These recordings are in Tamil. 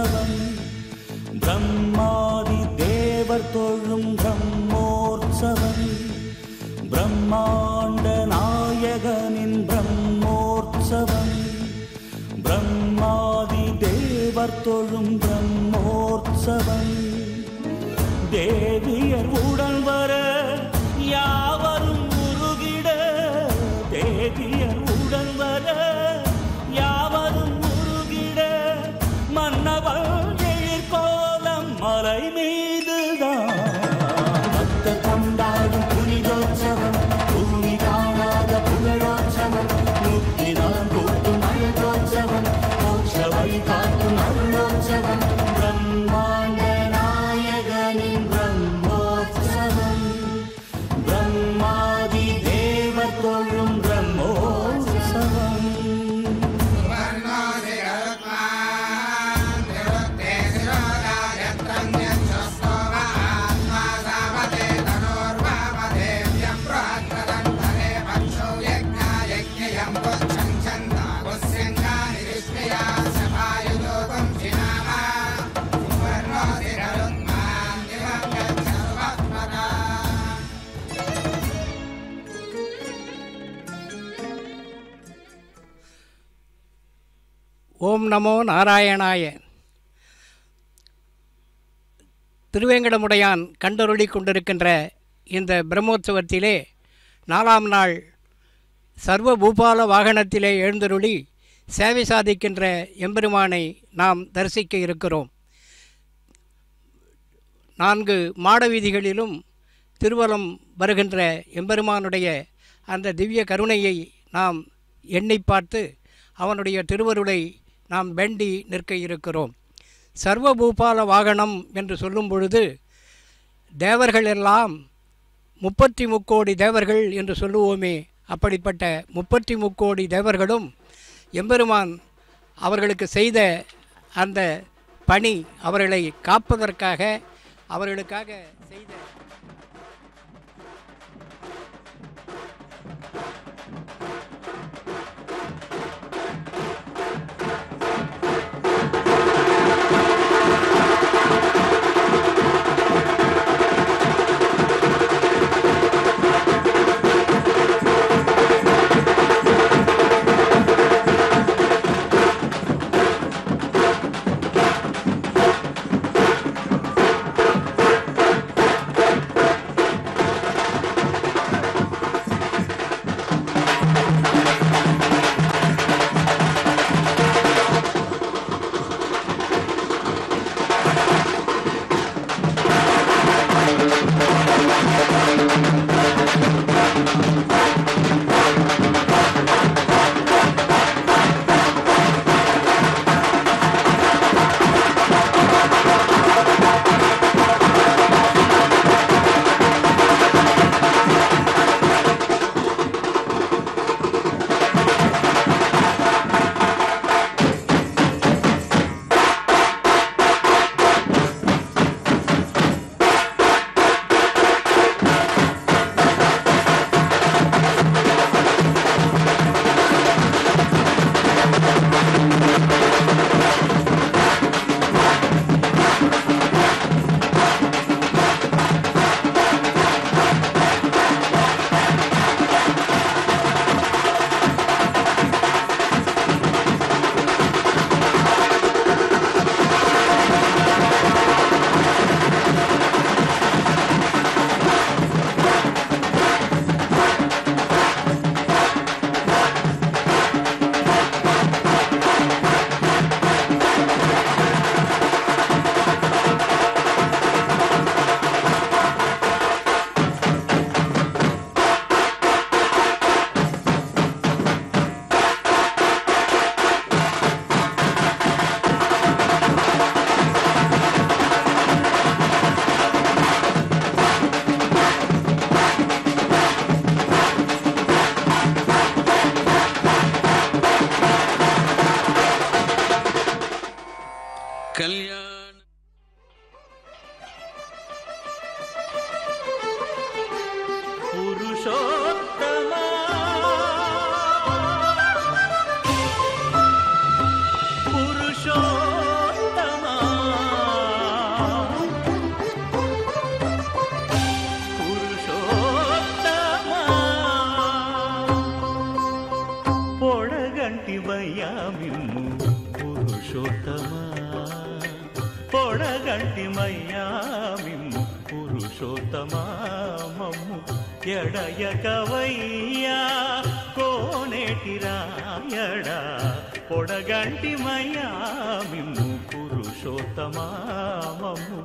பிரம்மோற்சவம் பிரம்மாதி தேவர் தொழும் பிரம்மோற்சவம் பிரம்மாண்ட நாயகனின் பிரம்மோற்சவம் பிரம்மாதி தேவர் தொழும் பிரம்மோற்சவம் தேவியர் உடன் வர யாவரும் உருகிட தேவியர் உடன் வர யாவரும் உருகிட மன்னவள் எழிற்கோலம் மலை மீதுதான் பக்த கொண்டாடும் புனிதோற்சவம் பூமி காணாத புகழோற்சவம் முக்தி நலம் கூட்டும் அழகோற்சவம் மோட்ச வழி காட்டும் அருளோற்சவம் பிரம்மாண்ட நாயகனின் பிரம்மோற்சவம் பிரம்மாதி தேவர் தொழும் பிரம்மோற்சவம் ஓம் நமோ நாராயணாய திருவேங்கடமுடையான் கண்டருளி கொண்டிருக்கின்ற இந்த பிரம்மோற்சவத்திலே நாலாம் நாள் சர்வ பூபால வாகனத்திலே எழுந்தருளி சேவை சாதிக்கின்ற எம்பெருமானை நாம் தரிசிக்க இருக்கிறோம் நான்கு மாட வீதிகளிலும் திருவலம் வருகின்ற எம்பெருமானுடைய அந்த திவ்ய கருணையை நாம் எண்ணி பார்த்து அவனுடைய திருவருளை நாம் வேண்டி நிற்க இருக்கிறோம் சர்வபூபால வாகனம் என்று சொல்லும் பொழுது தேவர்கள் எல்லாம் முப்பத்தி முக்கோடி தேவர்கள் என்று சொல்லுவோமே அப்படிப்பட்ட முப்பத்தி முக்கோடி தேவர்களும் எம்பெருமான் அவர்களுக்கு செய்த அந்த பணி அவர்களை காப்பதற்காக அவர்களுக்காக செய்த கல்யாண புருஷோத்தமா புருஷோத்தமா పొడగంటి మయ్యా మిమ్ము పురుషోత్తమా మమ్ము ఎడయకవయ్యా కోనేటి రాయడా పొడగంటి మయ్యా మిమ్ము పురుషోత్తమా మమ్ము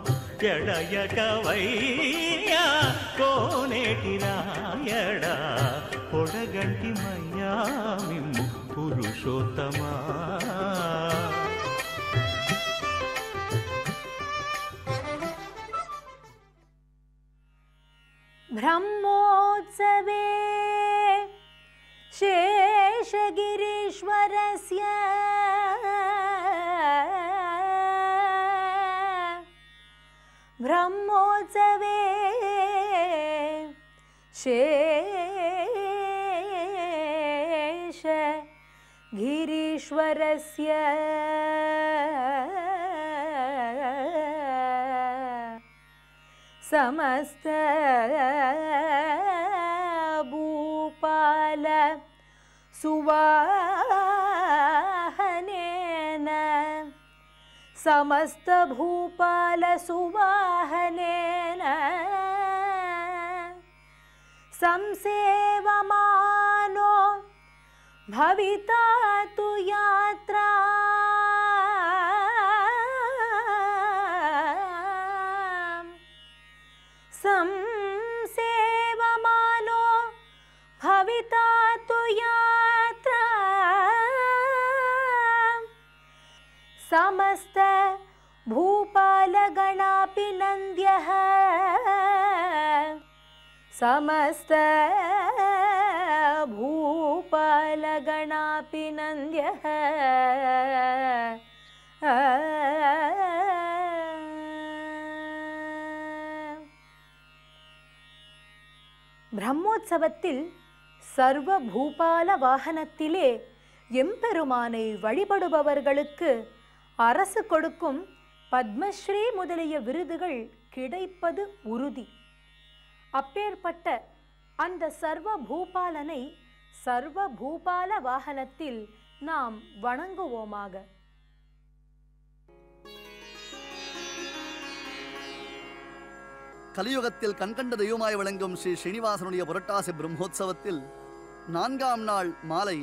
ఎడయకవయ్యా కోనేటి రాయడా పొడగంటి మయ్యా మిమ్ము పురుషోత్తమా ब्रह्मोत्सवे शेषगिरीश्वरस्य ब्रह्मोत्सवे शेष गिरीश्वरस्य समस्त भूपाल सुवाहनेन समस्त भूपाल सुवाहनेन संसेवमानो भविता तु यात्रा संसेवमानो भविता तु यात्रा समस्त भूपालगणापि नन्द्यः समस्त भूपालगणापि नन्द्यः பிரம்மோற்சவத்தில் சர்வ பூபால வாகனத்திலே எம்பெருமானை வழிபடுபவர்களுக்கு அரசு கொடுக்கும் பத்மஸ்ரீ முதலிய விருதுகள் கிடைப்பது உறுதி அப்பேற்பட்ட அந்த சர்வ பூபாலனை சர்வ பூபால வாகனத்தில் நாம் வணங்குவோமாக கலியுகத்தில் கண்கண்ட தெய்வமாய் விளங்கும் ஸ்ரீ ஸ்ரீனிவாசனுடைய புரட்டாசி பிரம்மோற்சவத்தில் நான்காம் நாள் மாலை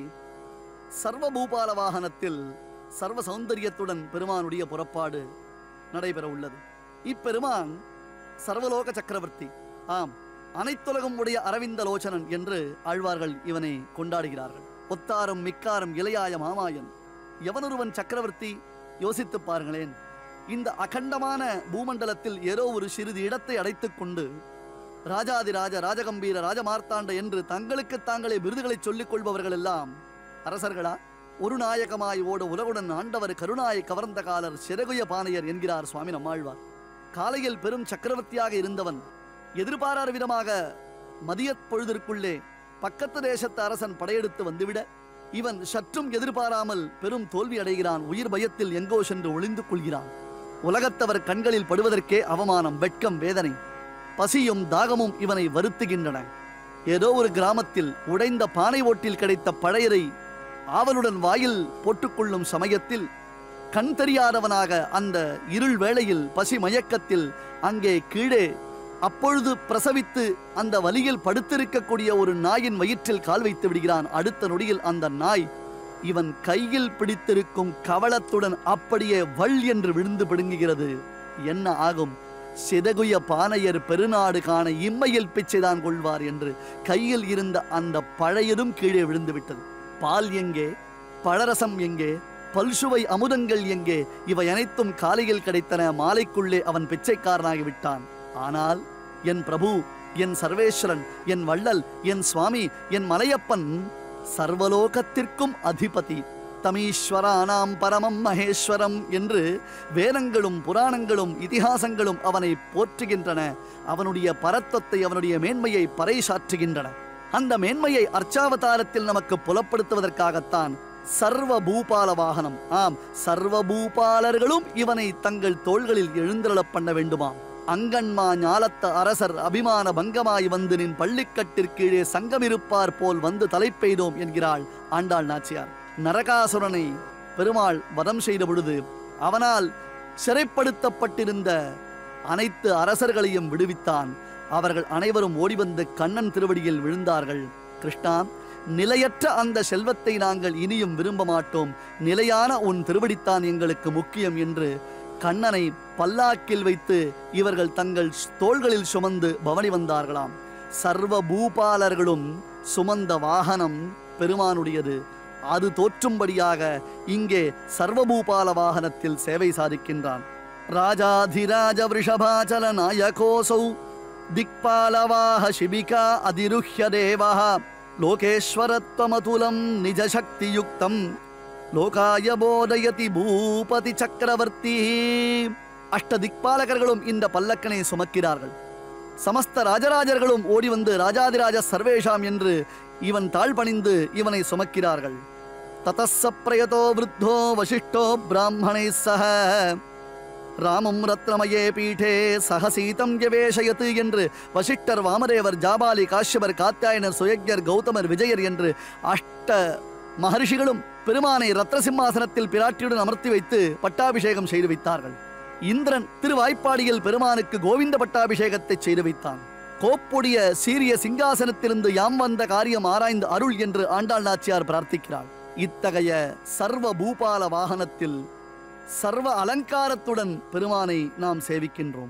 சர்வபூபால வாகனத்தில் சர்வ சௌந்தரியத்துடன் பெருமானுடைய புறப்பாடு நடைபெற உள்ளது இப்பெருமான் சர்வலோக சக்கரவர்த்தி ஆம் அனைத்துலகம் உடைய அரவிந்த லோச்சனன் என்று ஆழ்வார்கள் இவனை கொண்டாடுகிறார்கள் ஒத்தாரும் மிக்காரும் இளையாய மாமாயன் எவனொருவன் சக்கரவர்த்தி யோசித்துப் பாருங்களேன் இந்த அகண்டமான பூமண்டலத்தில் ஏதோ ஒரு சிறிது இடத்தை அடைத்துக் கொண்டு ராஜாதிராஜ ராஜகம்பீர ராஜமார்த்தாண்ட என்று தங்களுக்கு தாங்களே விருதுகளை சொல்லிக் கொள்பவர்கள் எல்லாம் அரசர்களா ஒரு நாயகமாய் ஓட உலகுடன் ஆண்டவர் கருணாயை கவர்ந்த காலர் சிறகுய பானையர் என்கிறார் சுவாமி நம்மாழ்வார் காலையில் பெரும் சக்கரவர்த்தியாக இருந்தவன் எதிர்பாராத விதமாக மதியப் பொழுதிற்குள்ளே பக்கத்து தேசத்து அரசன் படையெடுத்து வந்துவிட இவன் சற்றும் எதிர்பாராமல் பெரும் தோல்வி அடைகிறான் உயிர் பயத்தில் எங்கோ சென்று ஒளிந்து கொள்கிறான் உலகத்தவர் கண்களில் படுவதற்கே அவமானம் வெட்கம் வேதனை பசியும் தாகமும் இவனை வருத்துகின்றன ஏதோ ஒரு கிராமத்தில் உடைந்த பானை ஓட்டில் கிடைத்த பழையரை ஆவலுடன் வாயில் போட்டுக்கொள்ளும் சமயத்தில் கண் தெரியாதவனாக அந்த இருள் வேளையில் பசி மயக்கத்தில் அங்கே கீழே அப்பொழுது பிரசவித்து அந்த வலியில் படுத்திருக்கக்கூடிய ஒரு நாயின் வயிற்றில் கால் வைத்து விடுகிறான் அடுத்த நொடியில் அந்த நாய் இவன் கையில் பிடித்திருக்கும் கவளத்துடன் அப்படியே வள் என்று விழுந்து பிடுங்குகிறது என்ன ஆகும் சிதகுய பானையர் பெருநாடு காண இம்மையில் பிச்சைதான் கொள்வார் என்று கையில் இருந்த அந்த பழையதும் கீழே விழுந்து விட்டது பால் எங்கே பழரசம் எங்கே பல்சுவை அமுதங்கள் எங்கே இவை அனைத்தும் காலையில் கிடைத்தன மாலைக்குள்ளே அவன் பிச்சைக்காரனாகி விட்டான் ஆனால் என் பிரபு என் சர்வேஸ்வரன் என் வள்ளல் என் சுவாமி என் மலையப்பன் சர்வலோகத்திற்கும் அதிபதி தமீஸ்வரானாம் பரமம் மகேஸ்வரம் என்று வேதங்களும் புராணங்களும் இதிகாசங்களும் அவனை போற்றுகின்றன அவனுடைய பரத்வத்தை அவனுடைய மேன்மையை பறைசாற்றுகின்றன அந்த மேன்மையை அர்ச்சாவதாரத்தில் நமக்கு புலப்படுத்துவதற்காகத்தான் சர்வ பூபால வாகனம் ஆம் சர்வ பூபாலர்களும் இவனை தங்கள் தோள்களில் எழுந்தருளப் பண்ண வேண்டுமாம் அங்கன்மா ஞாலத்த அரசர் அபிமான பங்கமாய் வந்து நின் பள்ளிக்கட்டிற்கீழே சங்கமிருப்பார் போல் வந்து தலைப்பெய்தோம் என்கிறாள் ஆண்டாள் நாச்சியார் நரகாசுரனை பெருமாள் வதம் செய்த பொழுது அவனால் சிறைப்படுத்தப்பட்டிருந்த அனைத்து அரசர்களையும் விடுவித்தான் அவர்கள் அனைவரும் ஓடிவந்து கண்ணன் திருவடியில் விழுந்தார்கள் கிருஷ்ணா நிலையற்ற அந்த செல்வத்தை நாங்கள் இனியும் விரும்ப மாட்டோம் நிலையான உன் திருவடித்தான் எங்களுக்கு முக்கியம் என்று கண்ணனை பல்லாக்கில் வைத்து இவர்கள் தங்கள் தோள்களில் சுமந்து பவனி வந்தார்களாம் சர்வ பூபாலர்களும் சுமந்த வாகனம் பெருமானுடையது அது தோற்றும்படியாக இங்கே சர்வபூபால வாகனத்தில் சேவை சாதிக்கின்றான் ராஜாதிராஜ விருஷபாச்சல நாயகோசௌ திக்பாலவாக சிபிகா அதிருஹ்ய தேவः லோகேஸ்வரத்வமதுலம் நிஜசக்தியுக்தம் லோகாய போதயதி பூபதி சக்கரவர்த்தி அஷ்ட திக்பாலகர்களும் இந்த பல்லக்கனை சுமக்கிறார்கள் சமஸ்த ராஜராஜர்களும் ஓடி வந்து ராஜாதிராஜ சர்வேஷாம் என்று இவன் தாழ்பணிந்து இவனை சுமக்கிறார்கள் ததஸ்ஸ பிரயதோ விருத்தோ வசிஷ்டோ பிராமணை சக ராமம் ரத்னமயே பீఠே சகசீதம் யவேஷயத்து என்று வசிஷ்டர் வாமதேவர் ஜாபாலி காஷ்யபர் காத்தியாயனர் சுயக்யர் கௌதமர் விஜயர் என்று அஷ்ட மகர்ஷிகளும் பெருமானை ரத்ன சிம்மாசனத்தில் பிராட்டியுடன் அமர்த்தி வைத்து பட்டாபிஷேகம் செய்து வைத்தார்கள் இந்திரன் திருவாய்ப்பாடியில் பெருமானுக்கு கோவிந்த பட்டாபிஷேகத்தை செய்து வைத்தான் கோப்புடைய சீரிய சிங்காசனத்திலிருந்து யாம் வந்த காரியம் ஆராய்ந்து அருள் என்று ஆண்டாள் நாச்சியார் பிரார்த்திக்கிறாள் இத்தகைய சர்வ பூபால வாகனத்தில் சர்வ அலங்காரத்துடன் பெருமானை நாம் சேவிக்கின்றோம்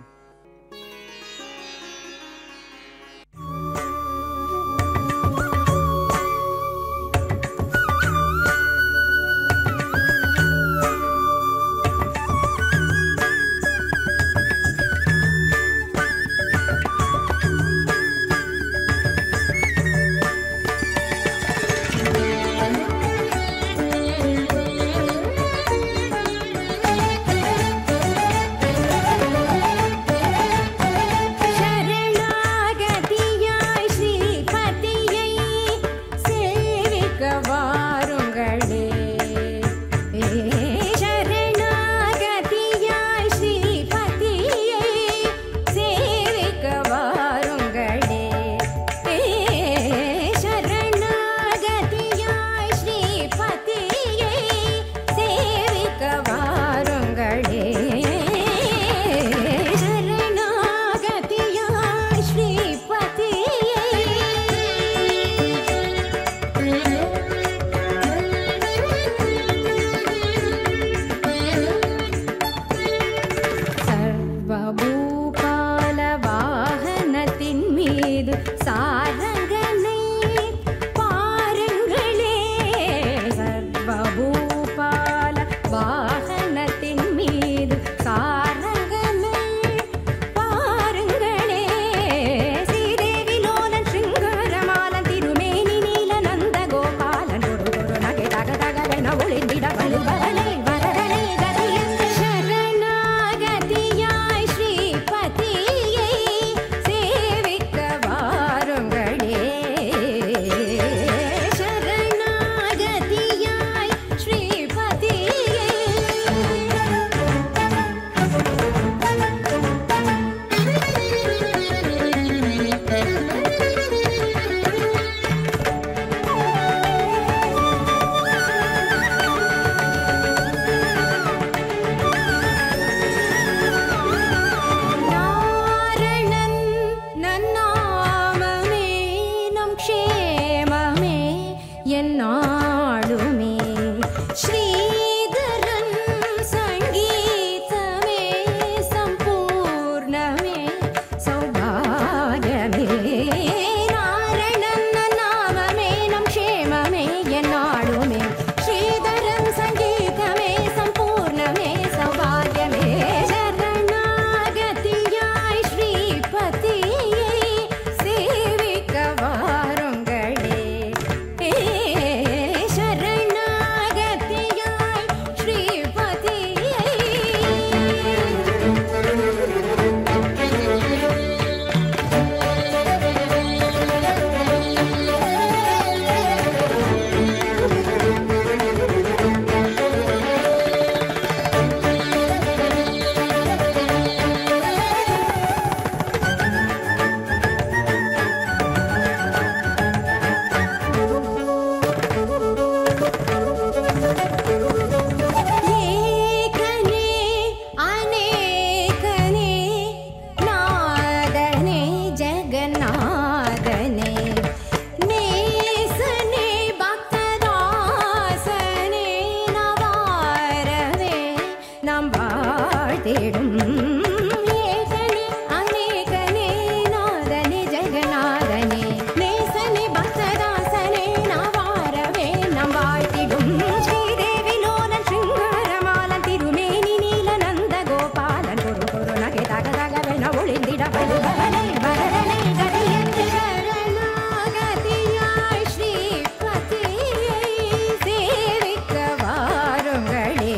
ஏகனே அநேகனே நாதனே ஜெகநாதனே நேசனே பக்ததாசனே நவாரவே நம் வாழ்த்திடும் ஸ்ரீதேவி லோலன் சிங்காரமாலன் திருமேனி நீல நந்த கோபாலன் குரு குரு நகை தக தகவென ஒளிந்திட பலுபவனை வரதனை கதியத்து சரணாகதியாய் ஸ்ரீபதியை சேவிக்க வாருங்களே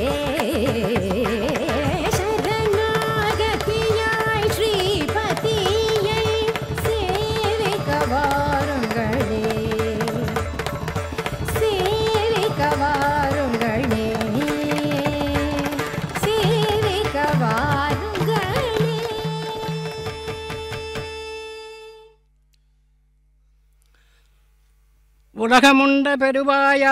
சரணாகதியாய் ஸ்ரீபதியை சேவிக்க வாருங்களே சேவிக்க வாருங்களே சேவிக்க வாருங்களே உலகமுண்ட பெருவாயா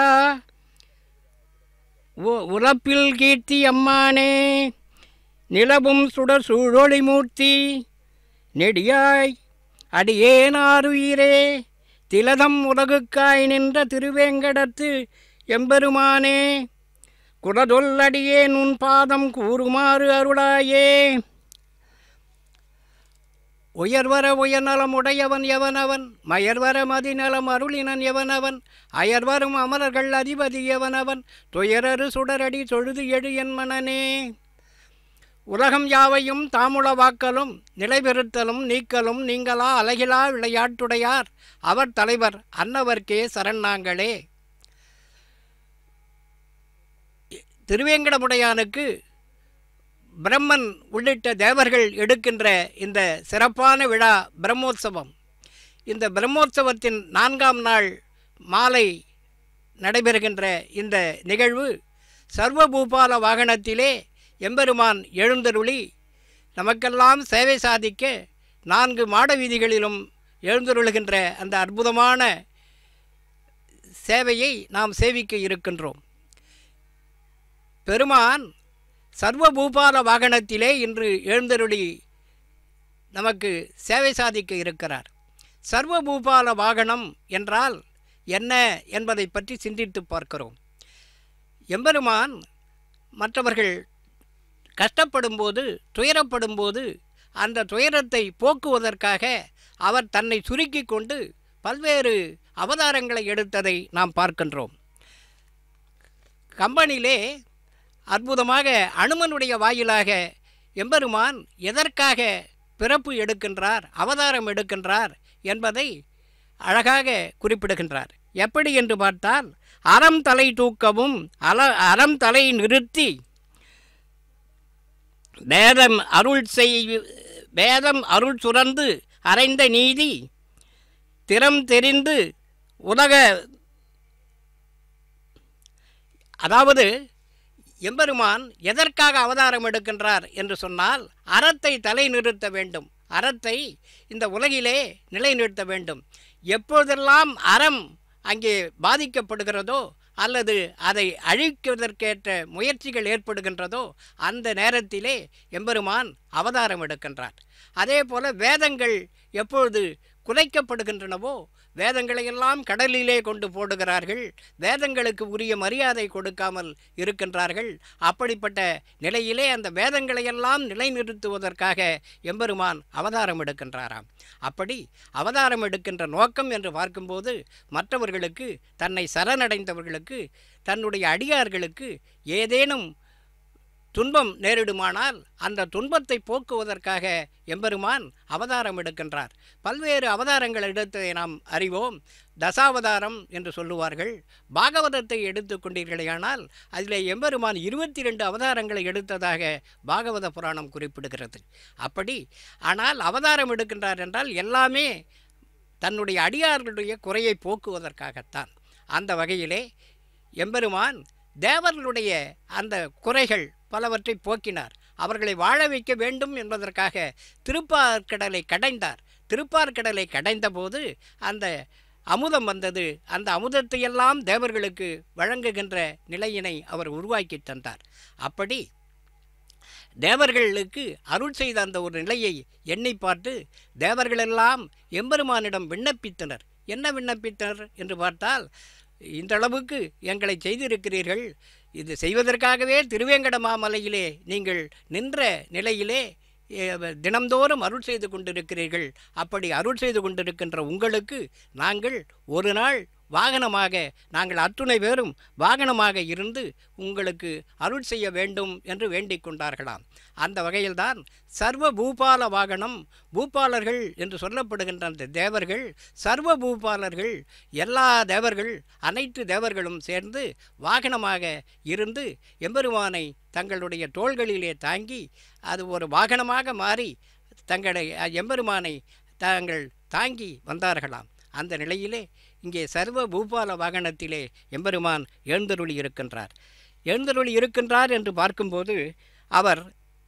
உ- உலப்பில் கீர்த்தி அம்மானே நிலவும் சுடர் சூழொளி மூர்த்தி நெடியாய் அடியேனாருயிரே திலதம் உலகுக்காய் நின்ற திருவேங்கடத்து எம்பெருமானே குலதொல்லடியேன் உன் பாதம் கூறுமாறு அருளாயே உயர்வர உயர்நலம் உடையவன் எவனவன் மயர்வர மதிநலம் அருளினன் எவனவன் அயர்வரும் அமரர்கள் அதிபதி எவனவன் துயரறு சுடரடி தொழுது எழு என் மனனே உலகம் யாவையும் தாமுளவாக்கலும் நிலைபெறுத்தலும் நீக்கலும் நீங்களா அழகிலா விளையாட்டுடையார் அவர் தலைவர் அன்னவர்க்கே சரணாங்களே திருவேங்கடமுடையானுக்கு பிரம்மன் உள்ளிட்ட தேவர்கள் எடுக்கின்ற இந்த சிறப்பான விழா பிரம்மோற்சவம் இந்த பிரம்மோற்சவத்தின் நான்காம் நாள் மாலை நடைபெறுகின்ற இந்த நிகழ்வு சர்வபூபால வாகனத்திலே எம்பெருமான் எழுந்தருளி நமக்கெல்லாம் சேவை சாதிக்க நான்கு மாட வீதிகளிலும் எழுந்தருளுகின்ற அந்த அற்புதமான சேவையை நாம் சேவிக்க இருக்கின்றோம் பெருமான் சர்வபூபால வாகனத்திலே இன்று எழுந்தருளி நமக்கு சேவை சாதிக்க இருக்கிறார் சர்வபூபால வாகனம் என்றால் என்ன என்பதை பற்றி சிந்தித்து பார்க்கிறோம் எம்பெருமான் மற்றவர்கள் கஷ்டப்படும்போது துயரப்படும்போது அந்த துயரத்தை போக்குவதற்காக அவர் தன்னை சுருக்கி கொண்டு பல்வேறு அவதாரங்களை எடுத்ததை நாம் பார்க்கின்றோம் கம்பனிலே அற்புதமாக அனுமனுடைய வாயிலாக எம்பெருமான் எதற்காக பிறப்பு எடுக்கின்றார் அவதாரம் எடுக்கின்றார் என்பதை அழகாக குறிப்பிடுகின்றார் எப்படி என்று பார்த்தால் அறம் தலை தூக்கவும் அல அறம் தலை நிறுத்தி வேதம் அருள் செய் வேதம் அருள் சுரந்து அறைந்த நீதி திறம் தெரிந்து உலக அதாவது எம்பெருமான் எதற்காக அவதாரம் எடுக்கின்றார் என்று சொன்னால் அறத்தை தலை நிறுத்த வேண்டும் அறத்தை இந்த உலகிலே நிலைநிறுத்த வேண்டும் எப்பொழுதெல்லாம் அறம் அங்கே பாதிக்கப்படுகிறதோ அல்லது அதை அழிக்குவதற்கேற்ற முயற்சிகள் ஏற்படுகின்றதோ அந்த நேரத்திலே எம்பெருமான் அவதாரம் எடுக்கின்றார் அதே போல வேதங்கள் எப்பொழுது குலைக்கப்படுகின்றனவோ வேதங்களையெல்லாம் கடலிலே கொண்டு போடுகிறார்கள் வேதங்களுக்கு உரிய மரியாதை கொடுக்காமல் இருக்கின்றார்கள் அப்படிப்பட்ட நிலையிலே அந்த வேதங்களையெல்லாம் நிலைநிறுத்துவதற்காக எம்பெருமான் அவதாரம் எடுக்கின்றாராம் அப்படி அவதாரம் எடுக்கின்ற நோக்கம் என்று பார்க்கும்போது மற்றவர்களுக்கு தன்னை சரணடைந்தவர்களுக்கு தன்னுடைய அடியார்களுக்கு ஏதேனும் துன்பம் நேரிடுமானால் அந்த துன்பத்தை போக்குவதற்காக எம்பெருமான் அவதாரம் எடுக்கின்றார் பல்வேறு அவதாரங்கள் எடுத்ததை நாம் அறிவோம் தசாவதாரம் என்று சொல்லுவார்கள் பாகவதத்தை எடுத்துக்கொண்டீர்களேயானால் அதிலே எம்பெருமான் இருபத்தி ரெண்டு அவதாரங்களை எடுத்ததாக பாகவத புராணம் குறிப்பிடுகிறது அப்படி ஆனால் அவதாரம் எடுக்கின்றார் என்றால் எல்லாமே தன்னுடைய அடியார்களுடைய குறையை போக்குவதற்காகத்தான் அந்த வகையிலே எம்பெருமான் தேவர்களுடைய அந்த குறைகள் பலவற்றை போக்கினார் அவர்களை வாழ வைக்க வேண்டும் என்பதற்காக திருப்பார்கடலை கடைந்தார் திருப்பார்கடலை கடைந்தபோது அந்த அமுதம் வந்தது அந்த அமுதத்தையெல்லாம் தேவர்களுக்கு வழங்குகின்ற நிலையினை அவர் உருவாக்கி தந்தார் அப்படி தேவர்களுக்கு அருள் செய்த அந்த ஒரு நிலையை எண்ணி பார்த்து தேவர்களெல்லாம் எம்பெருமானிடம் விண்ணப்பித்தனர் என்ன விண்ணப்பித்தனர் என்று பார்த்தால் இந்த அளவுக்கு எங்களை செய்திருக்கிறீர்கள் இது செய்வதற்காகவே திருவேங்கட மாமலையிலே நீங்கள் நின்ற நிலையிலே எ, தினம்தோறும் அருள் செய்து கொண்டிருக்கிறீர்கள் அப்படி அருள் செய்து கொண்டிருக்கின்ற உங்களுக்கு நாங்கள் ஒரு நாள் வாகனமாக நாங்கள் அத்துணை பேரும் வாகனமாக இருந்து உங்களுக்கு அருள் செய்ய வேண்டும் என்று வேண்டிக் கொண்டார்களாம் அந்த வகையில்தான் சர்வ பூபால வாகனம் பூபாலர்கள் என்று சொல்லப்படுகின்ற அந்த தேவர்கள் சர்வ பூபாலர்கள் எல்லா தேவர்கள் அனைத்து தேவர்களும் சேர்ந்து வாகனமாக இருந்து எம்பெருமானை தங்களுடைய தோள்களிலே தாங்கி அது ஒரு வாகனமாக மாறி தங்களை அ, எம்பெருமானை தாங்கள் தாங்கி வந்தார்களாம் அந்த நிலையிலே இங்கே சர்வ பூபால வாகனத்திலே எம்பெருமான் எழுந்தருளி இருக்கின்றார் எழுந்தருளி இருக்கின்றார் என்று பார்க்கும்போது அவர்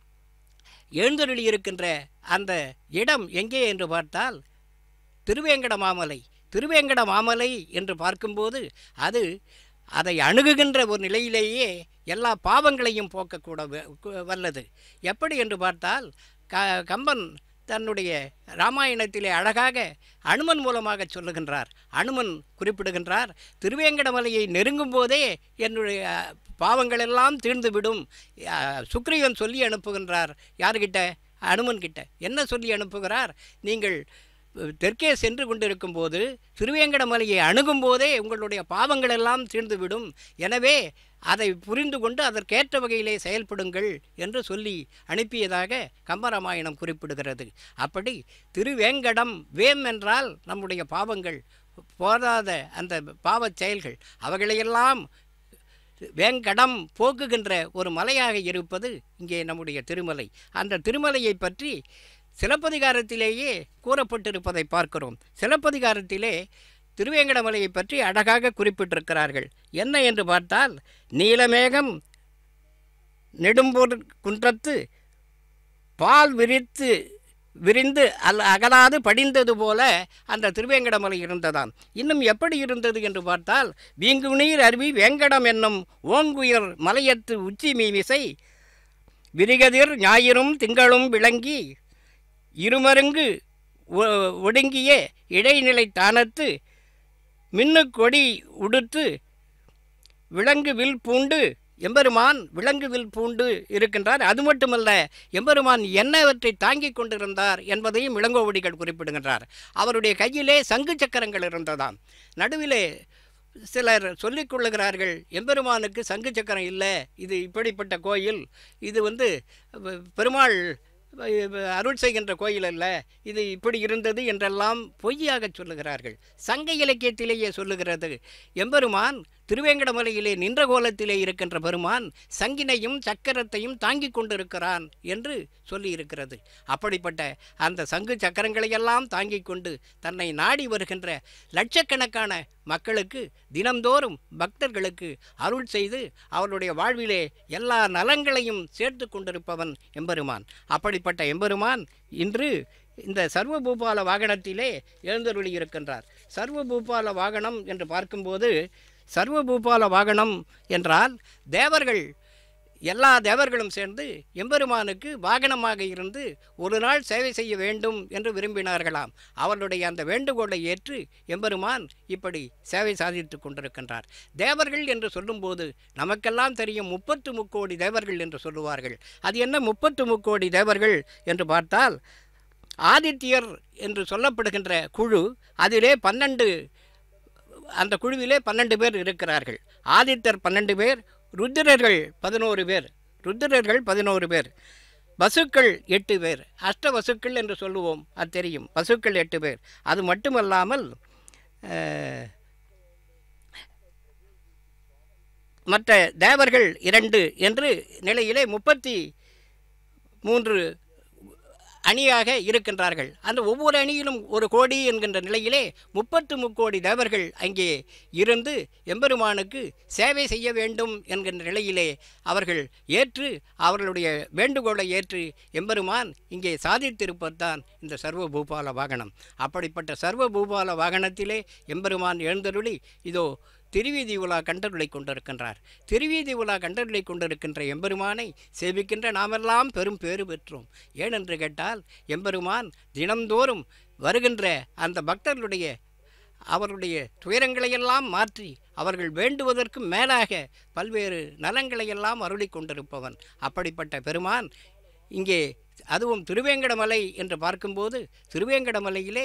எழுந்தருளி இருக்கின்ற அந்த இடம் எங்கே என்று பார்த்தால் திருவேங்கட மாமலை திருவேங்கட மாமலை என்று பார்க்கும்போது அது அதை அணுகுகின்ற ஒரு நிலையிலேயே எல்லா பாவங்களையும் போக்கக்கூட வ- கு- வல்லது எப்படி என்று பார்த்தால் க கம்பன் தன்னுடைய ராமாயணத்திலே அழகாக அனுமன் மூலமாக சொல்லுகின்றார் அனுமன் குறிப்பிடுகின்றார் திருவேங்கடமலையை நெருங்கும் போதே என்னுடைய பாவங்கள் எல்லாம் தீர்ந்துவிடும் அஹ், சுக்ரீவன் சொல்லி அனுப்புகின்றார் யார்கிட்ட அனுமன் கிட்ட என்ன சொல்லி அனுப்புகிறார் நீங்கள் தெற்கே சென்று கொண்டிருக்கும் போது திருவேங்கடமலையை அணுகும் போதே உங்களுடைய பாவங்கள் எல்லாம் தீர்ந்துவிடும் எனவே அதை புரிந்து கொண்டு அதற்கேற்ற வகையிலே செயல்படுங்கள் என்று சொல்லி அனுப்பியதாக கம்பராமாயணம் குறிப்பிடுகிறது அப்படி திருவேங்கடம் வேம் என்றால் நம்முடைய பாவங்கள் போதாத அந்த பாவச் செயல்கள் அவைகளையெல்லாம் வேங்கடம் போக்குகின்ற ஒரு மலையாக இருப்பது இங்கே நம்முடைய திருமலை அந்த திருமலையை பற்றி சிலப்பதிகாரத்திலேயே கூறப்பட்டிருப்பதை பார்க்கிறோம் சிலப்பதிகாரத்திலே திருவேங்கடமலையை பற்றி அழகாக குறிப்பிட்டிருக்கிறார்கள் என்ன என்று பார்த்தால் நீலமேகம் நெடும்பொரு குன்றத்து பால் விரித்து விரிந்து அல்ல அகலாது படிந்தது போல அந்த திருவேங்கடமலை இருந்ததாம் இன்னும் எப்படி இருந்தது என்று பார்த்தால் வீங்குநீர் அருவி வேங்கடம் என்னும் ஓங்குயர் மலையத்து உச்சி மீமிசை விரிகதிர் ஞாயிறும் திங்களும் விளங்கி இருமருங்கு ஒ- ஒடுங்கிய இடைநிலை தானத்து மின்னு கொடி உடுத்து விலங்கு வில் பூண்டு எம்பெருமான் விலங்கு வில் பூண்டு இருக்கின்றார் அது மட்டுமல்ல எம்பெருமான் என்னவற்றை தாங்கிக் கொண்டிருந்தார் என்பதையும் இளங்கோவடிகள் குறிப்பிடுகின்றார் அவருடைய கையிலே சங்கு சக்கரங்கள் இருந்ததாம் நடுவிலே சிலர் சொல்லிக் கொள்ளுகிறார்கள் எம்பெருமானுக்கு சங்கு சக்கரம் இல்லை இது இப்படிப்பட்ட கோயில் இது வந்து பெ- பெருமாள் அஹ், அருள் செய்கின்ற கோயில் அல்ல இது இப்படி இருந்தது என்றெல்லாம் பொய்யாக சொல்லுகிறார்கள் சங்க இலக்கியத்திலேயே சொல்லுகிறது எம்பெருமான் திருவேங்கடமலையிலே நின்ற கோலத்திலே இருக்கின்ற பெருமான் சங்கினையும் சக்கரத்தையும் தாங்கிக் கொண்டிருக்கிறான் என்று சொல்லியிருக்கிறது அப்படிப்பட்ட அந்த சங்கு சக்கரங்களையெல்லாம் தாங்கிக் கொண்டு தன்னை நாடி வருகின்ற லட்சக்கணக்கான மக்களுக்கு தினம்தோறும் பக்தர்களுக்கு அருள் செய்து அவருடைய வாழ்விலே எல்லா நலங்களையும் சேர்த்து கொண்டிருப்பவன் எம்பெருமான் அப்படிப்பட்ட எம்பெருமான் இன்று இந்த சர்வபூபால வாகனத்திலே எழுந்தருளி இருக்கின்றார் சர்வபூபால வாகனம் என்று பார்க்கும்போது சர்வபூபால வாகனம் என்றால் தேவர்கள் எல்லா தேவர்களும் சேர்ந்து எம்பெருமானுக்கு வாகனமாக இருந்து ஒரு நாள் சேவை செய்ய வேண்டும் என்று விரும்பினார்களாம் அவர்களுடைய அந்த வேண்டுகோளை ஏற்று எம்பெருமான் இப்படி சேவை சாதித்து கொண்டிருக்கின்றார் தேவர்கள் என்று சொல்லும்போது நமக்கெல்லாம் தெரியும் முப்பத்து முக்கோடி தேவர்கள் என்று சொல்லுவார்கள் அது என்ன முப்பத்து முக்கோடி தேவர்கள் என்று பார்த்தால் ஆதித்யர் என்று சொல்லப்படுகின்ற குழு அதிலே பன்னெண்டு அந்த குழுவிலே பன்னெண்டு பேர் இருக்கிறார்கள் ஆதித்தர் பன்னெண்டு பேர் ருத்திரர்கள் பதினோரு பேர் ருத்திரர்கள் பதினோரு பேர் வசுக்கள் எட்டு பேர் அஷ்ட வசுக்கள் என்று சொல்லுவோம் அது தெரியும் வசுக்கள் எட்டு பேர் அது மட்டுமல்லாமல் அஹ், மற்ற தேவர்கள் இரண்டு என்று நிலையிலே முப்பத்தி மூன்று அணியாக இருக்கின்றார்கள் அந்த ஒவ்வொரு அணியிலும் ஒரு கோடி என்கின்ற நிலையிலே முப்பத்து முக்கோடி தேவர்கள் அங்கே இருந்து எம்பெருமானுக்கு சேவை செய்ய வேண்டும் என்கின்ற நிலையிலே அவர்கள் ஏற்று அவர்களுடைய வேண்டுகோளை ஏற்று எம்பெருமான் இங்கே சாதித்திருப்பதுதான் இந்த சர்வ பூபால வாகனம் அப்படிப்பட்ட சர்வ பூபால வாகனத்திலே எம்பெருமான் எழுந்தருளி இதோ திருவீதி உலா கண்டருளை கொண்டிருக்கின்றார் திருவீதி உலா கண்டருளை கொண்டிருக்கின்ற எம்பெருமானை சேவிக்கின்ற நாமெல்லாம் பெரும் பேறு பெற்றோம் ஏனென்று கேட்டால் எம்பெருமான் தினந்தோறும் வருகின்ற அந்த பக்தர்களுடைய அவருடைய துயரங்களையெல்லாம் மாற்றி அவர்கள் வேண்டுவதற்கும் மேலாக பல்வேறு நலங்களையெல்லாம் அருளிக் கொண்டிருப்பவன் அப்படிப்பட்ட பெருமான் இங்கே அதுவும் திருவேங்கடமலை என்று பார்க்கும்போது திருவேங்கடமலையிலே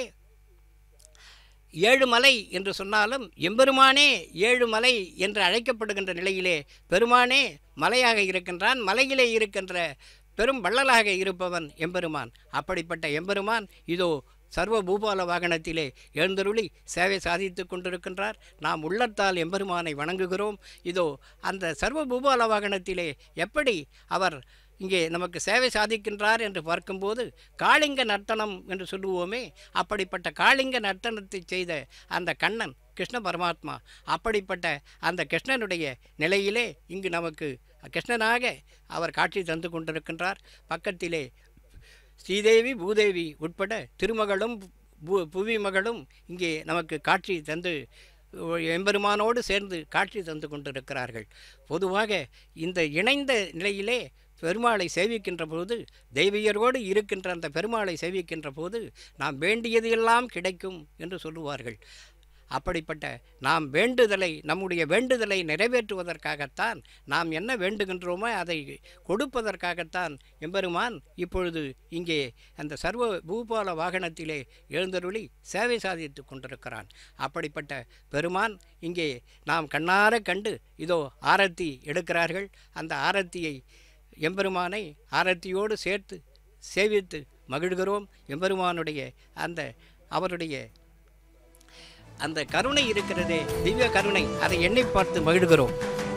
ஏழு மலை என்று சொன்னாலும் எம்பெருமானே ஏழு மலை என்று அழைக்கப்படுகின்ற நிலையிலே பெருமானே மலையாக இருக்கின்றான் மலையிலே இருக்கின்ற பெரும் வள்ளலாக இருப்பவன் எம்பெருமான் அப்படிப்பட்ட எம்பெருமான் இதோ சர்வ பூபால வாகனத்திலே எழுந்தருளி சேவை சாதித்து கொண்டிருக்கின்றார் நாம் உள்ளத்தால் எம்பெருமானை வணங்குகிறோம் இதோ அந்த சர்வ பூபால வாகனத்திலே எப்படி அவர் இங்கே நமக்கு சேவை சாதிக்கின்றார் என்று பார்க்கும்போது காளிங்க நர்த்தனம் என்று சொல்லுவோமே அப்படிப்பட்ட காளிங்க நர்த்தனத்தை செய்த அந்த கண்ணன் கிருஷ்ண பரமாத்மா அப்படிப்பட்ட அந்த கிருஷ்ணனுடைய நிலையிலே இங்கு நமக்கு கிருஷ்ணனாக அவர் காட்சி தந்து கொண்டிருக்கின்றார் பக்கத்திலே ஸ்ரீதேவி பூதேவி உட்பட திருமகளும் பூ புவி மகளும் இங்கே நமக்கு காட்சி தந்து எம்பெருமானோடு சேர்ந்து காட்சி தந்து கொண்டிருக்கிறார்கள் பொதுவாக இந்த இணைந்த நிலையிலே பெருமாளை சேவிக்கின்ற போது தெய்வீகரோடு இருக்கின்ற அந்த பெருமாளை சேவிக்கின்ற போது நாம் வேண்டியது எல்லாம் கிடைக்கும் என்று சொல்லுவார்கள் அப்படிப்பட்ட நாம் வேண்டுதலை நம்முடைய வேண்டுதலை நிறைவேற்றுவதற்காகத்தான் நாம் என்ன வேண்டுகின்றோமோ அதை கொடுப்பதற்காகத்தான் எம்பெருமான் இப்பொழுது இங்கே அந்த சர்வ பூபால வாகனத்திலே எழுந்தருளி சேவை சாதித்து கொண்டிருக்கிறான் அப்படிப்பட்ட பெருமான் இங்கே நாம் கண்ணார கண்டு இதோ ஆரத்தி எடுக்கிறார்கள் அந்த ஆரத்தியை எம்பெருமானை ஆரத்தியோடு சேர்த்து சேவித்து மகிழ்கிறோம் எம்பெருமானுடைய அந்த அவருடைய அந்த கருணை இருக்கிறதே திவ்ய கருணை அதை எண்ணி பார்த்து மகிழ்கிறோம்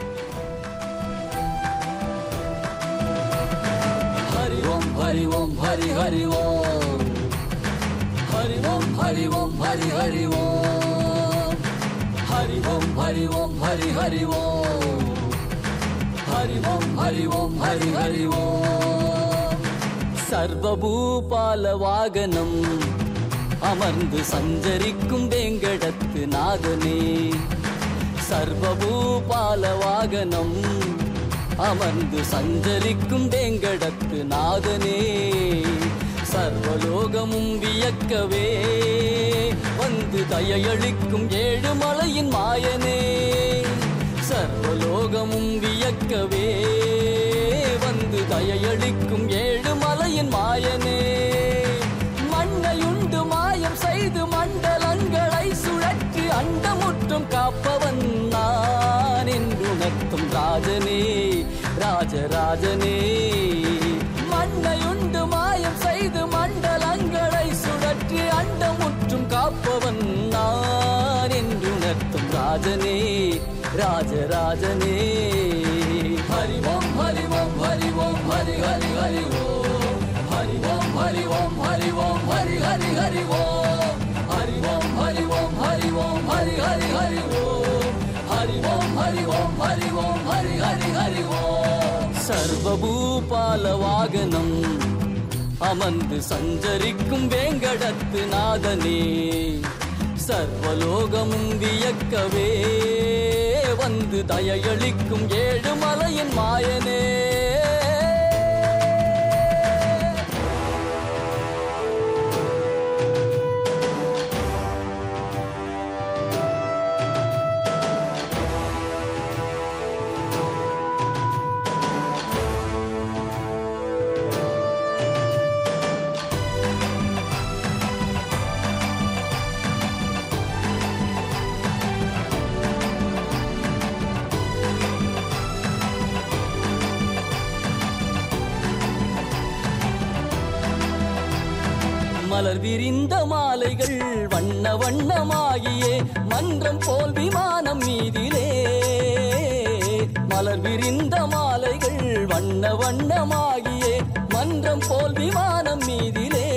हरि ओम हरि ओम हरि हरि ओम हरि ओम हरि ओम हरि हरि ओम हरि ओम हरि ओम हरि हरि ओम हरि ओम हरि ओम हरि हरि ओम சர்வபூபால வாகனம் அமர்ந்து சஞ்சரிக்கும் வேங்கடத்து நாதனே சர்வபூபால வாகனம் அமர்ந்து சஞ்சரிக்கும் வேங்கடத்து நாதனே சர்வலோகமும் வியக்கவே வந்து தயையளிக்கும் ஏழு மலையின் மாயனே சர்வலோகமும் வியக்கவே வந்து தயையளிக்கும் ஏழு மலையின் மாயனே மண்ணையுண்டு மாயம் செய்து மண்டலங்களை சுழற்றி அண்டமுற்றும் காப்பவன் நான் என்றுணர்த்தும் ராஜனே ராஜராஜனே மண்ணையுண்டு மாயம் செய்து மண்டலங்களை சுழற்றி அண்டமுற்றும் காப்பவன் நான் என்றுணர்த்தும் ராஜனே ராஜராஜனே ஹரி ஓம் ஹரி ஓம் ஹரி ஓம் ஹரி ஹரி ஹரி ஓம் ஹரி ஓம் ஹரி ஓம் ஹரி ஓம் ஹரி ஹரி ஹரி ஓம் ஹரி ஓம் ஹரி ஓம் ஹரி ஓம் ஹரி ஹரி ஹரி ஓம் ஹரி ஓம் ஹரி ஓம் ஹரி ஓம் ஹரி ஹரி ஹரி ஓம் சர்வபூபால வாகனம் அமர்ந்து சஞ்சரிக்கும் வேங்கடத்து நாதனே சர்வலோகமும் வியக்கவே வந்து தயையளிக்கும் ஏழு மலையின் மாயனே மலர் விரிந்த மாலைகள் வண்ண வண்ணமாகியே மன்றம் போல் விமானம் மீதிலே மலர் விரிந்த மாலைகள் வண்ண வண்ணமாகியே மன்றம் போல் விமானம் மீதிலே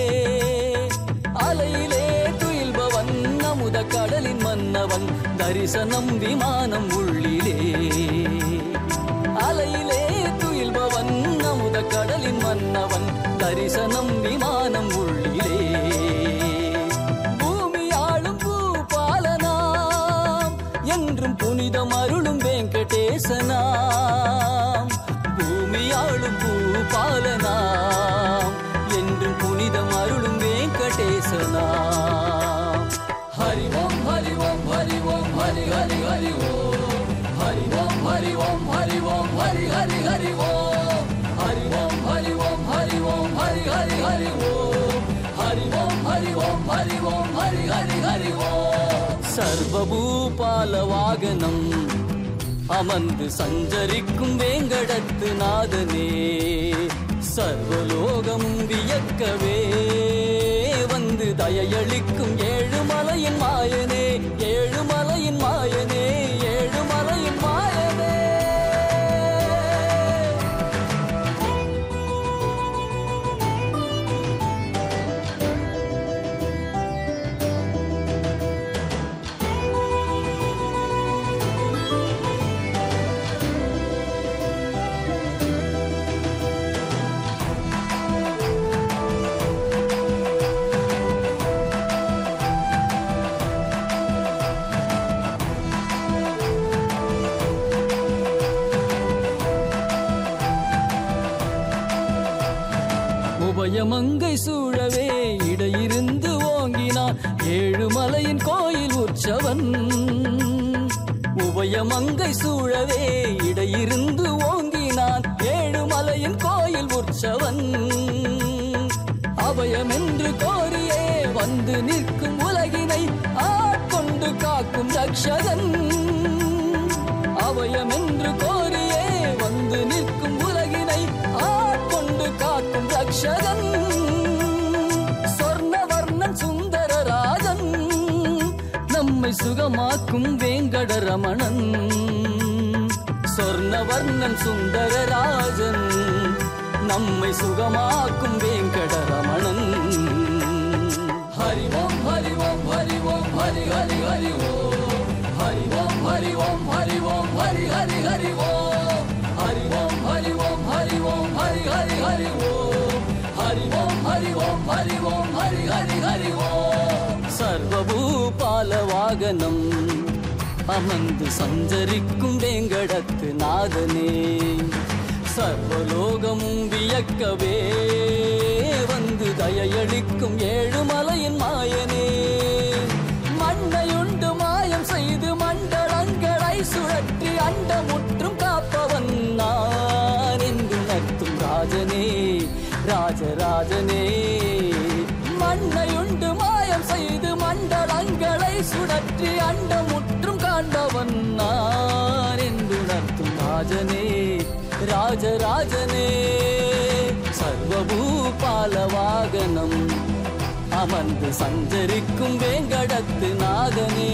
அலையிலே துயில்பவன் அமுத கடலின் மன்னவன் தரிசனம் விமானம் உள்ளிலே அலையிலே துயில்பவன் அமுத கடலின் மன்னவன் தரிசனம் விமானம் உள்ளிலே பூமி ஆளும் பூபாலனாம் என்றும் புனிதம் அருளும் வெங்கடேசனாம் பூமி ஆளும் பூபாலனாம் என்றும் புனிதம் அருளும் வெங்கடேசனாம் ஹரி ஓம் ஹரி ஓம் ஹரி ஓம் ஹரி ஹரி ஹரி ஓம் ஹரி ஓம் ஹரி ஓம் ஹரி ஓம் ஹரி ஹரி ஹரி ஓம் ஹரி ஓம் ஹரி ஓம் ஹரி ஓம் ஹரி ஹரி ஹரி ஓம் ஹரி ஓம் ஹரி ஓம் ஹரி ஓம் ஹரி ஹரி ஹரி ஓம் சர்வபூபால வாகனம் அமர்ந்து சஞ்சரிக்கும் வேங்கடத்து நாதனே சர்வலோகமும் வியக்கவே வந்து தயையளிக்கும் ஏழுமலையின் மாயனே ஏழுமலையின் மாயனே ஏழுமலையின் மாயனே உபயமங்கை சூழவே இடையிருந்து ஓங்கினான் ஏழுமலையின் கோயில் உற்சவன் உபயமங்கை சூழவே இடையிருந்து ஓங்கினான் ஏழுமலையின் கோயில் உற்சவன் அபயமென்று கோரியே வந்து நிற்கும் உலகினை ஆட்கொண்டு காக்கும் ரக்ஷகன் அபயமென்று கோரியே வந்து நிற்கும் உலகினை ஆட்கொண்டு காக்கும் ரக்ஷகன் சொர்ணவர்ணன் சுந்தரராஜன் நம்மை சுகமாக்கும் வேங்கடரமணன் சொர்ணவர்ணன் சுந்தரராஜன் நம்மை சுகமாக்கும் வேங்கடரமணன் ஹரி ஓம் ஹரி ஓம் ஹரி ஓம் ஹரி ஹரி ஹரி ஓம் ஹரி ஓம் ஹரி ஓம் ஹரி ஓம் ஹரி ஹரி ஹரி ஓம் ஹரி ஓம் ஹரி ஓம் ஹரி ஓம் ஹரி ஹரி ஹரி ஓம் ஹரி ஓம் ஹரி ஓம் ஹரி ஓம் ஹரி ஹரி ஹரி ஓம் சர்வபூபால வாகனம் அமர்ந்து சஞ்சரிக்கும் வேங்கடத்து நாதனே சர்வலோகமும் வியக்கவே வந்து தயையளிக்கும் ஏழுமலையின் மாயனே மண்ணையுண்டு மாயம் செய்து மண்டலங்களை சுழற்றி அண்டமுற்றும் காப்பவன் நான் என்று நத்தும் ராஜனே ராஜராஜனே மண்ணையுண்டு மாயம் செய்து மண்டலங்களை சுழற்றி அண்டமுற்றும் காண்பவன் நான் என்று நத்தும் ராஜனே ராஜராஜனே சர்வபூபால வாகனம் அமர்ந்து சஞ்சரிக்கும் வேங்கடத்து நாதனே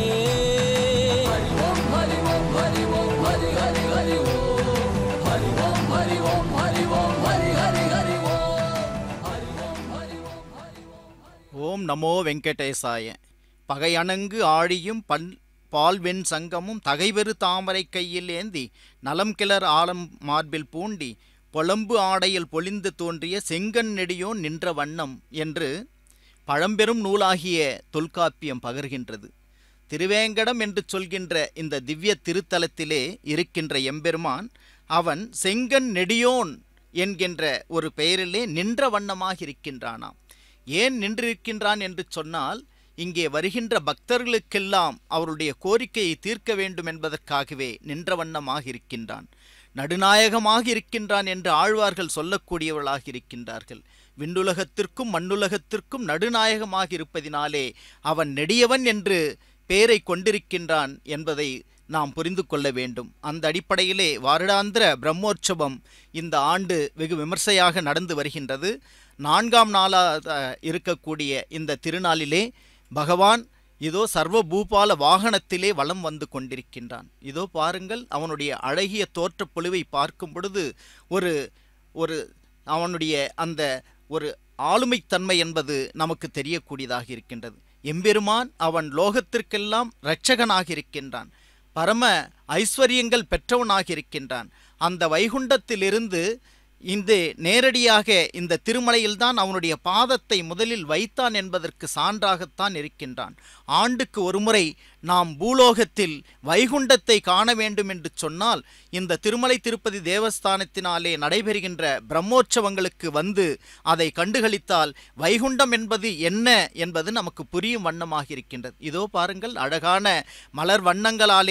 ஹரி ஓம் ஹரி ஓம் ஹரி ஓம் ஹரி ஹரி ஹரி ஓம் ஹரி ஓம் ஹரி ஓம் ஹரி ஓம் ஹரி ஹரி ஹரி ஓம் ஹரி ஓம் ஹரி ஓம் ஹரி ஓம் ஓம் நமோ வெங்கடேசாய பகையணங்கு ஆழியும் பன் பால்வெண் சங்கமும் தகைவெறு தாமரை கையில் ஏந்தி நலம் கிளர் ஆலம் மார்பில் பூண்டி பொலம்பு ஆடையில் பொலிந்து தோன்றிய செங்கன் நெடியோன் நின்ற வண்ணம் என்று பழம்பெரும் நூலாகிய தொல்காப்பியம் பகர்கின்றது திருவேங்கடம் என்று சொல்கின்ற இந்த திவ்ய திருத்தலத்திலே இருக்கின்ற எம்பெருமான் அவன் செங்கன் நெடியோன் என்கின்ற ஒரு பெயரிலே நின்ற வண்ணமாக இருக்கின்றானாம் ஏன் நின்றிருக்கின்றான் என்று சொன்னால் இங்கே வருகின்ற பக்தர்களுக்கெல்லாம் அவருடைய கோரிக்கையை தீர்க்க வேண்டும் என்பதற்காகவே நின்ற வண்ணமாக இருக்கின்றான் நடுநாயகமாக இருக்கின்றான் என்று ஆழ்வார்கள் சொல்லக்கூடியவர்களாக இருக்கின்றார்கள் விண்ணுலகத்திற்கும் மண்ணுலகத்திற்கும் நடுநாயகமாக இருப்பதினாலே அவன் நெடியவன் என்று பெயரை கொண்டிருக்கின்றான் என்பதை நாம் புரிந்து கொள்ள வேண்டும் அந்த அடிப்படையிலே வருடாந்திர பிரம்மோற்சவம் இந்த ஆண்டு வெகு விமர்சையாக நடந்து வருகின்றது நான்காம் நாளாக இருக்கக்கூடிய இந்த திருநாளிலே பகவான் இதோ சர்வ பூபால வாகனத்திலே வலம் வந்து கொண்டிருக்கின்றான் இதோ பாருங்கள் அவனுடைய அழகிய தோற்றப் பொலிவை பார்க்கும் பொழுது ஒரு ஒரு அவனுடைய அந்த ஒரு ஆளுமைத்தன்மை என்பது நமக்கு தெரியக்கூடியதாக இருக்கின்றது எம்பெருமான் அவன் லோகத்திற்கெல்லாம் இரட்சகனாக இருக்கின்றான் பரம ஐஸ்வர்யங்கள் பெற்றவனாக இருக்கின்றான் அந்த வைகுண்டத்திலிருந்து இந்த நேரடியாக இந்த திருமலையில்தான் அவனுடைய பாதத்தை முதலில் வைத்தான் என்பதற்கு சான்றாகத்தான் இருக்கின்றான் ஆண்டுக்கு ஒருமுறை நாம் பூலோகத்தில் வைகுண்டத்தை காண வேண்டும் என்று சொன்னால் இந்த திருமலை திருப்பதி தேவஸ்தானத்தினாலே நடைபெறுகின்ற பிரம்மோற்சவங்களுக்கு வந்து அதை கண்டுகளித்தால் வைகுண்டம் என்பது என்ன என்பது நமக்கு புரியும் வண்ணமாக இருக்கின்றது இதோ பாருங்கள் அழகான மலர் வண்ணங்களாலே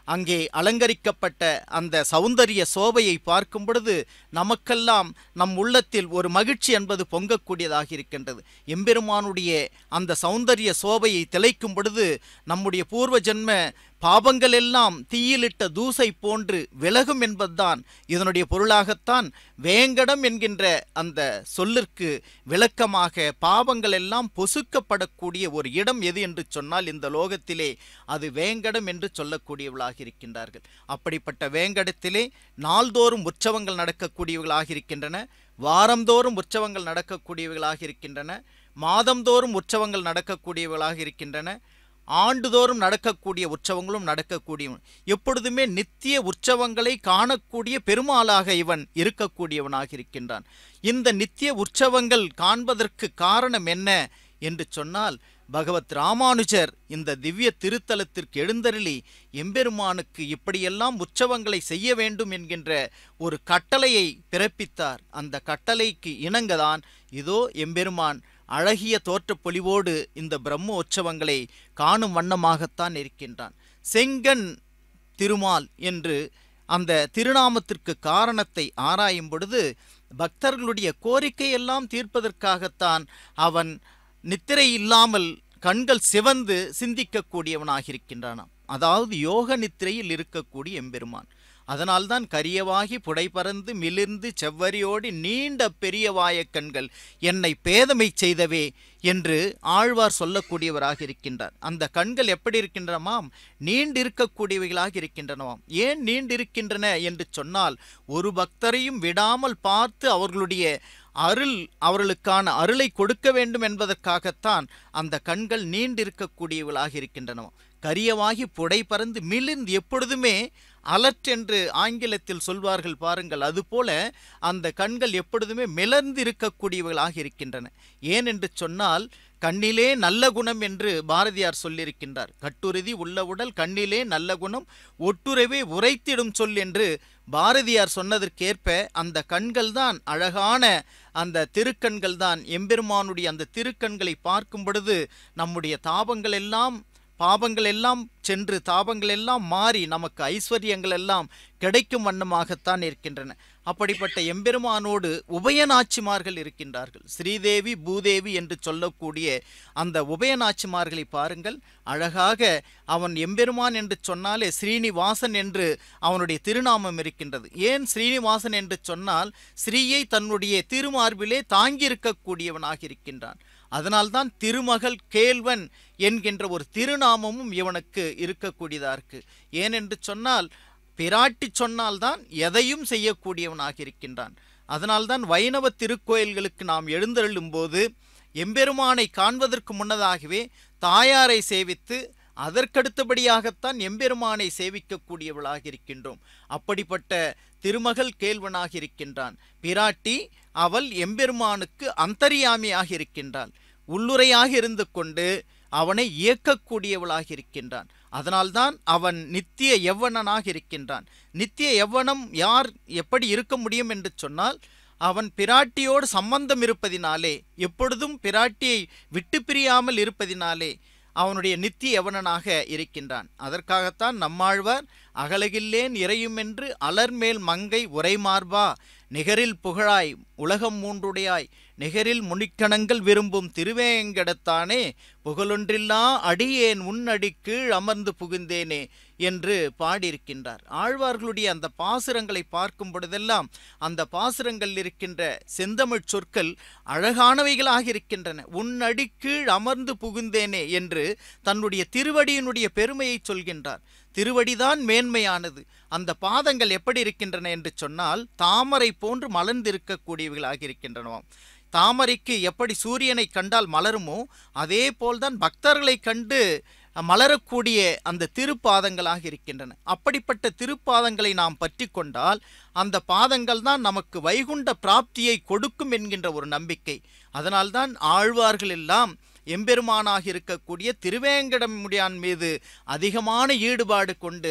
அங்கே அலங்கரிக்கப்பட்ட அந்த சௌந்தரிய சோபையை பார்க்கும் பொழுது நமக்கெல்லாம் நம் உள்ளத்தில் ஒரு மகிழ்ச்சி என்பது பொங்கக்கூடியதாக இருக்கின்றது எம்பெருமானுடைய அந்த சௌந்தரிய சோபையை திளைக்கும் பொழுது நம்முடைய பூர்வ ஜென்ம பாபங்கள் எல்லாம் தீயிலிட்ட தூசை போன்று விலகும் என்பதுதான் இதனுடைய பொருளாகத்தான் வேங்கடம் என்கின்ற அந்த சொல்லிற்கு விளக்கமாக பாவங்கள் எல்லாம் பொசுக்கப்படக்கூடிய ஒரு இடம் எது என்று சொன்னால் இந்த லோகத்திலே அது வேங்கடம் என்று சொல்லக்கூடியவர்களாக இருக்கின்றார்கள் அப்படிப்பட்ட வேங்கடத்திலே நாள்தோறும் உற்சவங்கள் நடக்கக்கூடியவர்களாக இருக்கின்றன வாரந்தோறும் உற்சவங்கள் நடக்கக்கூடியவர்களாக இருக்கின்றன மாதந்தோறும் உற்சவங்கள் நடக்கக்கூடியவர்களாக இருக்கின்றன ஆண்டுதோறும் நடக்கக்கூடிய உற்சவங்களும் நடக்கக்கூடிய எப்பொழுதுமே நித்திய உற்சவங்களை காணக்கூடிய பெருமாளாக இவன் இருக்கக்கூடியவனாக இருக்கின்றான் இந்த நித்திய உற்சவங்கள் காண்பதற்கு காரணம் என்ன என்று சொன்னால் பகவத் ராமானுஜர் இந்த திவ்ய திருத்தலத்திற்கு எழுந்தருளி எம்பெருமானுக்கு இப்படியெல்லாம் உற்சவங்களை செய்ய வேண்டும் என்கின்ற ஒரு கட்டளையை பிறப்பித்தார் அந்த கட்டளைக்கு இணங்கதான் இதோ எம்பெருமான் அழகிய தோற்றப் பொலிவோடு இந்த பிரம்ம உற்சவங்களை காணும் வண்ணமாகத்தான் இருக்கின்றான் செங்கன் திருமால் என்று அந்த திருநாமத்திற்கு காரணத்தை ஆராயும் பொழுது பக்தர்களுடைய கோரிக்கையெல்லாம் தீர்ப்பதற்காகத்தான் அவன் நித்திரை இல்லாமல் கண்கள் சிவந்து சிந்திக்கக்கூடியவனாக இருக்கின்றானாம் அதாவது யோக நித்திரையில் இருக்கக்கூடிய எம்பெருமான் அதனால்தான் கரியவாகி புடைபறந்து மிளிர்ந்து செவ்வரியோடு நீண்ட பெரியவாய கண்கள் என்னை பேதமை செய்தவே என்று ஆழ்வார் சொல்லக்கூடியவராக இருக்கின்றார் அந்த கண்கள் எப்படி இருக்கின்றனமாம் நீண்டிருக்கக்கூடியவைகளாக இருக்கின்றனவாம் ஏன் நீண்டிருக்கின்றன என்று சொன்னால் ஒரு பக்தரையும் விடாமல் பார்த்து அவர்களுடைய அருள் அவர்களுக்கான அருளை கொடுக்க வேண்டும் என்பதற்காகத்தான் அந்த கண்கள் நீண்டிருக்கக்கூடியவர்களாக இருக்கின்றனவாம் கரியவாகி புடை பறந்து மிளிர்ந்து எப்பொழுதுமே அலர்ட் என்று ஆங்கிலத்தில் சொல்வார்கள் பாருங்கள் அதுபோல அந்த கண்கள் எப்பொழுதுமே மிளர்ந்து இருக்கக்கூடியவர்களாக இருக்கின்றன ஏன் என்று சொன்னால் கண்ணிலே நல்ல குணம் என்று பாரதியார் சொல்லியிருக்கின்றார் கட்டுறுதி உள்ள உடல் கண்ணிலே நல்ல குணம் ஒட்டுறவே உரைத்திடும் சொல் என்று பாரதியார் சொன்னதற்கேற்ப அந்த கண்கள் தான் அழகான அந்த திருக்கண்கள் தான் எம்பெருமானுடைய அந்த திருக்கண்களை பார்க்கும் பொழுது நம்முடைய தாபங்கள் எல்லாம் பாவங்கள் எல்லாம் சென்று தாபங்கள் எல்லாம் மாறி நமக்கு ஐஸ்வர்யங்கள் எல்லாம் கிடைக்கும் வண்ணமாகத்தான் இருக்கின்றன அப்படிப்பட்ட எம்பெருமானோடு உபயநாச்சிமார்கள் இருக்கின்றார்கள் ஸ்ரீதேவி பூதேவி என்று சொல்லக்கூடிய அந்த உபயநாச்சிமார்களை பாருங்கள் அழகாக அவன் எம்பெருமான் என்று சொன்னாலே ஸ்ரீனிவாசன் என்று அவனுடைய திருநாமம் இருக்கின்றது ஏன் ஸ்ரீனிவாசன் என்று சொன்னால் ஸ்ரீயை தன்னுடைய திருமார்பிலே தாங்கியிருக்கக்கூடியவனாக இருக்கின்றான் அதனால்தான் திருமகள் கேள்வன் என்கின்ற ஒரு திருநாமமும் இவனுக்கு இருக்கக்கூடியதா இருக்கு ஏனென்று சொன்னால் பிராட்டி சொன்னால்தான் எதையும் செய்யக்கூடியவனாக இருக்கின்றான் அதனால்தான் வைணவ திருக்கோயில்களுக்கு நாம் எழுந்தருளும் போது எம்பெருமானை காண்பதற்கு முன்னதாகவே தாயாரை சேவித்து அதற்கடுத்தபடியாகத்தான் எம்பெருமானை சேவிக்கக்கூடியவளாக இருக்கின்றோம் அப்படிப்பட்ட திருமகள் கேள்வனாக இருக்கின்றான் பிராட்டி அவள் எம்பெருமானுக்கு அந்தரியாமியாக இருக்கின்றாள் உள்ளுரையாக இருந்து கொண்டு அவனை இயக்கக்கூடியவளாக இருக்கின்றான் அதனால்தான் அவன் நித்திய எவ்வனனாக இருக்கின்றான் நித்திய எவ்வனம் யார் எப்படி இருக்க முடியும் என்று சொன்னால் அவன் பிராட்டியோடு சம்பந்தம் இருப்பதினாலே எப்பொழுதும் பிராட்டியை விட்டு பிரியாமல் இருப்பதினாலே அவனுடைய நித்திய யவனனாக இருக்கின்றான் அதற்காகத்தான் நம்மாழ்வார் அகலகில்லேன் இறையும் என்று அலர்மேல் மங்கை உரைமார்பா நிகரில் புகழாய் உலகம் மூன்றுடையாய் நிகரில் முனிக்கணங்கள் விரும்பும் திருவேங்கடத்தானே புகழொன்றில்லா அடியேன் உன்னடி கீழ் அமர்ந்து புகுந்தேனே என்று பாடியிருக்கின்றார் ஆழ்வார்களுடைய அந்த பாசுரங்களை பார்க்கும் பொழுதெல்லாம் அந்த பாசுரங்கள் இருக்கின்ற செந்தமிழ் சொற்கள் அழகானவைகளாக இருக்கின்றன உன்னடி கீழ் அமர்ந்து புகுந்தேனே என்று தன்னுடைய திருவடியினுடைய பெருமையை சொல்கின்றார் திருவடிதான் மேன்மையானது அந்த பாதங்கள் எப்படி இருக்கின்றன என்று சொன்னால் தாமரை போன்று மலர்ந்திருக்கக்கூடியவைகளாக இருக்கின்றனவாம் தாமரைக்கு எப்படி சூரியனை கண்டால் மலருமோ அதே போல்தான் பக்தர்களை கண்டு மலரக்கூடிய அந்த திருப்பாதங்களாக இருக்கின்றன அப்படிப்பட்ட திருப்பாதங்களை நாம் பற்றி கொண்டால் அந்த பாதங்கள் தான் நமக்கு வைகுண்ட பிராப்தியை கொடுக்கும் என்கின்ற ஒரு நம்பிக்கை அதனால்தான் ஆழ்வார்கள் எல்லாம் எம்பெருமானாக இருக்கக்கூடிய திருவேங்கடமுடியான் மீது அதிகமான ஈடுபாடு கொண்டு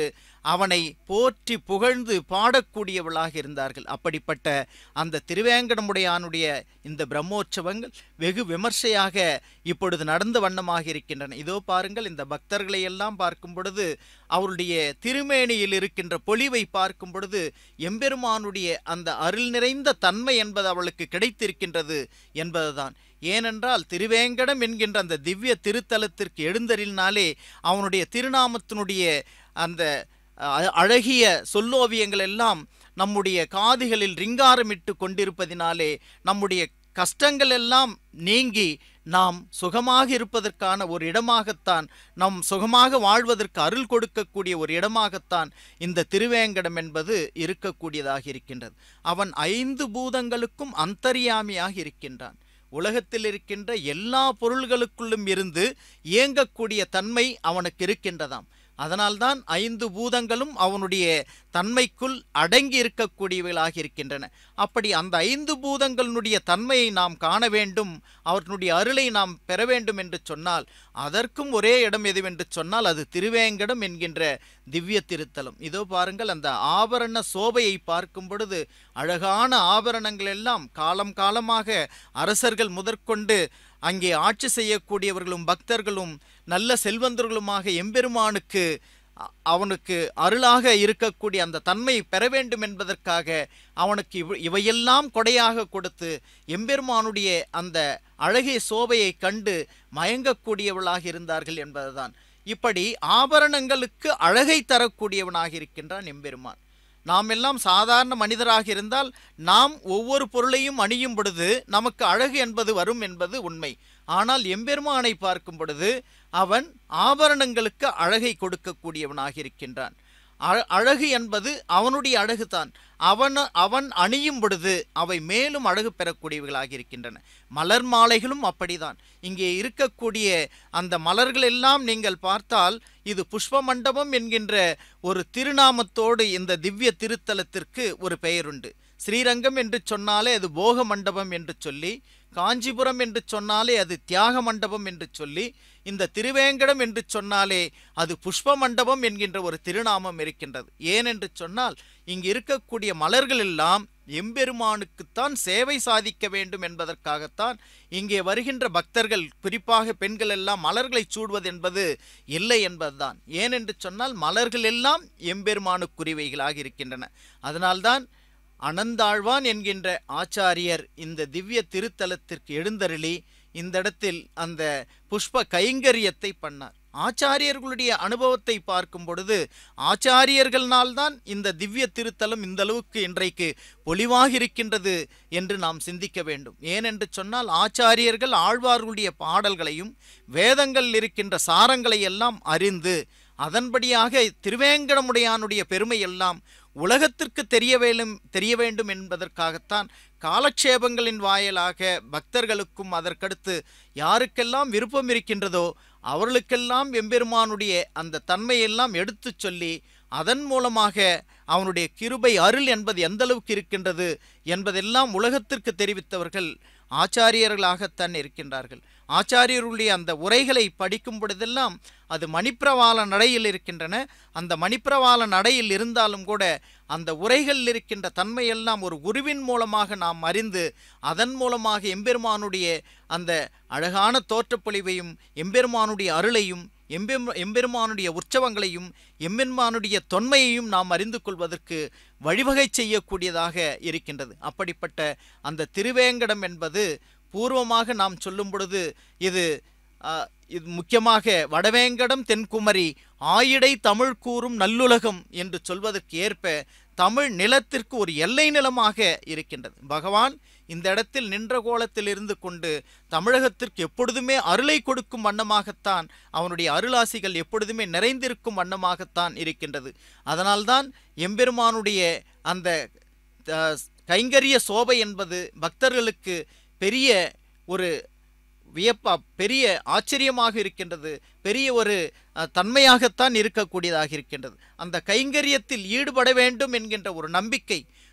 அவனை போற்றி புகழ்ந்து பாடக்கூடியவளாக இருந்தார்கள் அப்படிப்பட்ட அந்த திருவேங்கடமுடையானுடைய இந்த பிரம்மோற்சவங்கள் வெகு விமர்சையாக இப்பொழுது நடந்த வண்ணமாக இருக்கின்றன இதோ பாருங்கள் இந்த பக்தர்களை எல்லாம் பார்க்கும் பொழுது அவருடைய திருமேனியில் இருக்கின்ற பொலிவை பார்க்கும் பொழுது எம்பெருமானுடைய அந்த அருள் நிறைந்த தன்மை என்பது அவளுக்கு கிடைத்திருக்கின்றது என்பதுதான் ஏனென்றால் திருவேங்கடம் என்கின்ற அந்த திவ்ய திருத்தலத்திற்கு எழுந்தரினாலே அவனுடைய திருநாமத்தினுடைய அந்த அ- அழகிய சொல்லோவியங்கள் எல்லாம் நம்முடைய காதுகளில் ரிங்காரமிட்டு கொண்டிருப்பதினாலே நம்முடைய கஷ்டங்கள் எல்லாம் நீங்கி நாம் சுகமாக இருப்பதற்கான ஒரு இடமாகத்தான் நம் சுகமாக வாழ்வதற்கு அருள் கொடுக்கக்கூடிய ஒரு இடமாகத்தான் இந்த திருவேங்கடம் என்பது இருக்கக்கூடியதாக இருக்கின்றது அவன் ஐந்து பூதங்களுக்கும் அந்தரியாமியாக இருக்கின்றான் உலகத்தில் இருக்கின்ற எல்லா பொருள்களுக்குள்ளும் இருந்து இயங்கக்கூடிய தன்மை அவனுக்கு இருக்கின்றதாம் அதனால்தான் ஐந்து பூதங்களும் அவனுடைய தன்மைக்குள் அடங்கி இருக்கக்கூடியவைகளாக இருக்கின்றன அப்படி அந்த ஐந்து பூதங்களுடைய தன்மையை நாம் காண வேண்டும் அவர்களுடைய அருளை நாம் பெற வேண்டும் என்று சொன்னால் அதற்கும் ஒரே இடம் எதுவென்று சொன்னால் அது திருவேங்கடம் என்கின்ற திவ்ய திருத்தலம் இதோ பாருங்கள் அந்த ஆபரண சோபையை பார்க்கும் பொழுது அழகான ஆபரணங்கள் எல்லாம் காலம் காலமாக அரசர்கள் முதற்கொண்டு அங்கே ஆட்சி செய்யக்கூடியவர்களும் பக்தர்களும் நல்ல செல்வந்தர்களுமாக எம்பெருமானுக்கு அ- அவனுக்கு அருளாக இருக்கக்கூடிய அந்த தன்மை பெற வேண்டும் என்பதற்காக அவனுக்கு இவ இவையெல்லாம் கொடையாக கொடுத்து எம்பெருமானுடைய அந்த அழகிய சோபையை கண்டு மயங்கக்கூடியவளாக இருந்தார்கள் என்பதுதான் இப்படி ஆபரணங்களுக்கு அழகை தரக்கூடியவனாக இருக்கின்றான் எம்பெருமான் நாம் எல்லாம் சாதாரண மனிதராக இருந்தால் நாம் ஒவ்வொரு பொருளையும் அணியும் பொழுது நமக்கு அழகு என்பது வரும் என்பது உண்மை ஆனால் எம்பெருமானை பார்க்கும் பொழுது அவன் ஆபரணங்களுக்கு அழகை கொடுக்கக்கூடியவனாக இருக்கின்றான் அ- அழகு என்பது அவனுடைய அழகுதான் அவன் அவன் அணியும் பொழுது அவை மேலும் அழகு பெறக்கூடியவைகளாக இருக்கின்றன மலர் மாலைகளும் அப்படிதான் இங்கே இருக்கக்கூடிய அந்த மலர்கள் எல்லாம் நீங்கள் பார்த்தால் இது புஷ்ப மண்டபம் என்கின்ற ஒரு திருநாமத்தோடு இந்த திவ்ய திருத்தலத்திற்கு ஒரு பெயருண்டு ஸ்ரீரங்கம் என்று சொன்னாலே அது போக மண்டபம் என்று சொல்லி காஞ்சிபுரம் என்று சொன்னாலே அது தியாக மண்டபம் என்று சொல்லி இந்த திருவேங்கடம் என்று சொன்னாலே அது புஷ்ப மண்டபம் என்கின்ற ஒரு திருநாமம் இருக்கின்றது ஏன் என்று சொன்னால் இங்கு இருக்கக்கூடிய மலர்கள் எல்லாம் எம்பெருமானுக்குத்தான் சேவை சாதிக்க வேண்டும் என்பதற்காகத்தான் இங்கே வருகின்ற பக்தர்கள் குறிப்பாக பெண்கள் எல்லாம் மலர்களை சூடுவது என்பது இல்லை என்பதுதான் ஏன் என்று சொன்னால் மலர்கள் எல்லாம் எம்பெருமானுக்குரியவைகளாக இருக்கின்றன அதனால்தான் அனந்தாழ்வான் என்கின்ற ஆச்சாரியர் இந்த திவ்ய திருத்தலத்திற்கு எழுந்தருளி இந்த இடத்தில் அந்த புஷ்ப கைங்கரியத்தை பண்ணார் ஆச்சாரியர்களுடைய அனுபவத்தை பார்க்கும் பொழுது ஆச்சாரியர்கள்னால்தான் இந்த திவ்ய திருத்தலம் இந்த அளவுக்கு இன்றைக்கு பொலிவாக இருக்கின்றது என்று நாம் சிந்திக்க வேண்டும் ஏனென்று சொன்னால் ஆச்சாரியர்கள் ஆழ்வார்களுடைய பாடல்களையும் வேதங்கள் இருக்கின்ற சாரங்களை எல்லாம் அறிந்து அதன்படியாக திருவேங்கடமுடையானுடைய பெருமை எல்லாம் உலகத்திற்கு தெரிய வேண்டும் தெரிய வேண்டும் என்பதற்காகத்தான் காலக்ஷேபங்களின் வாயிலாக பக்தர்களுக்கும் அதற்கடுத்து யாருக்கெல்லாம் விருப்பம் இருக்கின்றதோ அவர்களுக்கெல்லாம் எம்பெருமானுடைய அந்த தன்மையெல்லாம் எடுத்துச் சொல்லி அதன் மூலமாக அவனுடைய கிருபை அருள் என்பது எந்த அளவுக்கு இருக்கின்றது என்பதெல்லாம் உலகத்திற்கு தெரிவித்தவர்கள் ஆச்சாரியர்களாகத்தான் இருக்கின்றார்கள் ஆச்சாரியர்களுடைய அந்த உரைகளை படிக்கும் பொழுதெல்லாம் அது மணிப்பிரவாள நடையில் இருக்கின்றன அந்த மணிப்பிரவாள நடையில் இருந்தாலும் கூட அந்த உரைகளில் இருக்கின்ற தன்மையெல்லாம் ஒரு குருவின் மூலமாக நாம் அறிந்து அதன் மூலமாக எம்பெருமானுடைய அந்த அழகான தோற்றப்பொழிவையும் எம்பெருமானுடைய அருளையும் எம்பெம் எம்பெருமானுடைய உற்சவங்களையும் எம்பெருமானுடைய தொன்மையையும் நாம் அறிந்து கொள்வதற்கு வழிவகை செய்யக்கூடியதாக இருக்கின்றது அப்படிப்பட்ட அந்த திருவேங்கடம் என்பது பூர்வமாக நாம் சொல்லும் பொழுது இது ஆ, இது முக்கியமாக வடவேங்கடம் தென்குமரி ஆயிடை தமிழ் கூறும் நல்லுலகம் என்று சொல்வதற்கு ஏற்ப தமிழ் நிலத்திற்கு ஒரு எல்லை நிலமாக இருக்கின்றது பகவான் இந்த இடத்தில் நின்ற கோலத்தில் இருந்து கொண்டு தமிழகத்திற்கு எப்பொழுதுமே அருளை கொடுக்கும் வண்ணமாகத்தான் அவனுடைய அருளாசிகள் எப்பொழுதுமே நிறைந்திருக்கும் வண்ணமாகத்தான் இருக்கின்றது அதனால்தான் எம்பெருமானுடைய அந்த அஹ், கைங்கரிய சோபை என்பது பக்தர்களுக்கு பெரிய ஒரு வியப்பா பெரிய ஆச்சரியமாக இருக்கின்றது பெரிய ஒரு அஹ், தன்மையாகத்தான் இருக்கக்கூடியதாக இருக்கின்றது அந்த கைங்கரியத்தில் ஈடுபட வேண்டும் என்கின்ற ஒரு நம்பிக்கை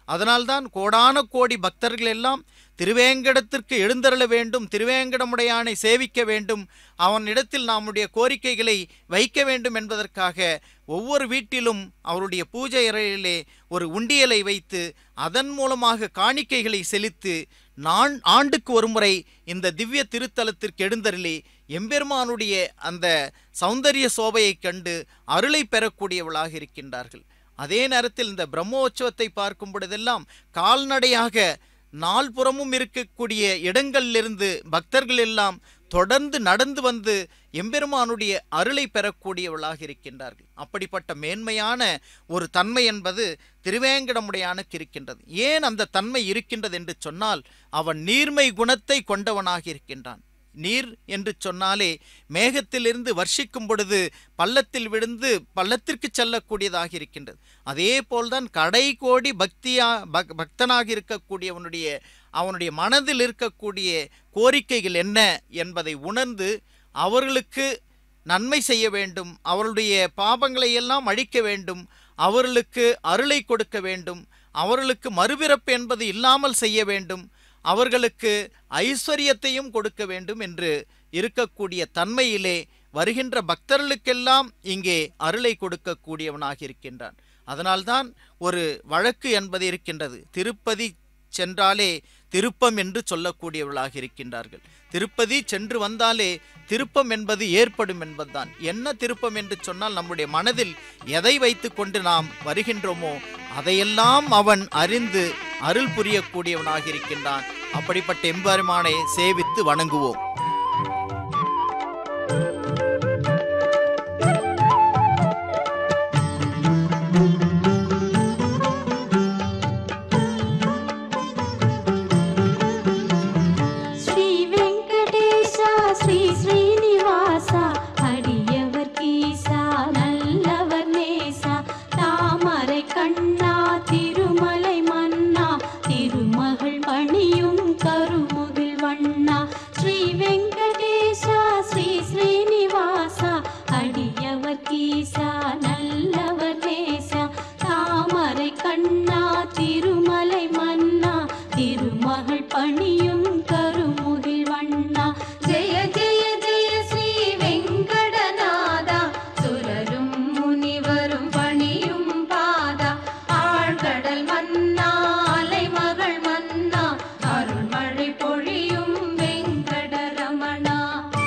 அதனால்தான் கோடான கோடி பக்தர்கள் எல்லாம் திருவேங்கடத்திற்கு எழுந்தருள வேண்டும் திருவேங்கடமுடையானை சேவிக்க வேண்டும் அவனிடத்தில் நம்முடைய கோரிக்கைகளை வைக்க வேண்டும் என்பதற்காக ஒவ்வொரு வீட்டிலும் அவருடைய பூஜை அறையிலே ஒரு உண்டியலை வைத்து அதன் மூலமாக காணிக்கைகளை செலுத்தி நான் ஆண்டுக்கு ஒருமுறை இந்த திவ்ய திருத்தலத்திற்கு எழுந்தருளி எம்பெருமானுடைய அந்த சௌந்தரிய சோபையைக் கண்டு அருளை பெறக்கூடியவளாக இருக்கின்றார்கள் அதே நேரத்தில் இந்த பிரம்மோற்சவத்தை பார்க்கும் பொழுதெல்லாம் கால்நடையாக நால்புறமும் இருக்கக்கூடிய இடங்களிலிருந்து பக்தர்கள் எல்லாம் தொடர்ந்து நடந்து வந்து எம்பெருமானுடைய அருளை பெறக்கூடியவளாக இருக்கின்றார்கள் அப்படிப்பட்ட மேன்மையான ஒரு தன்மை என்பது திருவேங்கடமுடையானுக்கு இருக்கின்றது ஏன் அந்த தன்மை இருக்கின்றது என்று சொன்னால் அவன் நீர்மை குணத்தை கொண்டவனாக இருக்கின்றான் நீர் என்று சொன்னாலே மேகத்திலிருந்து வர்ஷிக்கும் பொழுது பள்ளத்தில் விழுந்து பள்ளத்திற்கு செல்லக்கூடியதாக இருக்கின்றது அதே போல்தான் கடை கோடி பக்தியா பக் பக்தனாக இருக்கக்கூடியவனுடைய அவனுடைய மனதில் இருக்கக்கூடிய கோரிக்கைகள் என்ன என்பதை உணர்ந்து அவர்களுக்கு நன்மை செய்ய வேண்டும் அவர்களுடைய பாபங்களை எல்லாம் அழிக்க வேண்டும் அவர்களுக்கு அருளை கொடுக்க வேண்டும் அவர்களுக்கு மறுபிறப்பு என்பது இல்லாமல் செய்ய வேண்டும் அவர்களுக்கு ஐஸ்வர்யத்தையும் கொடுக்க வேண்டும் என்று இருக்கக்கூடிய தன்மையிலே வருகின்ற பக்தர்களுக்கெல்லாம் இங்கே அருளை கொடுக்கக்கூடியவனாக இருக்கின்றான் அதனால்தான் ஒரு வழக்கு என்பது இருக்கின்றது திருப்பதி சென்றாலே திருப்பம் என்று சொல்லக்கூடியவர்களாக இருக்கின்றார்கள் திருப்பதி சென்று வந்தாலே திருப்பம் என்பது ஏற்படும் என்பதுதான் என்ன திருப்பம் என்று சொன்னால் நம்முடைய மனதில் எதை வைத்துக்கொண்டு நாம் வருகின்றோமோ அதையெல்லாம் அவன் அறிந்து அருள் புரியக்கூடியவனாக இருக்கின்றான் அப்படிப்பட்ட எம்பெருமானை சேவித்து வணங்குவோம் శ్రీ వెంకటేశ శ్రీ శ్రీనివాస அடியவர் கீசா நல்லவர் நேசா தாமரை கண்ணா திருமலை மன்னா திருமகள் பணியும் கருமுகில் வண்ணா ஸ்ரீ வெங்கடேச ஸ்ரீ ஸ்ரீனிவாச அடியவர் கீசா நல்லவர் நேசா தாமரை கண்ணா திருமலை மன்னா திருமகள் பணியும் கருமுகில் வண்ணா ஜெய ஜெய ஜெய ஸ்ரீ வெங்கடநாதா சுரரும் முனிவரும் பணியும் பாதா ஆழ்கடல் மன்னா அலை மகள் மன்னா அருள்மழை பொழியும் வெங்கடரமணா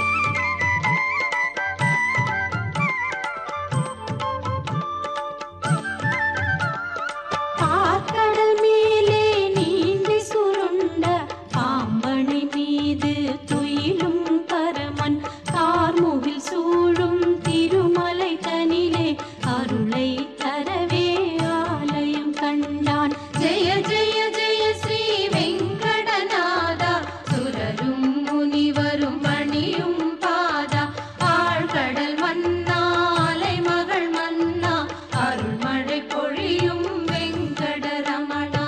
பார்க்கடல் மேலே நீந்தி சுருண்ட பாம்பனை மீது துயிலும் பரமன் கார்முகில் சூழும் திருமலை தனிலே அருளை தரவே ஆலயம் கண்டான் ஜெய ஜெய ஜெய ஸ்ரீ வெங்கடநாதா சுரரும் முனிவரும் பணியும் பாதா ஆழ்கடல் மன்னா அலை மகள் மன்னா அருள்மழை பொழியும் வெங்கடரமணா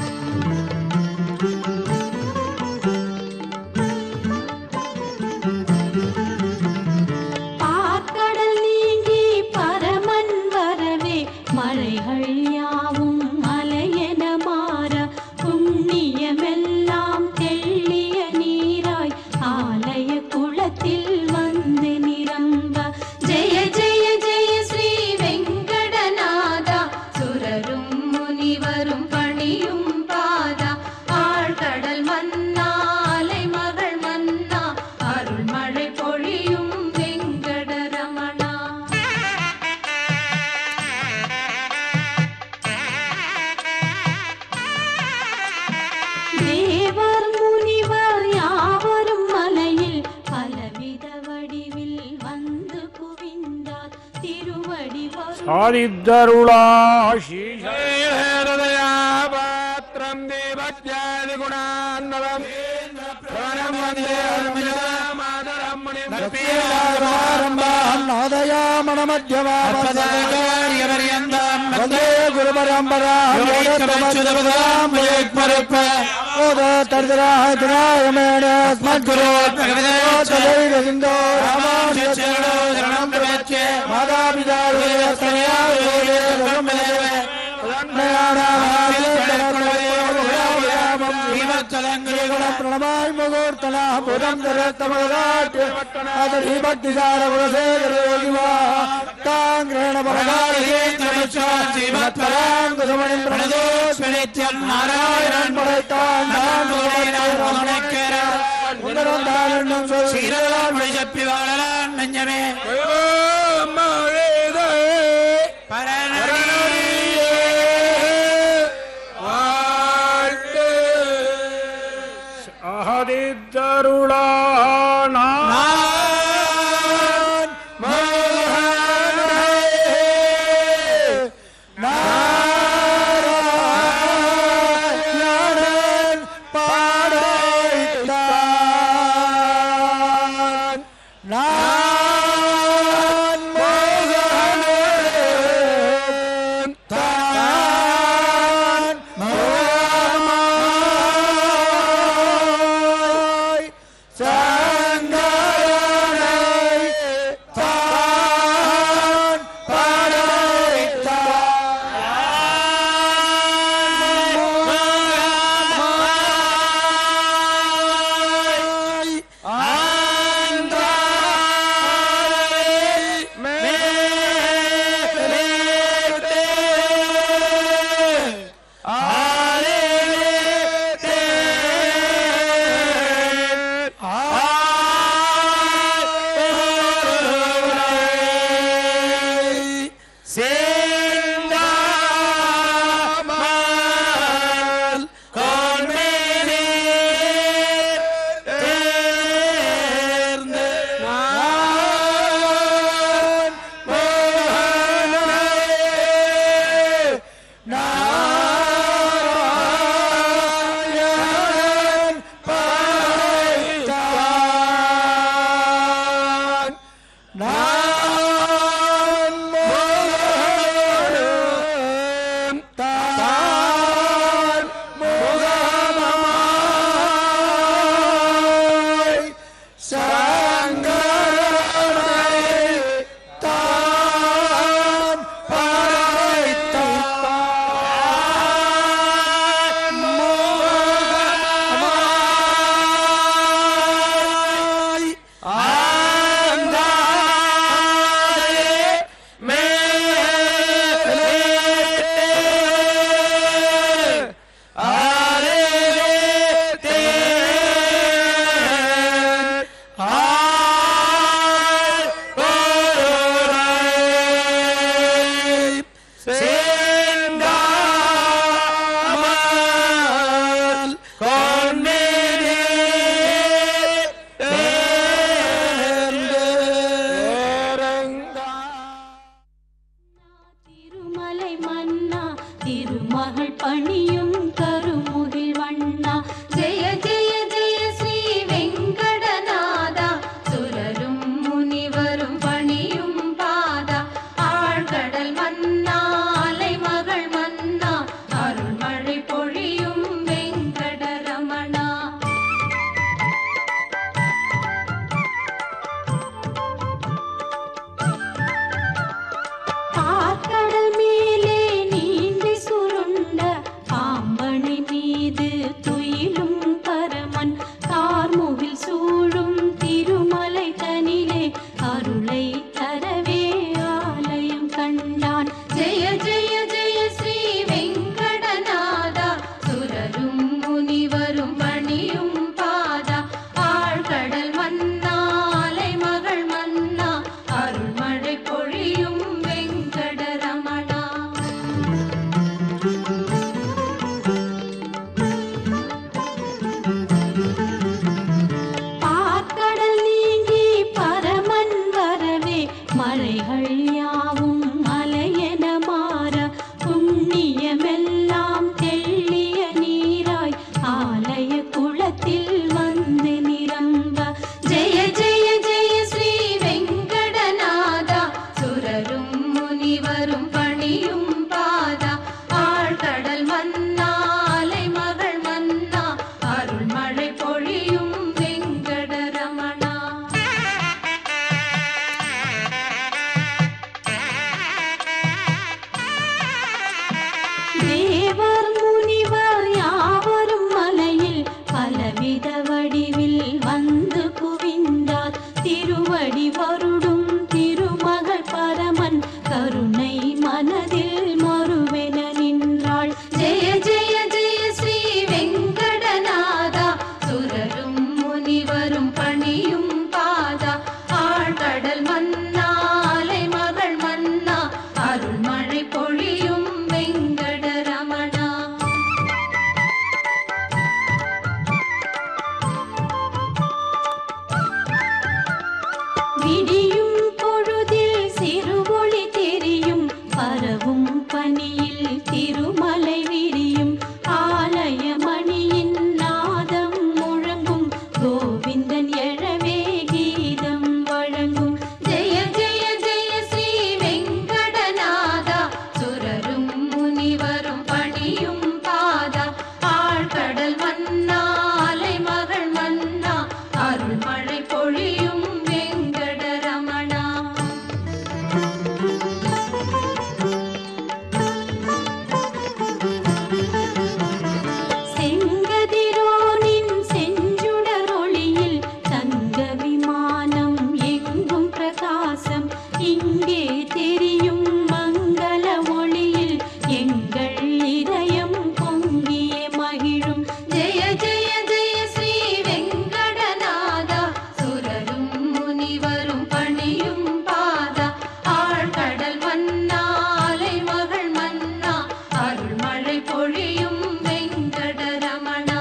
பார்க்கடல் நீங்கி பரமன் வரவே மழைகள் யாவும் மலையென மாற புண்ணியமெல்லாம் தெள்ளிய நீராய் ஆலய குளத்தில் வந்து நிரம்ப ஜெய ஜெய ஜெய ஸ்ரீ வெங்கடநாதா சுரரும் முனிவரும் பணியும் பாதா ஆழ்கடல் மன்னா அலை மகள் மன்னா அருள்மழை பொழியும் வெங்கடரமணா தேவர் முனிவர் யாவரும் மலையில் பலவித வடிவில் வந்து குவிந்தார் திருவடி வரும் ഹൃദയാപാത്രം ദീപജ്ഞാതി ഗുണാന്നവം ഭവനം വന്ദേ മാതരം വന്ദേ ഗുരുപരമ്പരാ മാതാപിതാ புரம் தரத்தமராட்டு அதரி பக்தி சார குலசேகர யோகிவா தாங்கிரேண பரகாரேந்திரமச்சாந்தி மத்பராங்க சுமணின் பிரணதோஸ்மி நித்யம் நாராயணன் படைத்தான் நான் உந்தரம் தாரண்யம் சொல் சீரதான் மொழி சப்பி வாழலாம் நெஞ்சமே சங்கர விடியும் பொழுதில் சிறுவொளி தெரியும் பரவும் பனியில் திருமலை விரியும் ஆலய மணியின் நாதம் முழங்கும் கோவிந்தன் எழவே கீதம் வழங்கும் ஜெய ஜெய ஜெய ஸ்ரீ வெங்கடநாதா சுரரும் முனிவரும் பணியும் பாதா ஆழ்கடல் மன்னா அலை மகள் மன்னா அருள்மழை பொழியும் வெங்கடரமணா செங்கதிரோனின் செஞ்சுடர் ஒளியில் தங்க விமானம் எங்கும் பிரகாசம் இங்கே தெரியும் மங்கள ஒளியில் எங்கள் இதயம் பொங்கிய மகிழும் ஜெய ஜெய ஜெய ஸ்ரீ வெங்கடநாதா சுரரும் முனிவரும் பணியும் பாதா ஆழ்கடல் மன்னா அலை மகள் மன்னா அருள்மழை பொழியும் வெங்கடரமணா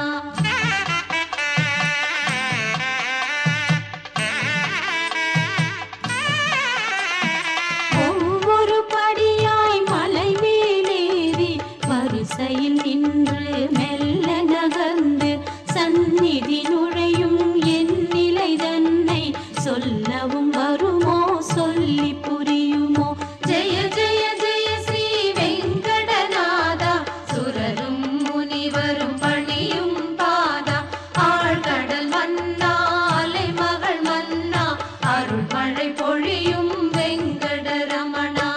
ஒவ்வொரு படியாய் மலை மேலேறி வரிசையில் நின்று மெல்ல நகர்ந்து சந்நிதி நுழையும் என் நிலை தன்னை சொல்லவும் வருமோ சொல்லி புரியுமோ ஜெய ஜெய ஜெய ஸ்ரீ வெங்கடநாதா சுரரும் முனிவரும் பணியும் பாதா ஆழ்கடல் மன்னா அலை மகள் மன்னா அருள்மழை பொழியும் வெங்கடரமணா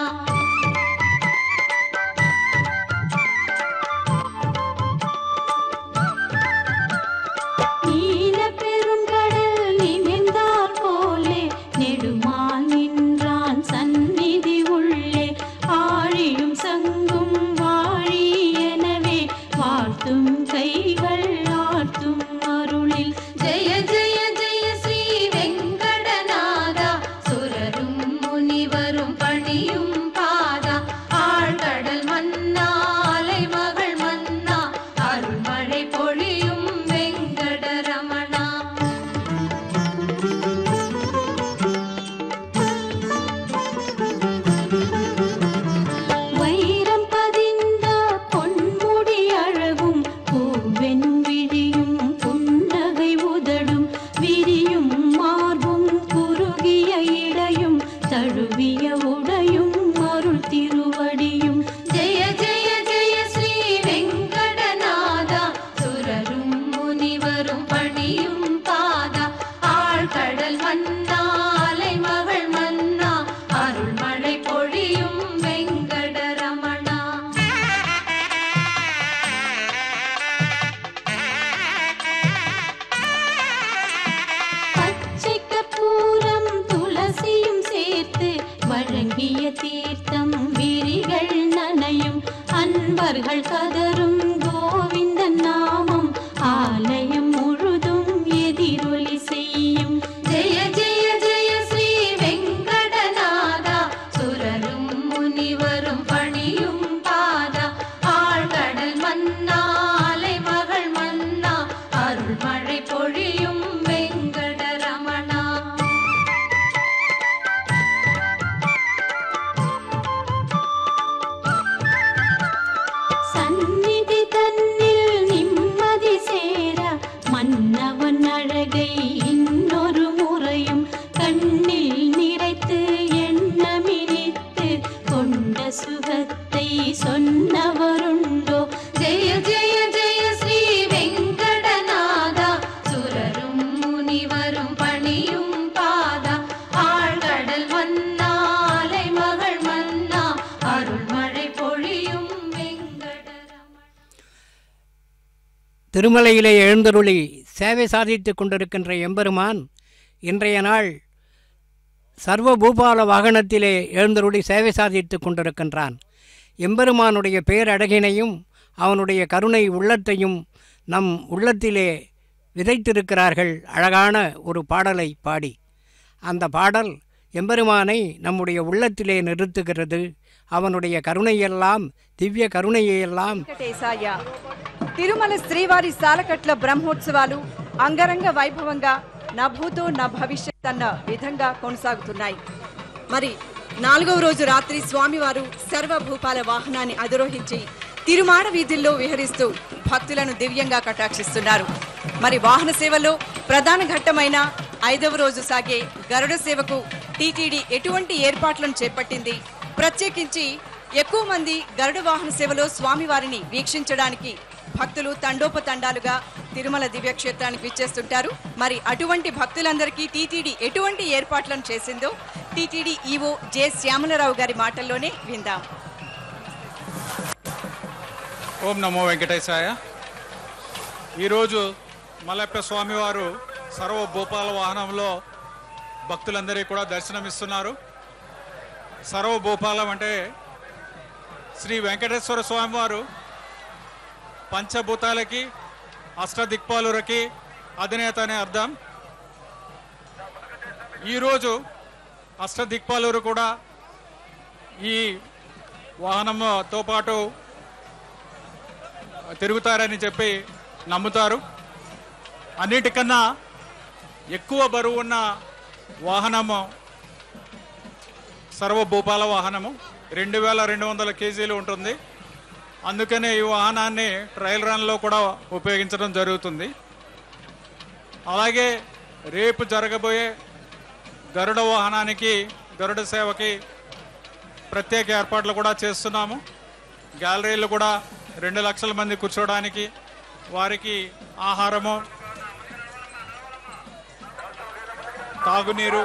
நீல பெருங்கடல் நிமிர்ந்தார் போலே நெடுமால் நின்றான் சந்நிதி உள்ளே ஆழியும் சங்கும் வாழி எனவே வாழ்த்தும் கைகள் ஆர்த்தும் அருளில் ஜெய ஜெய ஜெய ஸ்ரீ வெங்கடநாதா சுரரும் முனிவரும் பணியும் பாதா ஆழ்கடல் மன்னா அலை மகள் மன்னா அருள்மழை பொழியும் வெங்கடரமணா வைரம் பதிந்த பொன்முடி அழகும் பூவென் விழியும் புன்னகை உதடும் விரியும் மார்பும் குறுகிய இடையும் தழுவிய உடையும் அருள் திருவடியும் ஜெய ஜெய ஜெய ஸ்ரீ வெங்கடநாதா சுரரும் முனிவரும் பணியும் பாதா ஆழ்கடல் மன்னா அலை மகள் மன்னா அருள்மழை பொழியும் வெங்கடரமணா பச்சை கற்பூரம் துளசியும் சேர்த்து வழங்கிய தீர்த்தம் விரிகள் நனையும் அன்பர்கள் கதரும் கோவிந்தன் நாமம் ஆலயம் முழுதும் எதிரொலி செய்யும் ஜெய ஜெய ஜெய ஸ்ரீ வெங்கடநாதா சுரரும் முனிவரும் பணியும் பாதா ஆழ்கடல் மன்னா அலை மகள் மன்னா அருள்மழை பொழியும் வெங்கடரமணா சந்நிதி தன்னில் நிம்மதி சேர மன்னவன் அழகை இன்னொரு முறையும் கண்ணில் நிறைத்து எண்ணமினித்து கொண்ட சுகத்தை சொன்னவருண்டோ ஜெய ஜெய ஜெய ஸ்ரீ வெங்கடநாதா சுரரும் முனிவரும் பணியும் பாதா ஆழ்கடல் மன்னா அலை மகள் மன்னா அருள்மழை பொழியும் வெங்கடரமணா திருமலையிலே எழுந்தருளி சேவை சாதித்துக் கொண்டிருக்கின்ற எம்பெருமான் இன்றைய நாள் சர்வ பூபால வாகனத்திலே எழுந்தருளி சேவை சாதித்துக் கொண்டிருக்கின்றான் எம்பெருமானுடைய பேரழகினையும் அவனுடைய கருணை உள்ளத்தையும் நம் உள்ளத்திலே விதைத்திருக்கிறார்கள் அழகான ஒரு பாடலை பாடி அந்த பாடல் எம்பெருமானை நம்முடைய உள்ளத்திலே நிறுத்துகிறது அவனுடைய கருணையெல்லாம் திவ்ய கருணையெல்லாம் వెంకటేశాయ తిరుమల శ్రీవారి సాలకట్ల బ్రహ్మోత్సవాలు అంగరంగ వైభవంగా నా భూతో నా భవిష్యత్ అన్న విధంగా కొనసాగుతున్నాయి మరి నాలుగవ రోజు రాత్రి స్వామివారు సర్వభూపాల వాహనాన్ని అధిరోహించి తిరుమాడ వీధుల్లో విహరిస్తూ భక్తులను దివ్యంగా కటాక్షిస్తున్నారు మరి వాహన సేవలో ప్రధాన ఘట్టమైన ఐదవ రోజు సాగే గరుడ సేవకు టీటీడీ ఎటువంటి ఏర్పాట్లను చేపట్టింది ప్రత్యేకించి ఎక్కువ మంది గరుడ వాహన సేవలో స్వామివారిని వీక్షించడానికి భక్తులు తండోపతండాలుగా తిరుమల దివ్యక్షేత్రానికి విచ్చేస్తుంటారు మరి అటువంటి భక్తులందరికీ టీటీడీ ఎటువంటి ఏర్పాట్లను చేసిందో టీటీడీ ఈవో జె శ్యామలరావు గారి మాటల్లోనే విందాం ఓం నమో వెంకటేశాయ ఈరోజు మల్లెప్ప స్వామివారు సర్వ భూపాల వాహనంలో భక్తులందరికీ కూడా దర్శనమిస్తున్నారు సర్వ భూపాలం అంటే శ్రీ వెంకటేశ్వర స్వామివారు పంచభూతాలకి అష్టదిక్పాలులకి అధినేత అనే అర్థం ఈరోజు అష్టదిక్పాలురు కూడా ఈ వాహనంతో పాటు తిరుగుతారని చెప్పి నమ్ముతారు అన్నిటికన్నా ఎక్కువ బరువు ఉన్న వాహనము సర్వభూపాల వాహనము రెండు వేల రెండు వందల కేజీలు ఉంటుంది అందుకనే ఈ వాహనాన్ని ట్రయల్ రన్లో కూడా ఉపయోగించడం జరుగుతుంది అలాగే రేపు జరగబోయే గరుడ వాహనానికి గరుడ సేవకి ప్రత్యేక ఏర్పాట్లు కూడా చేస్తున్నాము గ్యాలరీలు కూడా రెండు లక్షల మంది కూర్చోడానికి వారికి ఆహారము తాగునీరు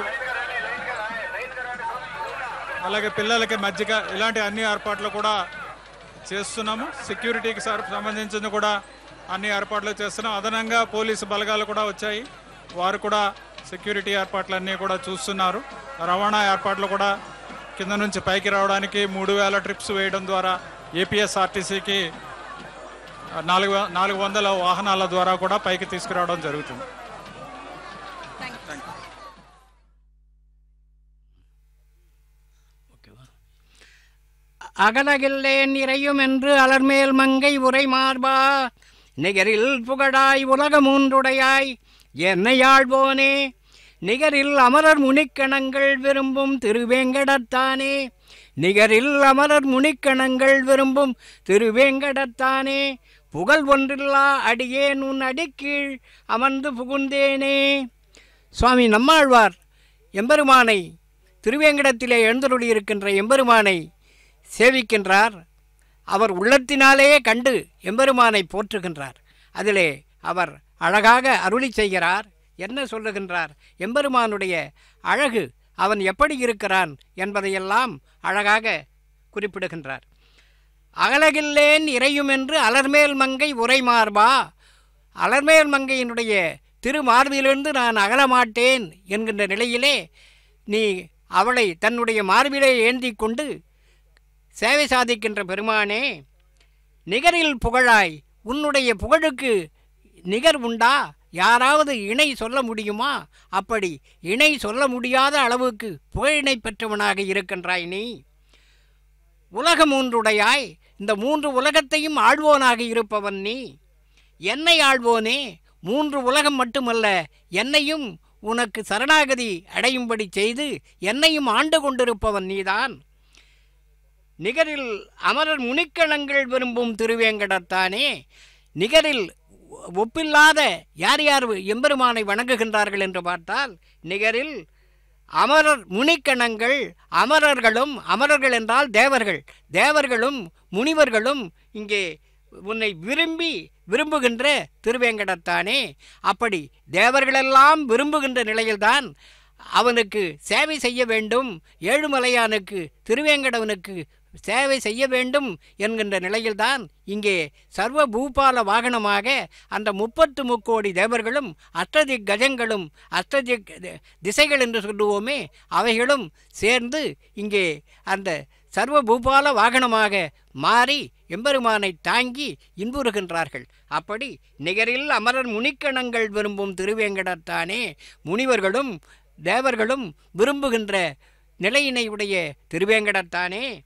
అలాగే పిల్లలకి మజ్జిగ ఇలాంటి అన్ని ఏర్పాట్లు కూడా చేస్తున్నాము సెక్యూరిటీకి సార్ సంబంధించిన కూడా అన్ని ఏర్పాట్లు చేస్తున్నాం అదనంగా పోలీసు బలగాలు కూడా వచ్చాయి వారు కూడా సెక్యూరిటీ ఏర్పాట్లన్నీ కూడా చూస్తున్నారు రవాణా ఏర్పాట్లు కూడా కింద నుంచి పైకి రావడానికి మూడు వేల ట్రిప్స్ వేయడం ద్వారా ఏపీఎస్ఆర్టీసీకి నాలుగు వే- నాలుగు వందల వాహనాల ద్వారా కూడా పైకి తీసుకురావడం జరుగుతుంది அகலகில்லேன் இறையும் என்று அலர்மேல் மங்கை உரை மார்பா நிகரில் புகழாய் உலகமூன்றுடையாய் என்னையாழ்வோனே நிகரில் அமரர் முனிக்கணங்கள் விரும்பும் திருவேங்கடத்தானே நிகரில் அமரர் முனிக்கணங்கள் விரும்பும் திருவேங்கடத்தானே புகழ் ஒன்றில்லா அடியேன் உன் அடிக்கீழ் அமர்ந்து புகுந்தேனே சுவாமி நம்மாழ்வார் எம்பெருமானை திருவேங்கடத்திலே எழுந்தருளியிருக்கின்ற எம்பெருமானை சேவிக்கின்றார் அவர் உள்ளத்தினாலேயே கண்டு எம்பெருமானை போற்றுகின்றார் அதிலே அவர் அழகாக அருளி செய்கிறார் என்ன சொல்லுகின்றார் எம்பெருமானுடைய அழகு அவன் எப்படி இருக்கிறான் என்பதையெல்லாம் அழகாக குறிப்பிடுகின்றார் அகலகில்லேன் இறையும் என்று அலர்மேல் மங்கை உரைமார்பா அலர்மேல் மங்கையினுடைய திருமார்பிலிருந்து நான் அகலமாட்டேன் என்கின்ற நிலையிலே நீ அவளை தன்னுடைய மார்பிலே ஏந்தி கொண்டு சேவை சாதிக்கின்ற பெருமானே நிகரில் புகழாய் உன்னுடைய புகழுக்கு நிகர் உண்டா யாராவது இணை சொல்ல முடியுமா அப்படி இணை சொல்ல முடியாத அளவுக்கு புகழினை பெற்றவனாக இருக்கின்றாய் நீ உலகம் மூன்றுடையாய் இந்த மூன்று உலகத்தையும் ஆழ்வோனாக இருப்பவன் நீ என்னை ஆழ்வோனே மூன்று உலகம் மட்டுமல்ல என்னையும் உனக்கு சரணாகதி அடையும்படி செய்து என்னையும் ஆண்டு கொண்டிருப்பவன் நீதான் நிகரில் அமரர் முனிக்கணங்கள் விரும்பும் திருவேங்கடத்தானே நிகரில் ஒப்பில்லாத யார் யார் எம்பெருமானை வணங்குகின்றார்கள் என்று பார்த்தால் நிகரில் அமரர் முனிக்கணங்கள் அமரர்களும் அமரர்கள் என்றால் தேவர்கள் தேவர்களும் முனிவர்களும் இங்கே உன்னை விரும்பி விரும்புகின்ற திருவேங்கடத்தானே அப்படி தேவர்களெல்லாம் விரும்புகின்ற நிலையில்தான் அவனுக்கு சேவை செய்ய வேண்டும் ஏழுமலையானுக்கு திருவேங்கடவனுக்கு சேவை செய்ய வேண்டும் என்கின்ற நிலையில்தான் இங்கே சர்வ பூபால வாகனமாக அந்த முப்பத்து முக்கோடி தேவர்களும் அஷ்டதி கஜங்களும் அஷ்டதி திசைகள் என்று சொல்லுவோமே அவைகளும் சேர்ந்து இங்கே அந்த சர்வ பூபால வாகனமாக மாறி எம்பெருமானை தாங்கி இன்புறுகின்றார்கள் அப்படி நிகரில் அமரர் முனிக்கணங்கள் விரும்பும் திருவேங்கடத்தானே முனிவர்களும் தேவர்களும் விரும்புகின்ற நிலையினை உடைய திருவேங்கடத்தானே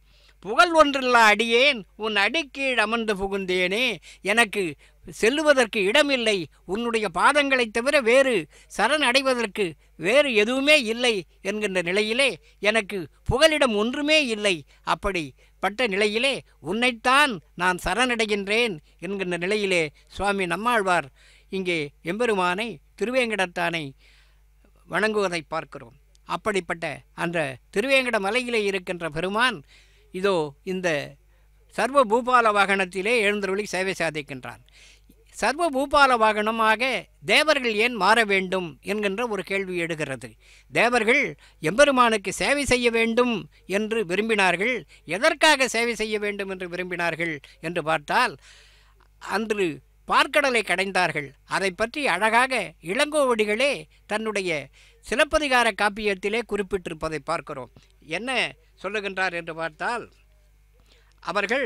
புகழ் ஒன்றில்லா அடியேன் உன் அடிக்கீழ் அமர்ந்து புகுந்தேனே எனக்கு செல்லுவதற்கு இடமில்லை உன்னுடைய பாதங்களைத் தவிர வேறு சரண் அடைவதற்கு வேறு எதுவுமே இல்லை என்கின்ற நிலையிலே எனக்கு புகலிடம் ஒன்றுமே இல்லை அப்படிப்பட்ட நிலையிலே உன்னைத்தான் நான் சரணடைகின்றேன் என்கின்ற நிலையிலே சுவாமி நம்மாழ்வார் இங்கே எம்பெருமானை திருவேங்கடத்தானை வணங்குவதை பார்க்கிறோம் அப்படிப்பட்ட அந்த திருவேங்கட மலையிலே இருக்கின்ற பெருமான் இதோ இந்த சர்வ பூபால வாகனத்திலே எழுந்தருளி சேவை சாதிக்கின்றான் சர்வ பூபால வாகனமாக தேவர்கள் ஏன் மாற வேண்டும் என்கின்ற ஒரு கேள்வி எழுகிறது தேவர்கள் எம்பெருமானுக்கு சேவை செய்ய வேண்டும் என்று விரும்பினார்கள் எதற்காக சேவை செய்ய வேண்டும் என்று விரும்பினார்கள் என்று பார்த்தால் அன்று பார்க்கடலை கடைந்தார்கள் அதை பற்றி அழகாக இளங்கோவடிகளே தன்னுடைய சிலப்பதிகார காப்பியத்திலே குறிப்பிட்டிருப்பதை பார்க்கிறோம் என்ன சொல்லுகின்றார் என்று பார்த்தால் அவர்கள்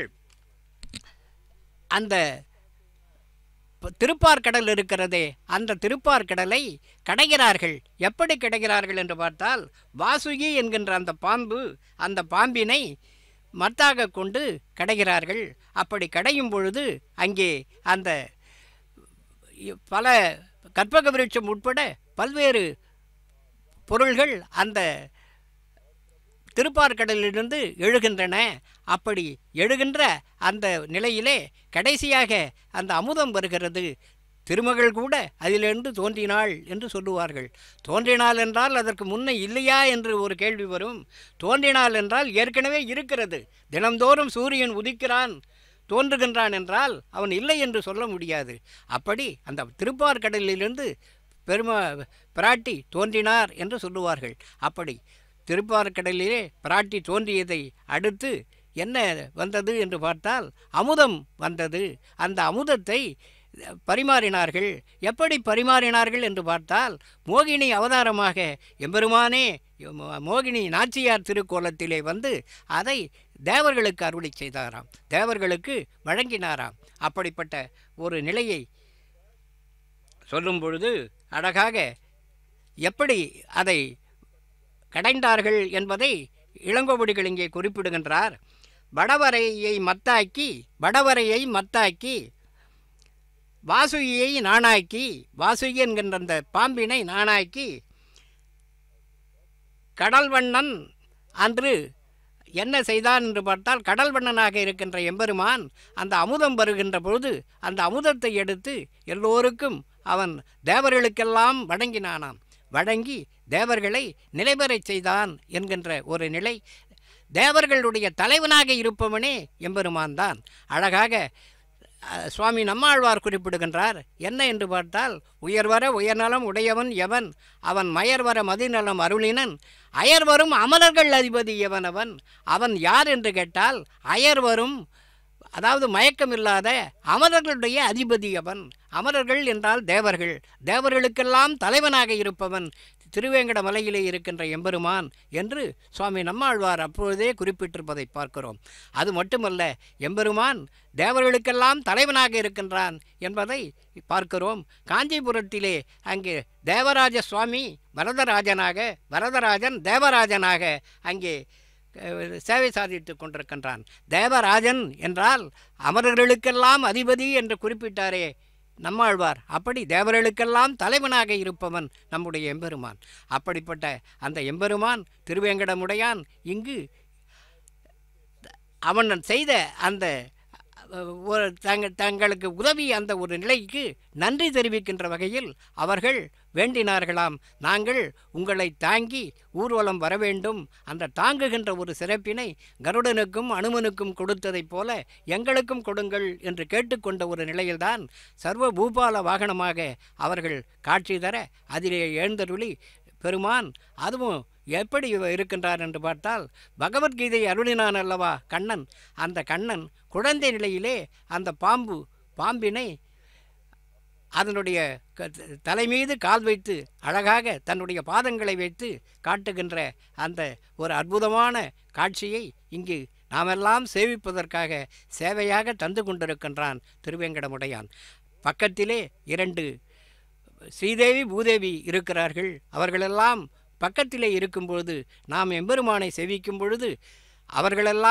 அந்த ப- திருப்பார்கடல் இருக்கிறதே அந்த திருப்பார்கடலை கடைகிறார்கள் எப்படி கடைகிறார்கள் என்று பார்த்தால் வாசுகி என்கின்ற அந்த பாம்பு அந்த பாம்பினை மத்தாக கொண்டு கடைகிறார்கள் அப்படி கடையும் பொழுது அங்கே அந்த இ- பல கற்பக விருட்சம் உட்பட பல்வேறு பொருள்கள் அந்த திருப்பார்கடலிலிருந்து எழுகின்றன அப்படி எழுகின்ற அந்த நிலையிலே கடைசியாக அந்த அமுதம் வருகிறது திருமகள் கூட அதிலிருந்து தோன்றினாள் என்று சொல்லுவார்கள் தோன்றினாள் என்றால் அதற்கு முன்ன இல்லையா என்று ஒரு கேள்வி வரும் தோன்றினாள் என்றால் ஏற்கனவே இருக்கிறது தினம்தோறும் சூரியன் உதிக்கிறான் தோன்றுகின்றான் என்றால் அவன் இல்லை என்று சொல்ல முடியாது அப்படி அந்த திருப்பார்கடலிலிருந்து பெருமா பிராட்டி தோன்றினார் என்று சொல்லுவார்கள் அப்படி திருப்பார்கடலிலே பிராட்டி தோன்றியதை அடுத்து என்ன வந்தது என்று பார்த்தால் அமுதம் வந்தது அந்த அமுதத்தை பரிமாறினார்கள் எப்படி பரிமாறினார்கள் என்று பார்த்தால் மோகினி அவதாரமாக எம்பெருமானே மோ- மோகினி நாச்சியார் திருக்கோலத்திலே வந்து அதை தேவர்களுக்கு அருளி செய்தாராம் தேவர்களுக்கு வழங்கினாராம் அப்படிப்பட்ட ஒரு நிலையை சொல்லும் பொழுது அழகாக எப்படி அதை கடைந்தார்கள் என்பதை இளங்கோவடிகள் இங்கே குறிப்பிடுகின்றார் வடவரையை மத்தாக்கி வடவரையை மத்தாக்கி வாசுகியை நாணாக்கி வாசுகி என்கின்ற அந்த பாம்பினை நாணாக்கி கடல்வண்ணன் அன்று என்ன செய்தான் என்று பார்த்தால் கடல்வண்ணனாக இருக்கின்ற எம்பெருமான் அந்த அமுதம் வருகின்ற பொழுது அந்த அமுதத்தை எடுத்து எல்லோருக்கும் அவன் தேவர்களுக்கெல்லாம் வழங்கினானாம் வழங்கி தேவர்களை நிலைபெறச் செய்தான் என்கின்ற ஒரு நிலை தேவர்களுடைய தலைவனாக இருப்பவனே எம்பெருமான் தான் அழகாக அஹ், சுவாமி நம்மாழ்வார் குறிப்பிடுகின்றார் என்ன என்று பார்த்தால் உயர்வர உயர்நலம் உடையவன் எவன் அவன் மயர்வர மதிநலம் அருளினன் அயர்வரும் அமரர்கள் அதிபதி எவன் அவன் அவன் யார் என்று கேட்டால் அயர்வரும் அதாவது மயக்கமில்லாத அமரர்களுடைய அதிபதி அவன் அமரர்கள் என்றால் தேவர்கள் தேவர்களுக்கெல்லாம் தலைவனாக இருப்பவன் திருவேங்கட மலையிலே இருக்கின்ற எம்பெருமான் என்று சுவாமி நம்மாழ்வார் அப்பொழுதே குறிப்பிட்டிருப்பதை பார்க்கிறோம் அது மட்டுமல்ல எம்பெருமான் தேவர்களுக்கெல்லாம் தலைவனாக இருக்கின்றான் என்பதை பார்க்கிறோம் காஞ்சிபுரத்திலே அங்கே தேவராஜ சுவாமி வரதராஜனாக வரதராஜன் தேவராஜனாக அங்கே அஹ், சேவை சாதித்து கொண்டிருக்கின்றான் தேவராஜன் என்றால் அமரர்களுக்கெல்லாம் அதிபதி என்று குறிப்பிட்டாரே நம்மாழ்வார் அப்படி தேவர்களுக்கெல்லாம் தலைவனாக இருப்பவன் நம்முடைய எம்பெருமான் அப்படிப்பட்ட அந்த எம்பெருமான் திருவேங்கடமுடையான் இங்கு அவன் செய்த அந்த அஹ், ஒரு தங்க தங்களுக்கு உதவி அந்த ஒரு நிலைக்கு நன்றி தெரிவிக்கின்ற வகையில் அவர்கள் வேண்டினார்களாம் நாங்கள் உங்களை தாங்கி ஊர்வலம் வர வேண்டும் அந்த தாங்குகின்ற ஒரு சிறப்பினை கருடனுக்கும் அனுமனுக்கும் கொடுத்ததைப் போல எங்களுக்கும் கொடுங்கள் என்று கேட்டுக்கொண்ட ஒரு நிலையில்தான் சர்வ பூபால வாகனமாக அவர்கள் காட்சி தர அதிலே எழுந்தருளி பெருமான் அதுவும் எப்படி இவ இருக்கின்றார் என்று பார்த்தால் பகவத்கீதை அருளினான் அல்லவா கண்ணன் அந்த கண்ணன் குழந்தை நிலையிலே அந்த பாம்பு பாம்பினை அதனுடைய க- தலை மீது கால் வைத்து அழகாக தன்னுடைய பாதங்களை வைத்து காட்டுகின்ற அந்த ஒரு அற்புதமான காட்சியை இங்கு நாமெல்லாம் சேவிப்பதற்காக சேவையாக தந்து கொண்டிருக்கின்றான் திருவேங்கடமுடையான் பக்கத்திலே இரண்டு ஸ்ரீதேவி பூதேவி இருக்கிறார்கள் அவர்களெல்லாம் பக்கத்திலே இருக்கும்பொழுது நாம் எம்பெருமானை செவிக்கும் பொழுது அவர்களெல்லாம்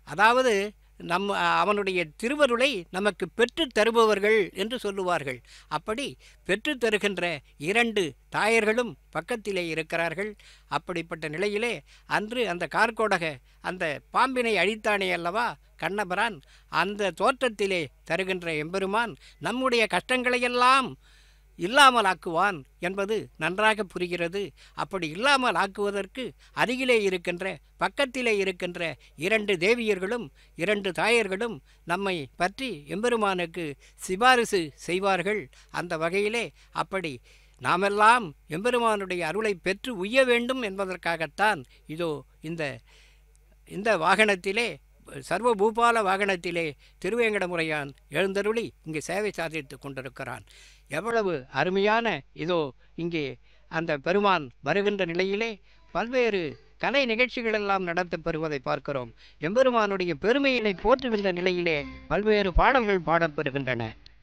அதாவது நம் அவனுடைய திருவருளை நமக்கு பெற்றுத் தருபவர்கள் என்று சொல்லுவார்கள் அப்படி பெற்றுத் தருகின்ற இரண்டு தாயர்களும் பக்கத்திலே இருக்கிறார்கள் அப்படிப்பட்ட நிலையிலே அன்று அந்த கார்கோடக அந்த பாம்பினை அழித்தானே அல்லவா கண்ணபரான் அந்த தோற்றத்திலே தருகின்ற எம்பெருமான் நம்முடைய கஷ்டங்களையெல்லாம் இல்லாமல் ஆக்குவான் என்பது நன்றாக புரிகிறது அப்படி இல்லாமல் ஆக்குவதற்கு அருகிலே இருக்கின்ற பக்கத்திலே இருக்கின்ற இரண்டு தேவியர்களும் இரண்டு தாயர்களும் நம்மை பற்றி எம்பெருமானுக்கு சிபாரிசு செய்வார்கள் அந்த வகையிலே அப்படி நாமெல்லாம் எம்பெருமானுடைய அருளை பெற்று உய்ய வேண்டும் என்பதற்காகத்தான் இதோ இந்த இந்த வாகனத்திலே சர்வ பூபால வாகனத்திலே திருவேங்கடமுறையான் எழுந்தருளி இங்கே சேவை சாதித்து கொண்டிருக்கிறான் எவ்வளவு அருமையான இதோ இங்கே அந்த பெருமான் வருகின்ற நிலையிலே பல்வேறு கலை நிகழ்ச்சிகளெல்லாம் நடத்தப்பெறுவதை பார்க்கிறோம் எம்பெருமானுடைய பெருமையினை போற்றுகின்ற நிலையிலே பல்வேறு பாடல்கள் பாடப்பெறுகின்றன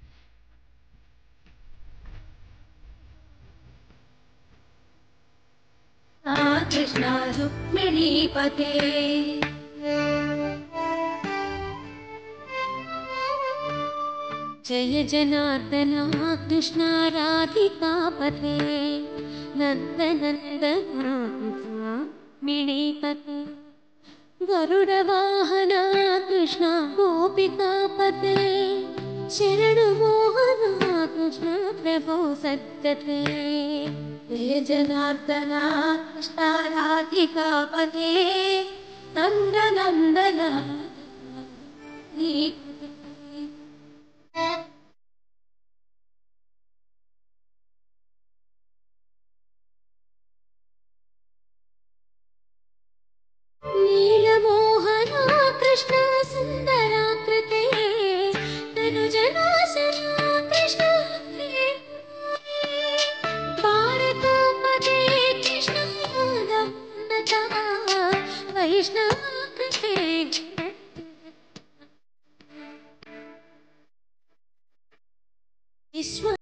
कृष्ण रुक्मिणीपते जय जनार्दना कृष्ण राधिकापते नन्दनन्दना मिणीपते गरुडवाहना कृष्ण गोपिकापते शरणुमोहना कृष्ण प्रभो सद्गते जय जनार्दना कृष्ण राधिकापते नन्दनन्दना नीलमोहना कृष्ण सुन्दराकृते तनुजनाशना कृष्ण भारतोपदे कृष्ण यादवन्नता वैष्णवाकृते विश्व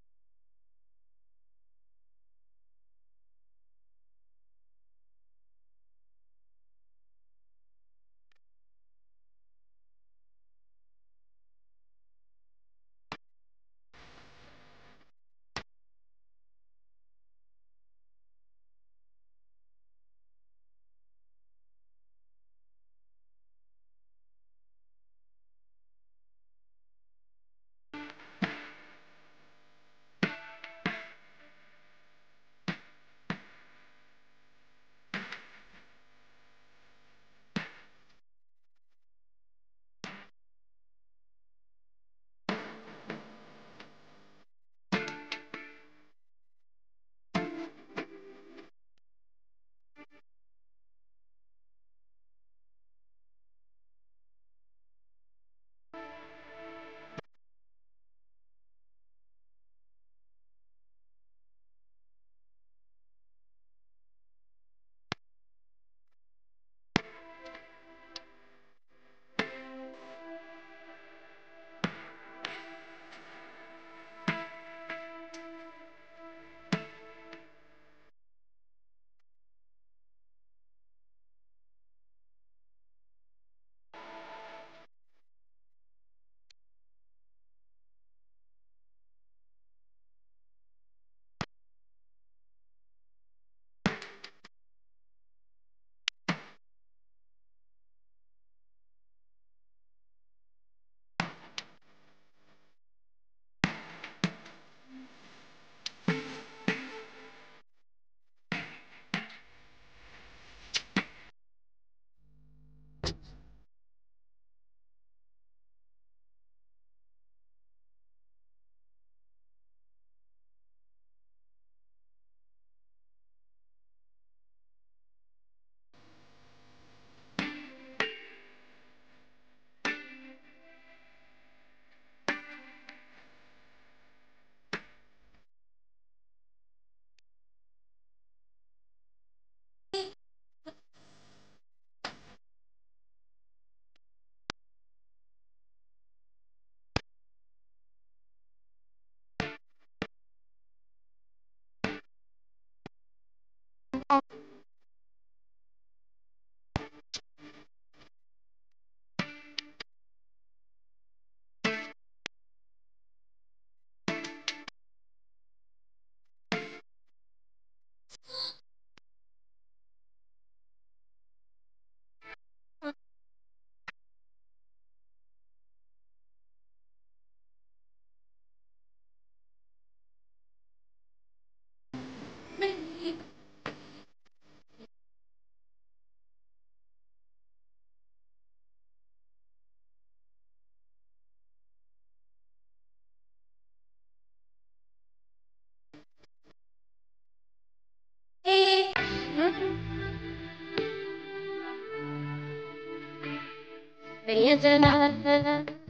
प्रिय जनार्दन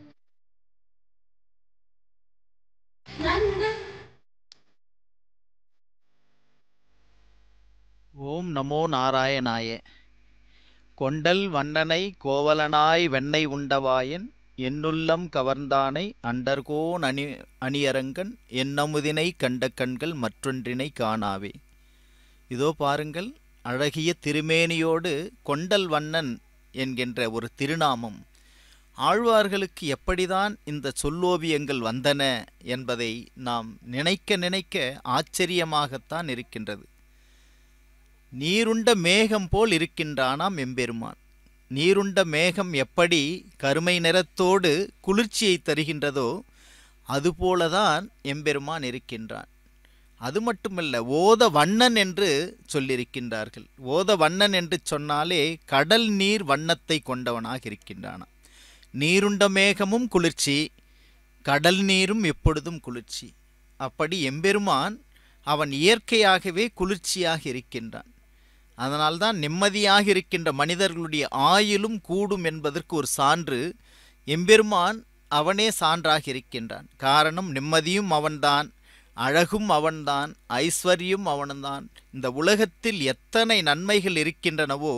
नन्द ஓம் நமோ நாராயணாய கொண்டல் வண்ணனை கோவலனாய் வெண்ணெய் உண்டவாயன் என்னுள்ளம் கவர்ந்தானை அண்டர்கோன் அணி அணியரங்கன் என்னமுதினை கண்ட கண்கள் மற்றொன்றினை காணாவே இதோ பாருங்கள் அழகிய திருமேனியோடு கொண்டல் வண்ணன் என்கின்ற ஒரு திருநாமம் ஆழ்வார்களுக்கு எப்படிதான் இந்த சொல்லோவியங்கள் வந்தன என்பதை நாம் நினைக்க நினைக்க ஆச்சரியமாகத்தான் இருக்கின்றது நீருண்ட மேகம் போல் இருக்கின்றானாம் எம்பெருமான் நீருண்ட மேகம் எப்படி கருமை நிறத்தோடு குளிர்ச்சியை தருகின்றதோ அதுபோலதான் எம்பெருமான் இருக்கின்றான் அது மட்டுமல்ல ஓத வண்ணன் என்று சொல்லியிருக்கின்றார்கள் ஓத வண்ணன் என்று சொன்னாலே கடல் நீர் வண்ணத்தை கொண்டவனாக இருக்கின்றானாம் நீருண்ட மேகமும் குளிர்ச்சி கடல் நீரும் எப்பொழுதும் குளிர்ச்சி அப்படி எம்பெருமான் அவன் இயற்கையாகவே குளிர்ச்சியாக இருக்கின்றான் அதனால்தான் நிம்மதியாக இருக்கின்ற மனிதர்களுடைய ஆயுளும் கூடும் என்பதற்கு ஒரு சான்று எம்பெருமான் அவனே சான்றாக இருக்கின்றான் காரணம் நிம்மதியும் அவன்தான் அழகும் அவன்தான் ஐஸ்வர்யம் அவன்தான் இந்த உலகத்தில் எத்தனை நன்மைகள் இருக்கின்றனவோ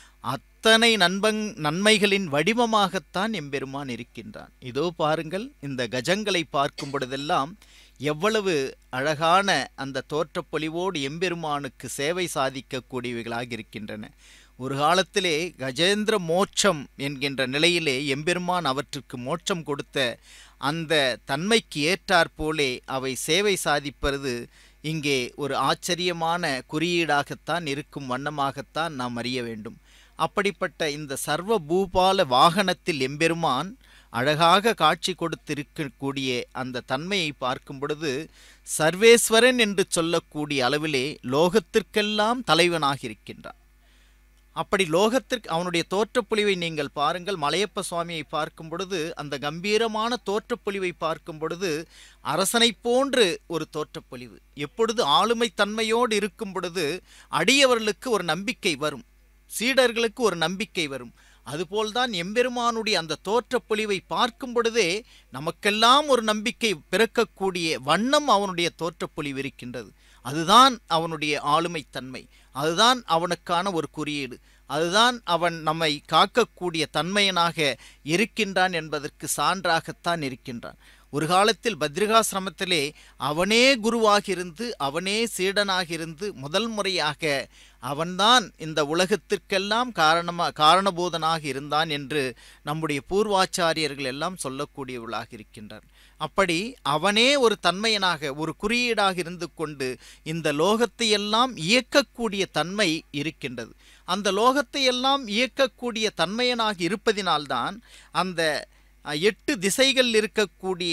அத்தனை நண்பங் நன்மைகளின் வடிவமாகத்தான் எம்பெருமான் இருக்கின்றான் இதோ பாருங்கள் இந்த கஜங்களை பார்க்கும் பொழுதெல்லாம் எவ்வளவு அழகான அந்த தோற்றப்பொலிவோடு எம்பெருமானுக்கு சேவை சாதிக்கக்கூடியவைகளாக இருக்கின்றன ஒரு காலத்திலே கஜேந்திர மோட்சம் என்கின்ற நிலையிலே எம்பெருமான் அவற்றுக்கு மோட்சம் கொடுத்த அந்த தன்மைக்கு ஏற்றாற்போலே அவை சேவை சாதிப்பது இங்கே ஒரு ஆச்சரியமான குறியீடாகத்தான் இருக்கும் வண்ணமாகத்தான் நாம் அறிய வேண்டும் அப்படிப்பட்ட இந்த சர்வ பூபால வாகனத்தில் எம்பெருமான் அழகாக காட்சி கொடுத்திருக்கக்கூடிய அந்த தன்மையை பார்க்கும் பொழுது சர்வேஸ்வரன் என்று சொல்லக்கூடிய அளவிலே லோகத்திற்கெல்லாம் தலைவனாக இருக்கின்றான் அப்படி லோகத்திற்கு அவனுடைய தோற்றப்பொழிவை நீங்கள் பாருங்கள் மலையப்ப சுவாமியை பார்க்கும் பொழுது அந்த கம்பீரமான தோற்றப்பொழிவை பார்க்கும் பொழுது அரசனைப் போன்று ஒரு தோற்றப்பொழிவு எப்பொழுது ஆளுமை தன்மையோடு இருக்கும் பொழுது அடியவர்களுக்கு ஒரு நம்பிக்கை வரும் சீடர்களுக்கு ஒரு நம்பிக்கை வரும் அதுபோல்தான் எம்பெருமானுடைய அந்த தோற்றப்பொழிவை பார்க்கும் பொழுதே நமக்கெல்லாம் ஒரு நம்பிக்கை பிறக்கக்கூடிய வண்ணம் அவனுடைய தோற்றப்பொழிவு இருக்கின்றது அதுதான் அவனுடைய ஆளுமைத்தன்மை அதுதான் அவனுக்கான ஒரு குறியீடு அதுதான் அவன் நம்மை காக்கக்கூடிய தன்மையனாக இருக்கின்றான் என்பதற்கு சான்றாகத்தான் இருக்கின்றான் ஒரு காலத்தில் பத்ரிகாசிரமத்திலே அவனே குருவாக இருந்து அவனே சீடனாக இருந்து முதல் முறையாக அவன்தான் இந்த உலகத்திற்கெல்லாம் காரணமா காரணபூதனாக இருந்தான் என்று நம்முடைய பூர்வாச்சாரியர்கள் எல்லாம் சொல்லக்கூடியவர்களாக இருக்கின்றார் அப்படி அவனே ஒரு தன்மையனாக ஒரு குறியீடாக இருந்து கொண்டு இந்த லோகத்தை எல்லாம் இயக்கக்கூடிய தன்மை இருக்கின்றது அந்த லோகத்தை எல்லாம் இயக்கக்கூடிய தன்மையனாக இருப்பதினால்தான் அந்த அஹ், எட்டு திசைகள் இருக்கக்கூடிய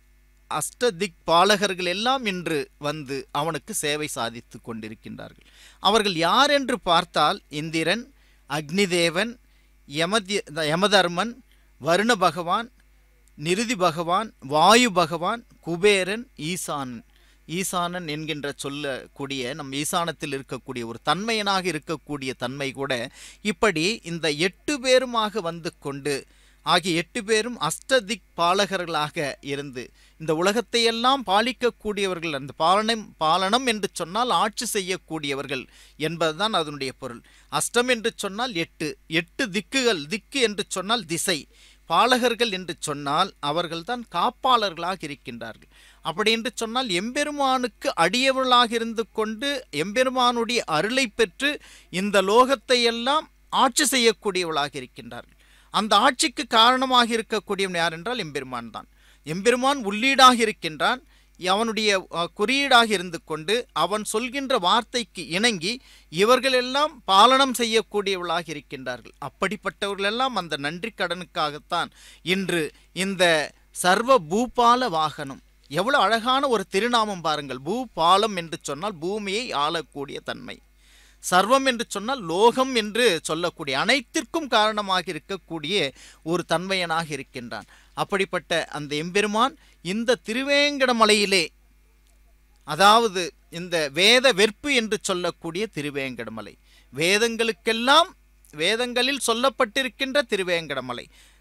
அஷ்டதிக் பாலகர்கள் எல்லாம் இன்று வந்து அவனுக்கு சேவை சாதித்து கொண்டிருக்கின்றார்கள் அவர்கள் யார் என்று பார்த்தால் இந்திரன் அக்னிதேவன் யமதி யமதர்மன் வருண பகவான் நிருதி பகவான் வாயு பகவான் குபேரன் ஈசானன் ஈசானன் என்கின்ற சொல்லக்கூடிய நம் ஈசானத்தில் இருக்கக்கூடிய ஒரு தன்மையனாக இருக்கக்கூடிய தன்மை கூட இப்படி இந்த எட்டு பேருமாக வந்து கொண்டு ஆகிய எட்டு பேரும் அஷ்டதிக் பாலகர்களாக இருந்து இந்த உலகத்தையெல்லாம் பாலிக்கக்கூடியவர்கள் அந்த பாலனம் பாலனம் என்று சொன்னால் ஆட்சி செய்யக்கூடியவர்கள் என்பதுதான் அதனுடைய பொருள் அஷ்டம் என்று சொன்னால் எட்டு எட்டு திக்குகள் திக்கு என்று சொன்னால் திசை பாலகர்கள் என்று சொன்னால் அவர்கள்தான் காப்பாளர்களாக இருக்கின்றார்கள் அப்படி என்று சொன்னால் எம்பெருமானுக்கு அடியவர்களாக இருந்து கொண்டு எம்பெருமானுடைய அருளை பெற்று இந்த லோகத்தை எல்லாம் ஆட்சி செய்யக்கூடியவர்களாக இருக்கின்றார்கள் அந்த ஆட்சிக்கு காரணமாக இருக்கக்கூடியவன் யார் என்றால் எம்பெருமான் தான் எம்பெருமான் உள்ளீடாக இருக்கின்றான் அவனுடைய அஹ், குறியீடாக இருந்து கொண்டு அவன் சொல்கின்ற வார்த்தைக்கு இணங்கி இவர்களெல்லாம் பாலனம் செய்யக்கூடியவர்களாக இருக்கின்றார்கள் அப்படிப்பட்டவர்களெல்லாம் அந்த நன்றி கடனுக்காகத்தான் இன்று இந்த சர்வ பூபால வாகனம் எவ்வளவு அழகான ஒரு திருநாமம் பாருங்கள் பூபாலம் என்று சொன்னால் பூமியை ஆளக்கூடிய தன்மை சர்வம் என்று சொன்னால் லோகம் என்று சொல்லக்கூடிய அனைத்திற்கும் காரணமாக இருக்கக்கூடிய ஒரு தன்மையனாக இருக்கின்றான் அப்படிப்பட்ட அந்த எம்பெருமான் இந்த திருவேங்கடமலையிலே அதாவது இந்த வேத வெற்பு என்று சொல்லக்கூடிய திருவேங்கடமலை வேதங்களுக்கெல்லாம் வேதங்களில் சொல்லப்பட்டிருக்கின்ற திருவேங்கடமலை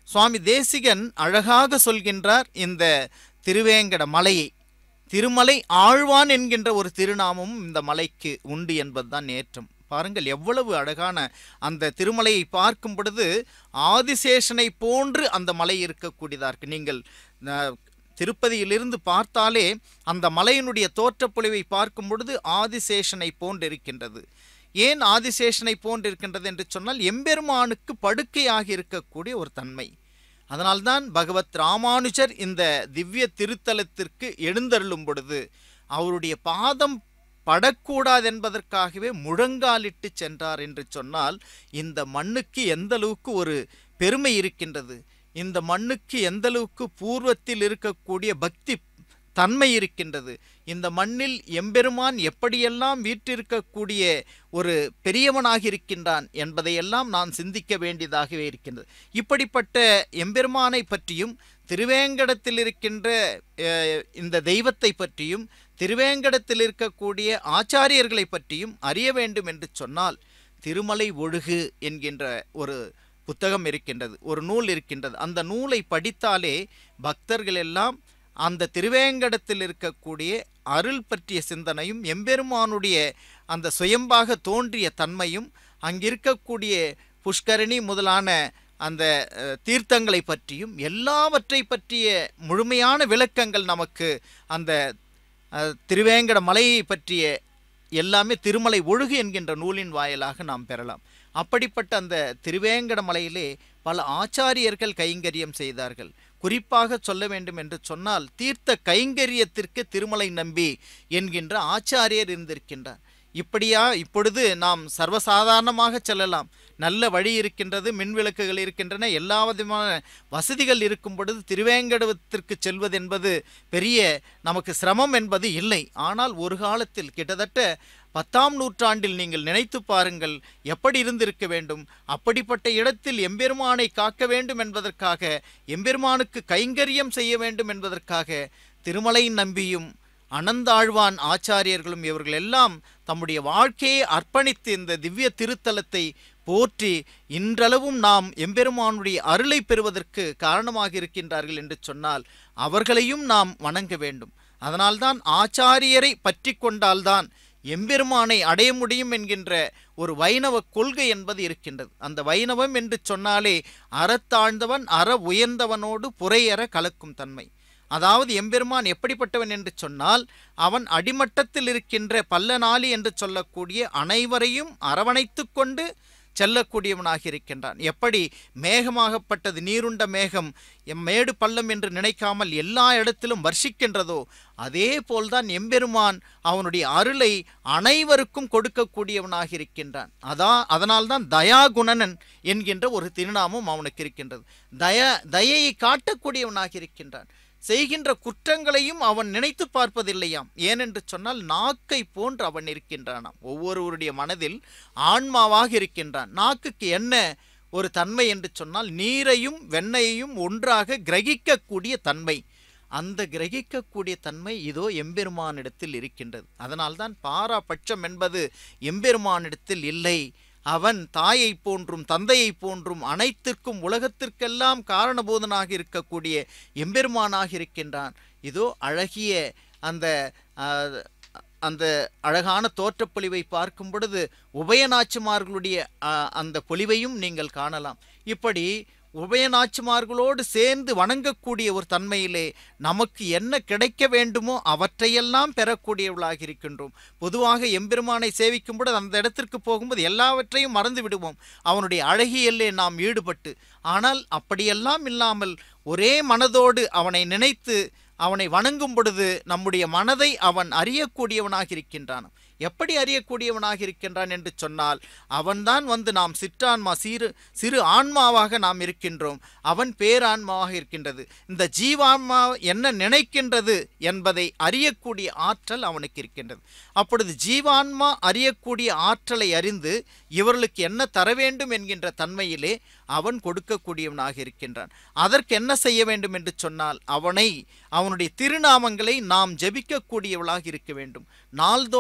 சுவாமி தேசிகன் அழகாக சொல்கின்றார் இந்த திருவேங்கட மலையை திருமலை ஆழ்வான் என்கின்ற ஒரு திருநாமமும் இந்த மலைக்கு உண்டு என்பதுதான் ஏற்றம் பாருங்கள் எவ்வளவு அழகான அந்த திருமலையை பார்க்கும் பொழுது ஆதிசேஷனை போன்று அந்த மலை இருக்கக்கூடியதா இருக்கு நீங்கள் அஹ், திருப்பதியிலிருந்து பார்த்தாலே அந்த மலையினுடைய தோற்றப்பொழிவை பார்க்கும் பொழுது ஆதிசேஷனை போன்று இருக்கின்றது ஏன் ஆதிசேஷனை போன்று இருக்கின்றது என்று சொன்னால் எம்பெருமானுக்கு படுக்கையாக இருக்கக்கூடிய ஒரு தன்மை அதனால்தான் பகவத் ராமானுஜர் இந்த திவ்ய திருத்தலத்திற்கு எழுந்தருளும் பொழுது அவருடைய பாதம் படக்கூடாது என்பதற்காகவே முழங்காலிட்டு சென்றார் என்று சொன்னால் இந்த மண்ணுக்கு எந்த அளவுக்கு ஒரு பெருமை இருக்கின்றது இந்த மண்ணுக்கு எந்த அளவுக்கு பூர்வத்தில் இருக்கக்கூடிய பக்தி தன்மை இருக்கின்றது இந்த மண்ணில் எம்பெருமான் எப்படியெல்லாம் வீற்றிருக்கக்கூடிய ஒரு பெரியவனாக இருக்கின்றான் என்பதையெல்லாம் நான் சிந்திக்க வேண்டியதாகவே இருக்கின்றது இப்படிப்பட்ட எம்பெருமானை பற்றியும் திருவேங்கடத்தில் இருக்கின்ற அஹ், இந்த தெய்வத்தை பற்றியும் திருவேங்கடத்தில் இருக்கக்கூடிய ஆச்சாரியர்களை பற்றியும் அறிய வேண்டும் என்று சொன்னால் திருமலை ஒழுகு என்கின்ற ஒரு புத்தகம் இருக்கின்றது ஒரு நூல் இருக்கின்றது அந்த நூலை படித்தாலே பக்தர்கள் எல்லாம் அந்த திருவேங்கடத்தில் இருக்கக்கூடிய அருள் பற்றிய சிந்தனையும் எம்பெருமானுடைய அந்த சுயம்பாக தோன்றிய தன்மையும் அங்கிருக்கக்கூடிய புஷ்கரணி முதலான அந்த அஹ், தீர்த்தங்களை பற்றியும் எல்லாவற்றை பற்றிய முழுமையான விளக்கங்கள் நமக்கு அந்த அஹ், திருவேங்கட மலையை பற்றிய எல்லாமே திருமலை ஒழுகு என்கின்ற நூலின் வாயிலாக நாம் பெறலாம் அப்படிப்பட்ட அந்த திருவேங்கட மலையிலே பல ஆச்சாரியர்கள் கைங்கரியம் செய்தார்கள் குறிப்பாக சொல்ல வேண்டும் என்று சொன்னால் தீர்த்த கைங்கரியத்திற்கு திருமலை நம்பி என்கின்ற ஆச்சாரியர் இருந்திருக்கின்றார் இப்படியா இப்பொழுது நாம் சர்வசாதாரணமாக செல்லலாம் நல்ல வழி இருக்கின்றது மின் விளக்குகள் இருக்கின்றன எல்லா விதமான வசதிகள் இருக்கும் பொழுது திருவேங்கடத்திற்கு செல்வது என்பது பெரிய நமக்கு சிரமம் என்பது இல்லை ஆனால் ஒரு காலத்தில் கிட்டத்தட்ட பத்தாம் நூற்றாண்டில் நீங்கள் நினைத்து பாருங்கள் எப்படி இருந்திருக்க வேண்டும் அப்படிப்பட்ட இடத்தில் எம்பெருமானை காக்க வேண்டும் என்பதற்காக எம்பெருமானுக்கு கைங்கரியம் செய்ய வேண்டும் என்பதற்காக திருமலை நம்பியும் அனந்தாழ்வான் ஆச்சாரியர்களும் இவர்கள் எல்லாம் தம்முடைய வாழ்க்கையை அர்ப்பணித்து இந்த திவ்ய திருத்தலத்தை போற்றி இன்றளவும் நாம் எம்பெருமானுடைய அருளை பெறுவதற்கு காரணமாக இருக்கின்றார்கள் என்று சொன்னால் அவர்களையும் நாம் வணங்க வேண்டும் அதனால்தான் ஆச்சாரியரை பற்றி கொண்டால்தான் எம்பெருமானை அடைய முடியும் என்கின்ற ஒரு வைணவ கொள்கை என்பது இருக்கின்றது அந்த வைணவம் என்று சொன்னாலே அறத்தாழ்ந்தவன் அற உயர்ந்தவனோடு புறையற கலக்கும் தன்மை அதாவது எம்பெருமான் எப்படிப்பட்டவன் என்று சொன்னால் அவன் அடிமட்டத்தில் இருக்கின்ற பல்லநாளி என்று சொல்லக்கூடிய அனைவரையும் அரவணைத்து கொண்டு செல்லக்கூடியவனாக இருக்கின்றான் எப்படி மேகமாகப்பட்டது நீருண்ட மேகம் எம் மேடு பள்ளம் என்று நினைக்காமல் எல்லா இடத்திலும் வர்ஷிக்கின்றதோ அதே போல்தான் எம்பெருமான் அவனுடைய அருளை அனைவருக்கும் கொடுக்கக்கூடியவனாக இருக்கின்றான் அதான் அதனால்தான் தயாகுணனன் என்கின்ற ஒரு திருநாமம் அவனுக்கு இருக்கின்றது தய தயையை காட்டக்கூடியவனாக இருக்கின்றான் செய்கின்ற குற்றங்களையும் அவன் நினைத்து பார்ப்பதில்லையாம் ஏனென்று சொன்னால் நாக்கை போன்று அவன் இருக்கின்றானாம் ஒவ்வொருவருடைய மனதில் ஆன்மாவாக இருக்கின்றான் நாக்குக்கு என்ன ஒரு தன்மை என்று சொன்னால் நீரையும் வெண்ணையையும் ஒன்றாக கிரகிக்கக்கூடிய தன்மை அந்த கிரகிக்கக்கூடிய தன்மை இதோ எம்பெருமானிடத்தில் இருக்கின்றது அதனால்தான் பாராபட்சம் என்பது எம்பெருமானிடத்தில் இல்லை அவன் தாயைப் போன்றும் தந்தையைப் போன்றும் அனைத்திற்கும் உலகத்திற்கெல்லாம் காரணபோதனாக இருக்கக்கூடிய எம்பெருமானாக இருக்கின்றான் இதோ அழகிய அந்த ஆஹ், அந்த அழகான தோற்றப்பொழிவை பார்க்கும் பொழுது உபயநாச்சிமார்களுடைய ஆஹ், அந்த பொலிவையும் நீங்கள் காணலாம் இப்படி உபயநாச்சிமார்களோடு சேர்ந்து வணங்கக்கூடிய ஒரு தன்மையிலே நமக்கு என்ன கிடைக்க வேண்டுமோ அவற்றையெல்லாம் பெறக்கூடியவர்களாக இருக்கின்றோம் பொதுவாக எம்பெருமானை சேவிக்கும் பொழுது அந்த இடத்திற்கு போகும்போது எல்லாவற்றையும் மறந்து விடுவோம் அவனுடைய அழகியல்லே நாம் ஈடுபட்டு ஆனால் அப்படியெல்லாம் இல்லாமல் ஒரே மனதோடு அவனை நினைத்து அவனை வணங்கும் பொழுது நம்முடைய மனதை அவன் அறியக்கூடியவனாக இருக்கின்றான் எப்படி அறியக்கூடியவனாக இருக்கின்றான் என்று சொன்னால் அவன்தான் வந்து நாம் சிற்றான்மா சிறு சிறு ஆன்மாவாக நாம் இருக்கின்றோம் அவன் பேரான்மாவாக இருக்கின்றது இந்த ஜீவான்மா என்ன நினைக்கின்றது என்பதை அறியக்கூடிய ஆற்றல் அவனுக்கு இருக்கின்றது அப்பொழுது ஜீவான்மா அறியக்கூடிய ஆற்றலை அறிந்து இவர்களுக்கு என்ன தர வேண்டும் என்கின்ற தன்மையிலே அவன் கொடுக்கக்கூடியவனாக இருக்கின்றான் அதற்கு என்ன செய்ய வேண்டும் என்று சொன்னால் அவனை அவனுடைய திருநாமங்களை நாம் ஜெபிக்கக்கூடியவளாக இருக்க வேண்டும் நாள்தோறும் அவனை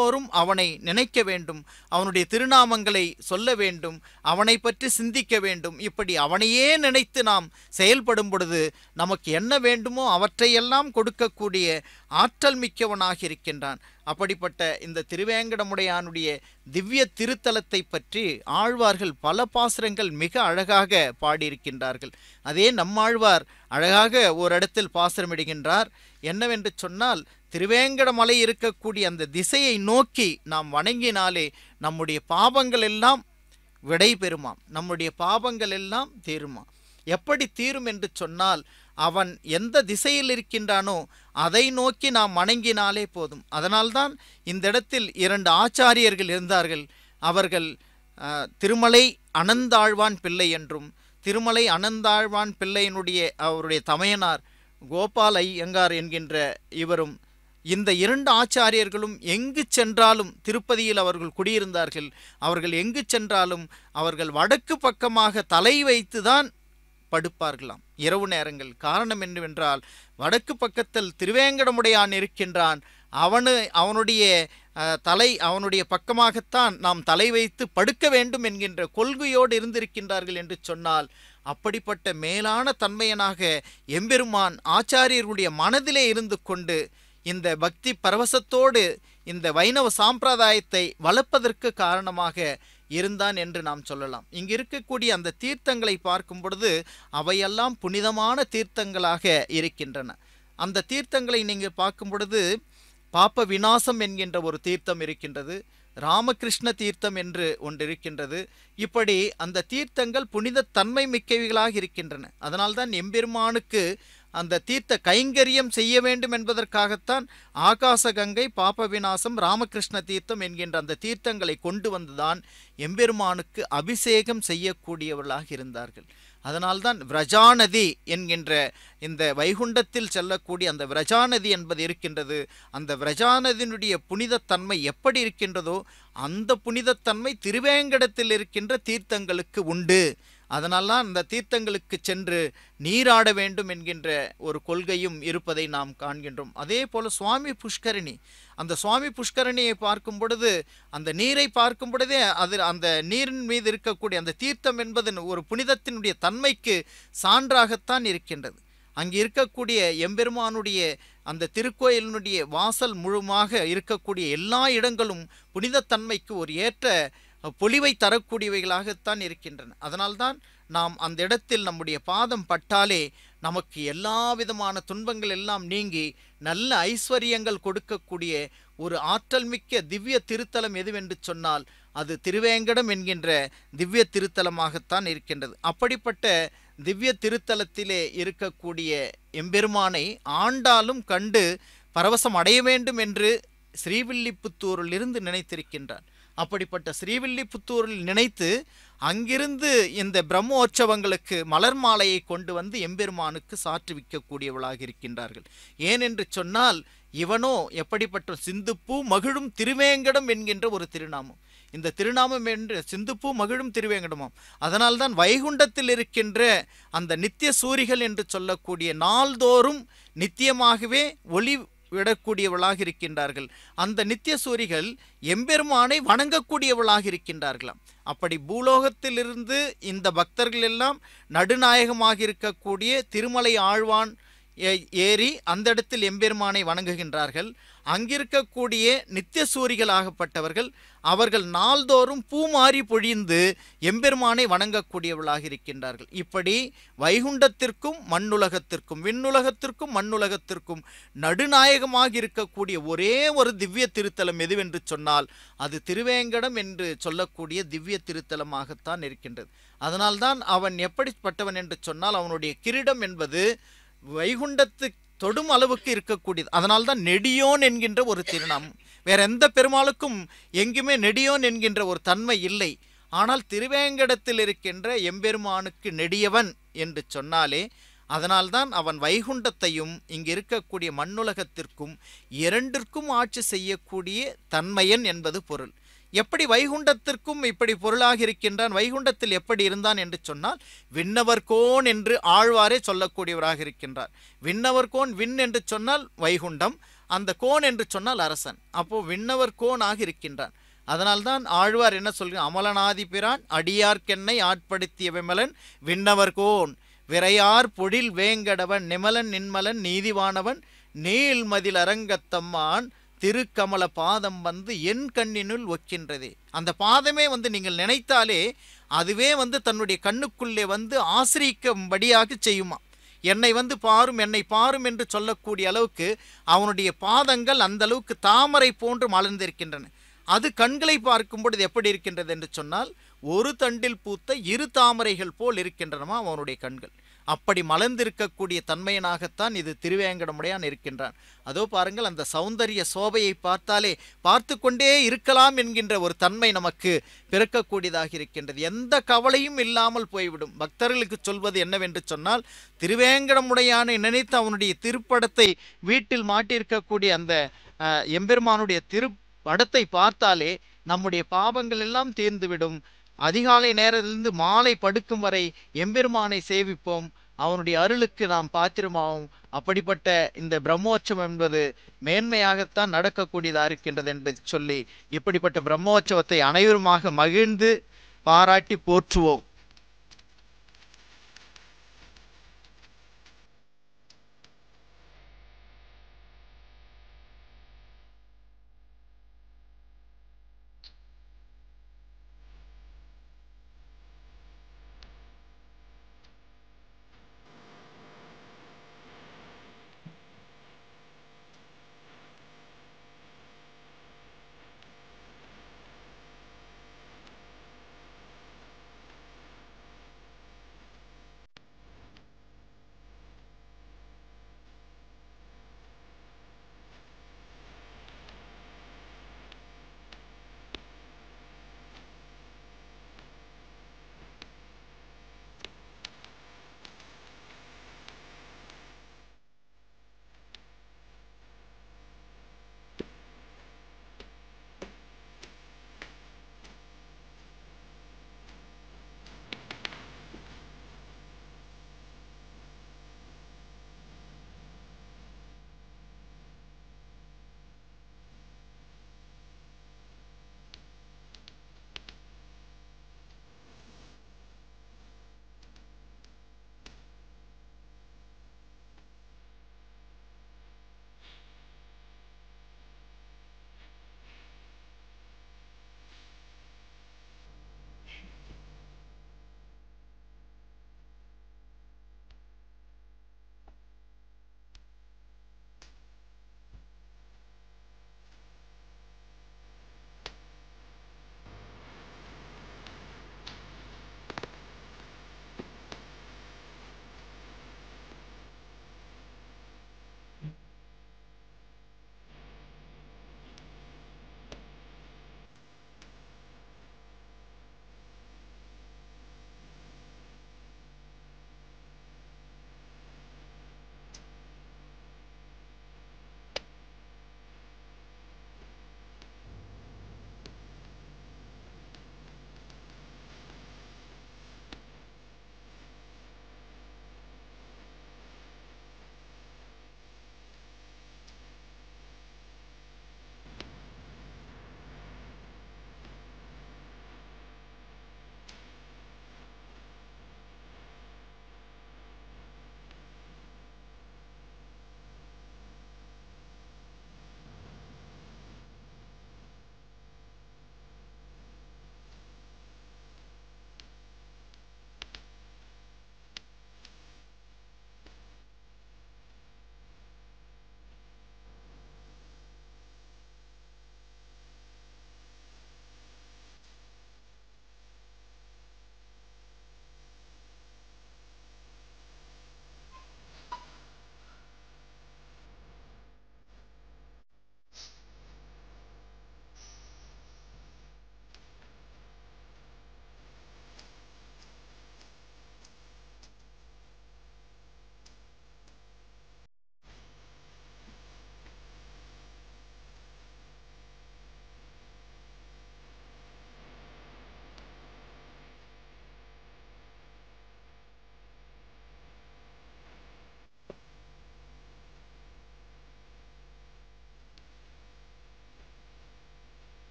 அவனை நினைக்க வேண்டும் அவனுடைய திருநாமங்களை சொல்ல வேண்டும் அவனை பற்றி சிந்திக்க வேண்டும் இப்படி அவனையே நினைத்து நாம் செயல்படும் பொழுது நமக்கு என்ன வேண்டுமோ அவற்றையெல்லாம் கொடுக்கக்கூடிய ஆற்றல் மிக்கவனாக இருக்கின்றான் அப்படிப்பட்ட இந்த திருவேங்கடமுடையானுடைய திவ்ய திருத்தலத்தை பற்றி ஆழ்வார்கள் பல பாசுரங்கள் மிக அழகாக பாடியிருக்கின்றார்கள் அதே நம்மாழ்வார் அழகாக ஓரிடத்தில் பாசுரமிடுகின்றார் என்னவென்று சொன்னால் திருவேங்கடமலை இருக்கக்கூடிய அந்த திசையை நோக்கி நாம் வணங்கினாலே நம்முடைய பாவங்கள் எல்லாம் விடை பெறுமாம் நம்முடைய பாவங்கள் எல்லாம் தீருமாம் எப்படி தீரும் என்று சொன்னால் அவன் எந்த திசையில் இருக்கின்றானோ அதை நோக்கி நாம் வணங்கினாலே போதும் அதனால்தான் இந்த இடத்தில் இரண்டு ஆச்சாரியர்கள் இருந்தார்கள் அவர்கள் அஹ், திருமலை அனந்தாழ்வான் பிள்ளை என்றும் திருமலை அனந்தாழ்வான் பிள்ளையினுடைய அவருடைய தமையனார் கோபால் ஐயங்கார் என்கின்ற இவரும் இந்த இரண்டு ஆச்சாரியர்களும் எங்கு சென்றாலும் திருப்பதியில் அவர்கள் குடியிருந்தார்கள் அவர்கள் எங்கு சென்றாலும் அவர்கள் வடக்கு பக்கமாக தலை வைத்துதான் படுப்பார்களாம் இரவு நேரங்கள் காரணம் என்னவென்றால் வடக்கு பக்கத்தில் திருவேங்கடமுடையான் இருக்கின்றான் அவனு அவனுடைய அஹ், தலை அவனுடைய பக்கமாகத்தான் நாம் தலை வைத்து படுக்க வேண்டும் என்கின்ற கொள்கையோடு இருந்திருக்கின்றார்கள் என்று சொன்னால் அப்படிப்பட்ட மேலான தன்மையனாக எம்பெருமான் ஆச்சாரியர்களுடைய மனதிலே இருந்து கொண்டு இந்த பக்தி பரவசத்தோடு இந்த வைணவ சாம்பிரதாயத்தை வளர்ப்பதற்கு காரணமாக இருந்தான் என்று நாம் சொல்லலாம் இங்கு இருக்கக்கூடிய அந்த தீர்த்தங்களை பார்க்கும் பொழுது அவையெல்லாம் புனிதமான தீர்த்தங்களாக இருக்கின்றன அந்த தீர்த்தங்களை நீங்கள் பார்க்கும் பொழுது பாப்ப விநாசம் என்கின்ற ஒரு தீர்த்தம் இருக்கின்றது ராமகிருஷ்ண தீர்த்தம் என்று ஒன்று இருக்கின்றது இப்படி அந்த தீர்த்தங்கள் புனித தன்மை மிக்கவைகளாக இருக்கின்றன அதனால்தான் எம்பெருமானுக்கு அந்த தீர்த்த கைங்கரியம் செய்ய வேண்டும் என்பதற்காகத்தான் ஆகாச கங்கை பாப்ப விநாசம் ராமகிருஷ்ண தீர்த்தம் என்கின்ற அந்த தீர்த்தங்களை கொண்டு வந்துதான் எம்பெருமானுக்கு அபிஷேகம் செய்யக்கூடியவர்களாக இருந்தார்கள் அதனால்தான் விரஜாநதி என்கின்ற இந்த வைகுண்டத்தில் செல்லக்கூடிய அந்த விரஜாநதி என்பது இருக்கின்றது அந்த விரஜாநதியினுடைய புனிதத்தன்மை எப்படி இருக்கின்றதோ அந்த புனிதத்தன்மை திருவேங்கடத்தில் இருக்கின்ற தீர்த்தங்களுக்கு உண்டு அதனால்தான் அந்த தீர்த்தங்களுக்கு சென்று நீராட வேண்டும் என்கின்ற ஒரு கொள்கையும் இருப்பதை நாம் காண்கின்றோம் அதே போல சுவாமி புஷ்கரணி அந்த சுவாமி புஷ்கரணியை பார்க்கும் பொழுது அந்த நீரை பார்க்கும் பொழுதே அது அந்த நீரின் மீது இருக்கக்கூடிய அந்த தீர்த்தம் என்பது ஒரு புனிதத்தினுடைய தன்மைக்கு சான்றாகத்தான் இருக்கின்றது அங்கே இருக்கக்கூடிய எம்பெருமானுடைய அந்த திருக்கோயிலினுடைய வாசல் முழுமாக இருக்கக்கூடிய எல்லா இடங்களும் புனிதத்தன்மைக்கு ஒரு ஏற்ற பொலிவை தரக்கூடியவைகளாகத்தான் இருக்கின்றன அதனால்தான் நாம் அந்த இடத்தில் நம்முடைய பாதம் பட்டாலே நமக்கு எல்லா விதமான துன்பங்கள் எல்லாம் நீங்கி நல்ல ஐஸ்வர்யங்கள் கொடுக்கக்கூடிய ஒரு ஆற்றல் மிக்க திவ்ய திருத்தலம் எதுவென்று சொன்னால் அது திருவேங்கடம் என்கின்ற திவ்ய திருத்தலமாகத்தான் இருக்கின்றது அப்படிப்பட்ட திவ்ய திருத்தலத்திலே இருக்கக்கூடிய எம்பெருமானை ஆண்டாலும் கண்டு பரவசம் அடைய வேண்டும் என்று ஸ்ரீவில்லிபுத்தூரில் இருந்து நினைத்திருக்கின்றார் அப்படிப்பட்ட ஸ்ரீவில்லிபுத்தூரில் நினைத்து அங்கிருந்து இந்த பிரம்மோற்சவங்களுக்கு மலர் மாலையை கொண்டு வந்து எம்பெருமானுக்கு சாற்றுவிக்கக்கூடியவளாக இருக்கின்றார்கள் ஏனென்று சொன்னால் இவனோ எப்படிப்பட்ட சிந்துப்பூ மகிழும் திருவேங்கடம் என்கின்ற ஒரு திருநாமம் இந்த திருநாமம் என்று சிந்துப்பூ மகிழும் திருவேங்கடமாம் அதனால்தான் வைகுண்டத்தில் இருக்கின்ற அந்த நித்திய சூரிகள் என்று சொல்லக்கூடிய நாள்தோறும் நித்தியமாகவே ஒளி விடக்கூடியவளாக இருக்கின்றார்கள் அந்த நித்திய சூரிகள் எம்பெருமானை வணங்கக்கூடியவளாக இருக்கின்றார்களாம் அப்படி பூலோகத்திலிருந்து இந்த பக்தர்கள் எல்லாம் நடுநாயகமாக இருக்கக்கூடிய திருமலை ஆழ்வான் ஏ- ஏறி அந்த இடத்தில் எம்பெருமானை வணங்குகின்றார்கள் அங்கிருக்கக்கூடிய நித்திய சூரிகளாகப்பட்டவர்கள் அவர்கள் நாள்தோறும் பூமாரி பொழிந்து எம்பெருமானை வணங்கக்கூடியவர்களாக இருக்கின்றார்கள் இப்படி வைகுண்டத்திற்கும் மண்ணுலகத்திற்கும் விண்ணுலகத்திற்கும் மண்ணுலகத்திற்கும் நடுநாயகமாக இருக்கக்கூடிய ஒரே ஒரு திவ்ய திருத்தலம் எதுவென்று சொன்னால் அது திருவேங்கடம் என்று சொல்லக்கூடிய திவ்ய திருத்தலமாகத்தான் இருக்கின்றது அதனால்தான் அவன் எப்படிப்பட்டவன் என்று சொன்னால் அவனுடைய கிரீடம் என்பது வைகுண்டத்து தொடும் அளவுக்கு இருக்கக்கூடியது அதனால்தான் நெடியோன் என்கின்ற ஒரு திருநாமம் வேற எந்த பெருமாளுக்கும் எங்குமே நெடியோன் என்கின்ற ஒரு தன்மை இல்லை ஆனால் திருவேங்கடத்தில் இருக்கின்ற எம்பெருமானுக்கு நெடியவன் என்று சொன்னாலே அதனால்தான் அவன் வைகுண்டத்தையும் இங்கு இருக்கக்கூடிய மண்ணுலகத்திற்கும் இரண்டிற்கும் ஆட்சி செய்யக்கூடிய தன்மையன் என்பது பொருள் எப்படி வைகுண்டத்திற்கும் இப்படி பொருளாக இருக்கின்றான் வைகுண்டத்தில் எப்படி இருந்தான் என்று சொன்னால் விண்ணவர்கோன் என்று ஆழ்வாரே சொல்லக்கூடியவராக இருக்கின்றார் விண்ணவர்கோன் விண் என்று சொன்னால் வைகுண்டம் அந்த கோன் என்று சொன்னால் அரசன் அப்போ விண்ணவர் கோனாக இருக்கின்றான் அதனால்தான் ஆழ்வார் என்ன சொல்கிறார் அமலனாதி பிரான் அடியார்க்கென்னை ஆட்படுத்திய விமலன் விண்ணவர் கோன் விரையார் பொழில் வேங்கடவன் நிமலன் நின்மலன் நீதிவானவன் நீள்மதில் அரங்கத்தம்மான் திருக்கமல பாதம் வந்து என் கண்ணினுள் ஒக்கின்றது அந்த பாதமே வந்து நீங்கள் நினைத்தாலே அதுவே வந்து தன்னுடைய கண்ணுக்குள்ளே வந்து ஆசிரிக்கும்படியாக செய்யுமா என்னை வந்து பாரும் என்னை பாரும் என்று சொல்லக்கூடிய அளவுக்கு அவனுடைய பாதங்கள் அந்த அளவுக்கு தாமரை போன்று மலர்ந்திருக்கின்றன அது கண்களை பார்க்கும் பொழுது எப்படி இருக்கின்றது என்று சொன்னால் ஒரு தண்டில் பூத்த இரு தாமரைகள் போல் இருக்கின்றனமா அவனுடைய கண்கள் அப்படி மலர்ந்திருக்கக்கூடிய தன்மையனாகத்தான் இது திருவேங்கடமுடையான் இருக்கின்றான் அதோ பாருங்கள் அந்த சௌந்தரிய சோபையை பார்த்தாலே பார்த்து கொண்டே இருக்கலாம் என்கின்ற ஒரு தன்மை நமக்கு பிறக்கக்கூடியதாக இருக்கின்றது எந்த கவலையும் இல்லாமல் போய்விடும் பக்தர்களுக்கு சொல்வது என்னவென்று சொன்னால் திருவேங்கடமுடையானை நினைத்து அவனுடைய திருப்படத்தை வீட்டில் மாட்டியிருக்கக்கூடிய அந்த அஹ், எம்பெருமானுடைய திரு படத்தை பார்த்தாலே நம்முடைய பாவங்கள் எல்லாம் தீர்ந்துவிடும் அதிகாலை நேரத்திலிருந்து மாலை படுக்கும் வரை எம்பெருமானை சேவிப்போம் அவனுடைய அருளுக்கு நாம் பாத்திரமாவோம் அப்படிப்பட்ட இந்த பிரம்மோற்சவம் என்பது மேன்மையாகத்தான் நடக்கக்கூடியதாக இருக்கின்றது என்பதை சொல்லி இப்படிப்பட்ட பிரம்மோற்சவத்தை அனைவருமாக மகிழ்ந்து பாராட்டி போற்றுவோம்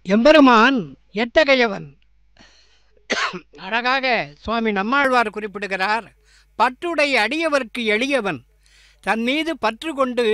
எம்பெருமான் எத்தகையவன் அழகாக சுவாமி நம்மாழ்வார் குறிப்பிடுகிறார் பற்றுடை அடியவர்க்கு எளியவன் தன் மீது பற்று கொண்டு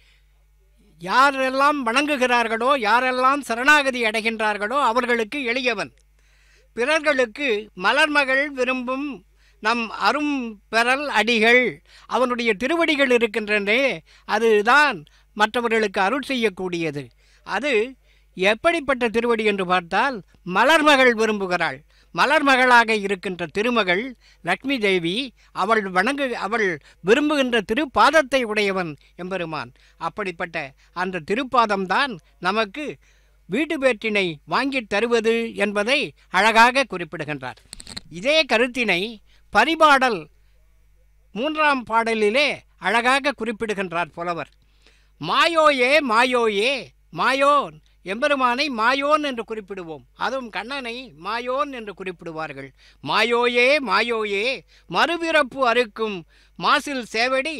யாரெல்லாம் வணங்குகிறார்களோ யாரெல்லாம் சரணாகதி அடைகின்றார்களோ அவர்களுக்கு எளியவன் பிறர்களுக்கு மலர்மகள் விரும்பும் நம் அரும் பெறல் அடிகள் அவனுடைய திருவடிகள் இருக்கின்றனே அதுதான் மற்றவர்களுக்கு அருள் செய்யக்கூடியது அது எப்படிப்பட்ட திருவடி என்று பார்த்தால் மலர்மகள் விரும்புகிறாள் மலர்மகளாக இருக்கின்ற திருமகள் லக்ஷ்மி தேவி அவள் வணங்கு அவள் விரும்புகின்ற திருப்பாதத்தை உடையவன் எம்பெருமான் அப்படிப்பட்ட அந்த திருப்பாதம்தான் நமக்கு வீட்டு பேற்றினை வாங்கித் தருவது என்பதை அழகாக குறிப்பிடுகின்றார் இதே கருத்தினை பரிபாடல் மூன்றாம் பாடலிலே அழகாக குறிப்பிடுகின்றார் புலவர் மாயோயே மாயோயே மாயோன் எம்பெருமானை மாயோன் என்று குறிப்பிடுவோம் அதுவும் கண்ணனை மாயோன் என்று குறிப்பிடுவார்கள் மாயோயே மாயோயே மறுபிறப்பு அறுக்கும் மாசில் சேவடி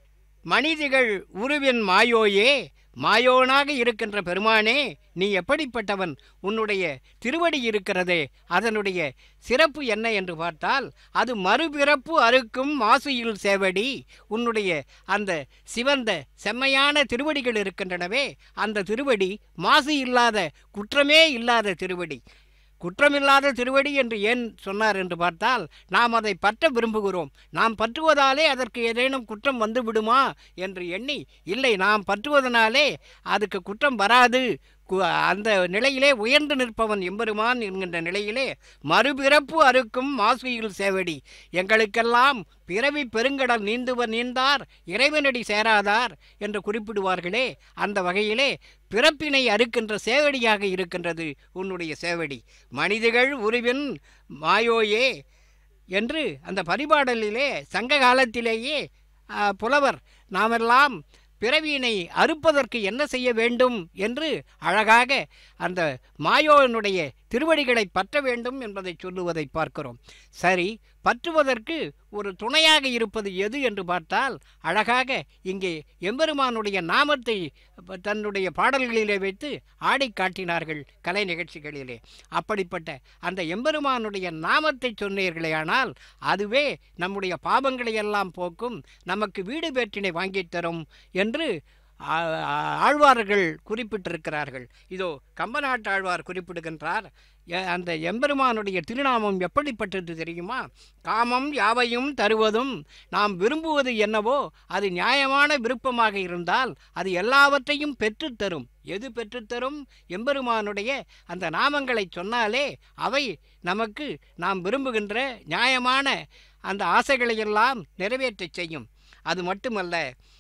மனிதிகள் உருவின் மாயோயே மாயோனாக இருக்கின்ற பெருமானே நீ எப்படிப்பட்டவன் உன்னுடைய திருவடி இருக்கிறதே அதனுடைய சிறப்பு என்ன என்று பார்த்தால் அது மறுபிறப்பு அறுக்கும் மாசுயில் சேவடி உன்னுடைய அந்த சிவந்த செம்மையான திருவடிகள் இருக்கின்றனவே அந்த திருவடி மாசு இல்லாத குற்றமே இல்லாத திருவடி குற்றமில்லாத திருவடி என்று ஏன் சொன்னார் என்று பார்த்தால் நாம் அதை பற்ற விரும்புகிறோம் நாம் பற்றுவதாலே அதற்கு ஏதேனும் குற்றம் வந்து விடுமா என்று எண்ணி இல்லை நாம் பற்றுவதனாலே அதுக்கு குற்றம் வராது கு- அந்த நிலையிலே உயர்ந்து நிற்பவன் எம்பெருமான் என்கின்ற நிலையிலே மறுபிறப்பு அறுக்கும் மாசுயில் சேவடி எங்களுக்கெல்லாம் பிறவி பெருங்கடல் நீந்துவர் நீந்தார் இறைவனடி சேராதார் என்று குறிப்பிடுவார்களே அந்த வகையிலே பிறப்பினை அறுக்கின்ற சேவடியாக இருக்கின்றது உன்னுடைய சேவடி மனிதர்கள் உருவின் மாயோயே என்று அந்த பரிபாடலிலே சங்க காலத்திலேயே ஆ, புலவர் நாமெல்லாம் பிறவியினை அறுப்பதற்கு என்ன செய்ய வேண்டும் என்று அழகாக அந்த மாயோனுடைய திருவடிகளை பற்ற வேண்டும் என்பதை சொல்லுவதை பார்க்கிறோம் சரி பற்றுவதற்கு ஒரு துணையாக இருப்பது எது என்று பார்த்தால் அழகாக இங்கே எம்பெருமானுடைய நாமத்தை தன்னுடைய பாடல்களிலே வைத்து ஆடி காட்டினார்கள் கலை நிகழ்ச்சிகளிலே அப்படிப்பட்ட அந்த எம்பெருமானுடைய நாமத்தை சொன்னீர்களேயானால் அதுவே நம்முடைய பாவங்களை எல்லாம் போக்கும் நமக்கு வீடு பேற்றினை வாங்கித் தரும் என்று ஆ- ஆ- ஆழ்வார்கள் குறிப்பிட்டிருக்கிறார்கள் இதோ கம்பநாட்டு ஆழ்வார் குறிப்பிடுகின்றார் எ- அந்த எம்பெருமானுடைய திருநாமம் எப்படிப்பட்டது தெரியுமா காமம் யாவையும் தருவதும் நாம் விரும்புவது என்னவோ அது நியாயமான விருப்பமாக இருந்தால் அது எல்லாவற்றையும் பெற்றுத் தரும் எது பெற்றுத்தரும் எம்பெருமானுடைய அந்த நாமங்களை சொன்னாலே அவை நமக்கு நாம் விரும்புகின்ற நியாயமான அந்த ஆசைகளையெல்லாம் நிறைவேற்றச் செய்யும் அது மட்டுமல்ல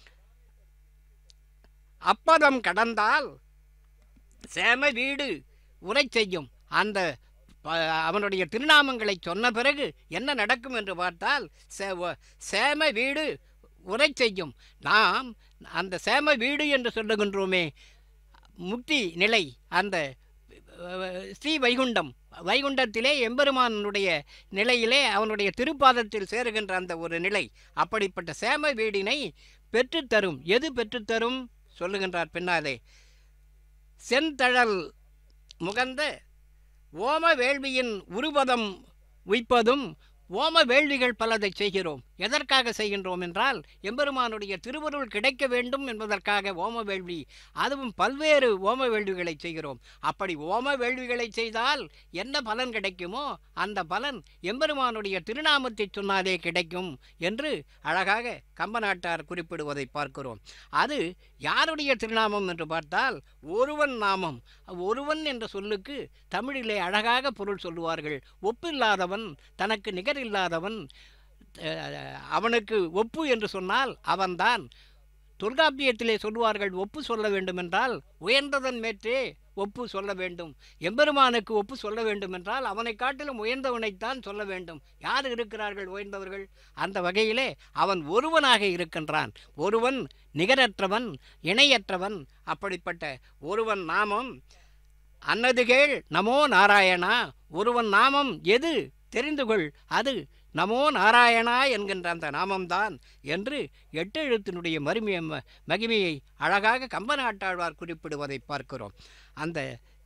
அப்பதம் கடந்தால் சேம வீடு உரை செய்யும் அந்த ப- அவனுடைய திருநாமங்களை சொன்ன பிறகு என்ன நடக்கும் என்று பார்த்தால் சே- வ- சேம வீடு உரை செய்யும் நாம் அந்த சேம வீடு என்று சொல்லுகின்றோமே முக்தி நிலை அந்த அஹ், ஸ்ரீ வைகுண்டம் வைகுண்டத்திலே எம்பெருமானுடைய நிலையிலே அவனுடைய திருப்பாதத்தில் சேருகின்ற அந்த ஒரு நிலை அப்படிப்பட்ட சேம வீடினை பெற்றுத்தரும் எது பெற்றுத்தரும் சொல்லுகின்றார் பின்னாலே செந்தழல் முகந்த ஓம வேள்வியின் உருவதம் உய்ப்பதும் ஓம வேள்விகள் பலதை செய்கிறோம் எதற்காக செய்கின்றோம் என்றால் எம்பெருமானுடைய திருவருள் கிடைக்க வேண்டும் என்பதற்காக ஓம வேள்வி அதுவும் பல்வேறு ஓம வேள்விகளை செய்கிறோம் அப்படி ஓம வேள்விகளை செய்தால் என்ன பலன் கிடைக்குமோ அந்த பலன் எம்பெருமானுடைய திருநாமத்தை சொன்னாலே கிடைக்கும் என்று அழகாக கம்பநாட்டார் குறிப்பிடுவதை பார்க்கிறோம் அது யாருடைய திருநாமம் என்று பார்த்தால் ஒருவன் நாமம் ஒருவன் என்ற சொல்லுக்கு தமிழிலே அழகாக பொருள் சொல்லுவார்கள் ஒப்பில்லாதவன் தனக்கு நிகரில்லாதவன் அஹ், அவனுக்கு ஒப்பு என்று சொன்னால் அவன்தான் தொல்காப்பியத்திலே சொல்லுவார்கள் ஒப்பு சொல்ல வேண்டுமென்றால் உயர்ந்ததன் மேற்றே ஒப்பு சொல்ல வேண்டும் எம்பெருமானுக்கு ஒப்பு சொல்ல வேண்டும் என்றால் அவனை காட்டிலும் உயர்ந்தவனைத்தான் சொல்ல வேண்டும் யார் இருக்கிறார்கள் உயர்ந்தவர்கள் அந்த வகையிலே அவன் ஒருவனாக இருக்கின்றான் ஒருவன் நிகரற்றவன் இணையற்றவன் அப்படிப்பட்ட ஒருவன் நாமம் அன்னதுகேள் நமோ நாராயணா ஒருவன் நாமம் எது தெரிந்து கொள் அது நமோ நாராயணா என்கின்ற அந்த நாமம்தான் என்று எட்டு எழுத்தினுடைய மருமைய ம- மகிமையை அழகாக கம்பநாட்டாழ்வார் குறிப்பிடுவதை பார்க்கிறோம் அந்த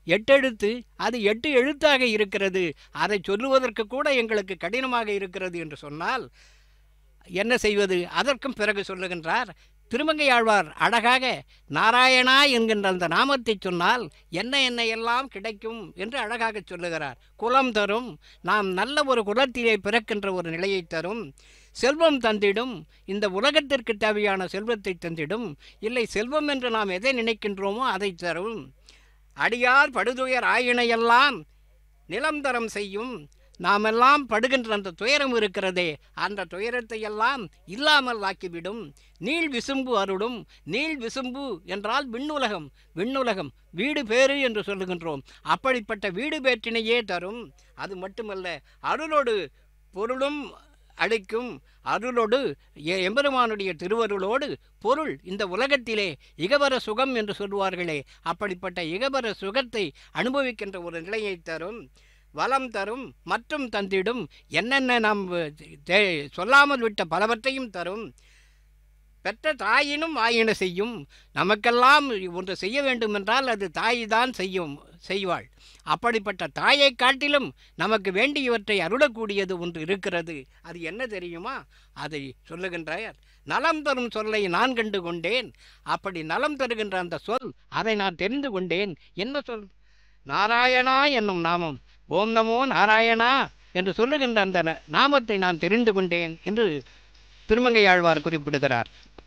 எட்டெழுத்து அது எட்டு எழுத்தாக இருக்கிறது அதை சொல்லுவதற்கு கூட எங்களுக்கு கடினமாக இருக்கிறது என்று சொன்னால் என்ன செய்வது அதற்கும் பிறகு சொல்லுகின்றார் திருமங்கையாழ்வார் அழகாக நாராயணா என்கின்ற அந்த நாமத்தை சொன்னால் என்ன என்ன எல்லாம் கிடைக்கும் என்று அழகாக சொல்லுகிறார் குலம் தரும் நாம் நல்ல ஒரு குலத்திலே பிறக்கின்ற ஒரு நிலையை தரும் செல்வம் தந்திடும் இந்த உலகத்திற்கு தேவையான செல்வத்தை தந்திடும் இல்லை செல்வம் என்று நாம் எதை நினைக்கின்றோமோ அதை தரும் அடியார் படுதுயர் ஆயினையெல்லாம் நிலம் தரம் செய்யும் நாமெல்லாம் படுகின்ற அந்த துயரம் இருக்கிறதே அந்த துயரத்தை எல்லாம் இல்லாமல் ஆக்கிவிடும் நீள் விசும்பு அருளும் நீள் விசும்பு என்றால் விண்ணுலகம் விண்ணுலகம் வீடு பேறு என்று சொல்லுகின்றோம் அப்படிப்பட்ட வீடு பேற்றினையே தரும் அது மட்டுமல்ல அருளோடு பொருளும் அளிக்கும் அருளோடு எ- எம்பெருமானுடைய திருவருளோடு பொருள் இந்த உலகத்திலே இகவர சுகம் என்று சொல்வார்களே அப்படிப்பட்ட இகவர சுகத்தை அனுபவிக்கின்ற ஒரு நிலையை தரும் வளம் தரும் மற்றும் தந்திடும் என்னென்ன நாம் தே- சொல்லாமல் விட்ட பலவற்றையும் தரும் பெற்ற தாயினும் ஆயின செய்யும் நமக்கெல்லாம் ஒன்று செய்ய வேண்டுமென்றால் அது தாய் தான் செய்யும் செய்வாள் அப்படிப்பட்ட தாயை காட்டிலும் நமக்கு வேண்டியவற்றை அருளக்கூடியது ஒன்று இருக்கிறது அது என்ன தெரியுமா அதை சொல்லுகின்றார் நலம் தரும் சொல்லை நான் கண்டு கொண்டேன் அப்படி நலம் தருகின்ற அந்த சொல் அதை நான் தெரிந்து கொண்டேன் என்ன சொல் நாராயணா என்னும் நாமம் ஓம் நமோ நாராயணா என்று சொல்லுகின்ற அந்த ந- நாமத்தை நான் தெரிந்து கொண்டேன் என்று திருமங்கையாழ்வார் குறிப்பிடுகிறார்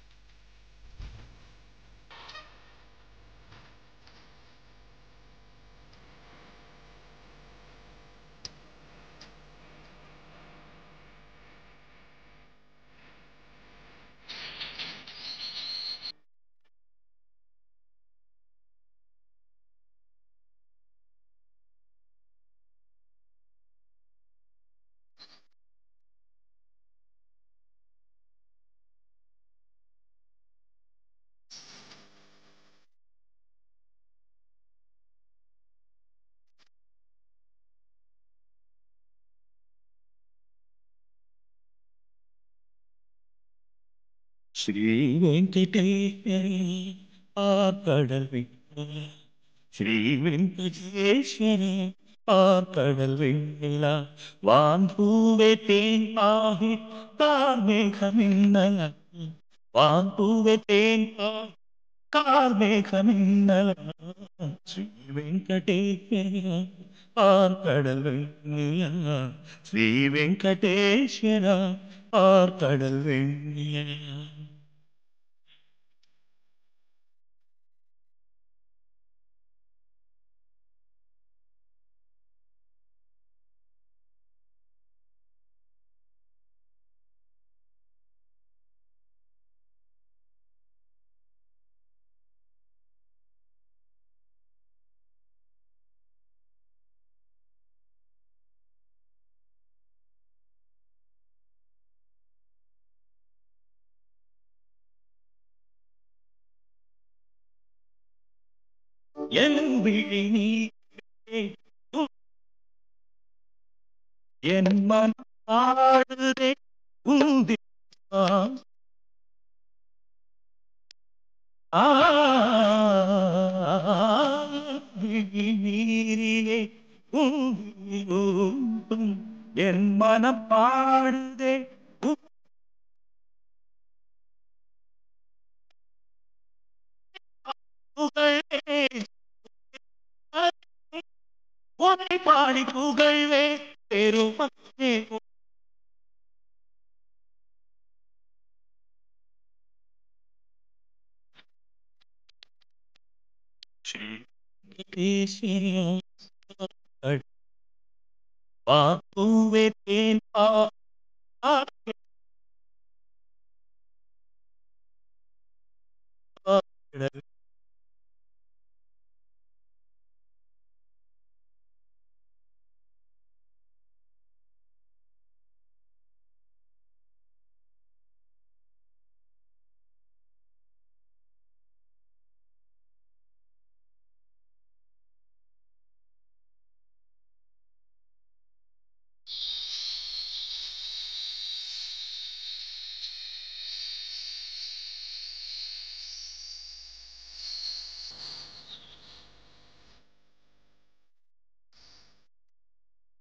ஸ்ரீ வெங்கடேஸ்வரி ஆக்கடல் ஸ்ரீ வெங்கடேஸ்வரி ஆக்கடல் வெள்ளா வான்பூவே தேன் ஆகி கார்மேகமின்னல வான்பூவே தேன் ஆகி கார்மேகமின்னல ஸ்ரீ வெங்கடேஸ்வரி ஆர்கடல் வெள்ளா ஸ்ரீ வெங்கடேஸ்வரா ஆர்கடல் வெள்ளா என் விழி நீ என் மனம் ஆடுதே உந்தி ஆ விழி நீரிலே உந்தி ஊட்டும் என் மனம் பாடுதே உ- புகழே உன்னை பாடி புகழ்வே பெருமக்களே ஸ்ரீ ஈஸ்வரியம் வாக்குவே தேன் பா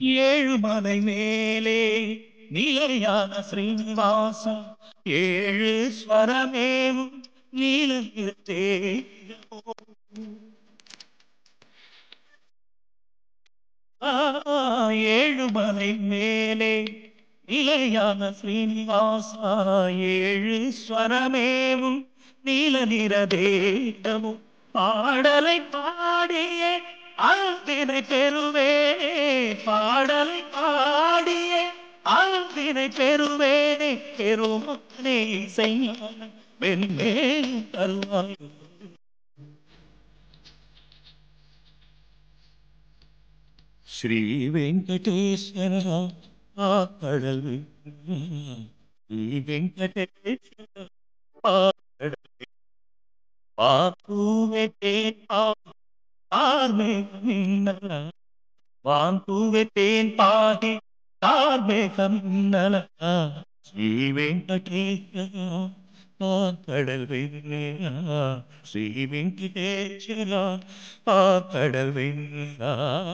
ஏழுமலை மேலே நிலையான ஸ்ரீனிவாசா ஏழு ஸ்வரமேவும் நீலத்தே ஏழுமலை மேலே நிலையான ஸ்ரீனிவாசா ஏழு ஸ்வரமேவும் நீல நிற தேடமும் பாடலை பாடிய அல்பினை பெறுவே பாடலை பாடிய அல்பினை பெறுவேனே பெருமனே செய்யான வெண்மே தருவாய் ஸ்ரீ வெங்கடேஸ்வர ஆ கடல் ஸ்ரீ வெங்கடேஸ்வர ஆ கடல் பாத்துவே தேன் ஆர்மேகமின்னல வாங்குவே தேன் பாகி ஆர்மேகமின்னல ஸ்ரீ வெங்கடேஸ்வர ஆ கடல் வெண்ணா ஸ்ரீ வெங்கடேஸ்வர ஆ கடல் வெண்ணா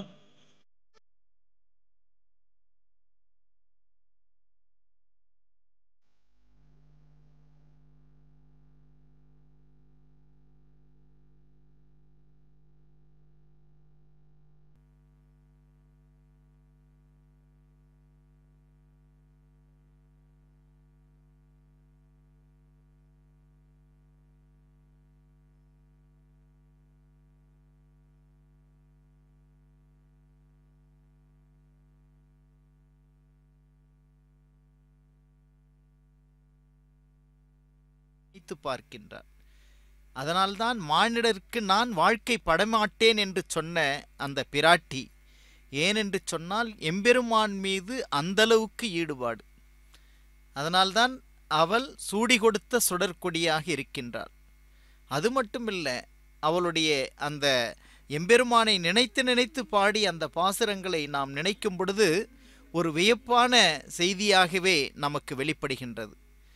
நினைத்து பார்க்கின்றார் அதனால்தான் மானிடருக்கு நான் வாழ்க்கை படமாட்டேன் என்று சொன்ன அந்த பிராட்டி ஏனென்று சொன்னால் எம்பெருமான் மீது அந்தளவுக்கு ஈடுபாடு அதனால்தான் அவள் சூடி கொடுத்த சுடற்கொடியாக இருக்கின்றாள் அது மட்டுமில்ல அவளுடைய அந்த எம்பெருமானை நினைத்து நினைத்து பாடி அந்த பாசுரங்களை நாம் நினைக்கும் பொழுது ஒரு வியப்பான செய்தியாகவே நமக்கு வெளிப்படுகின்றது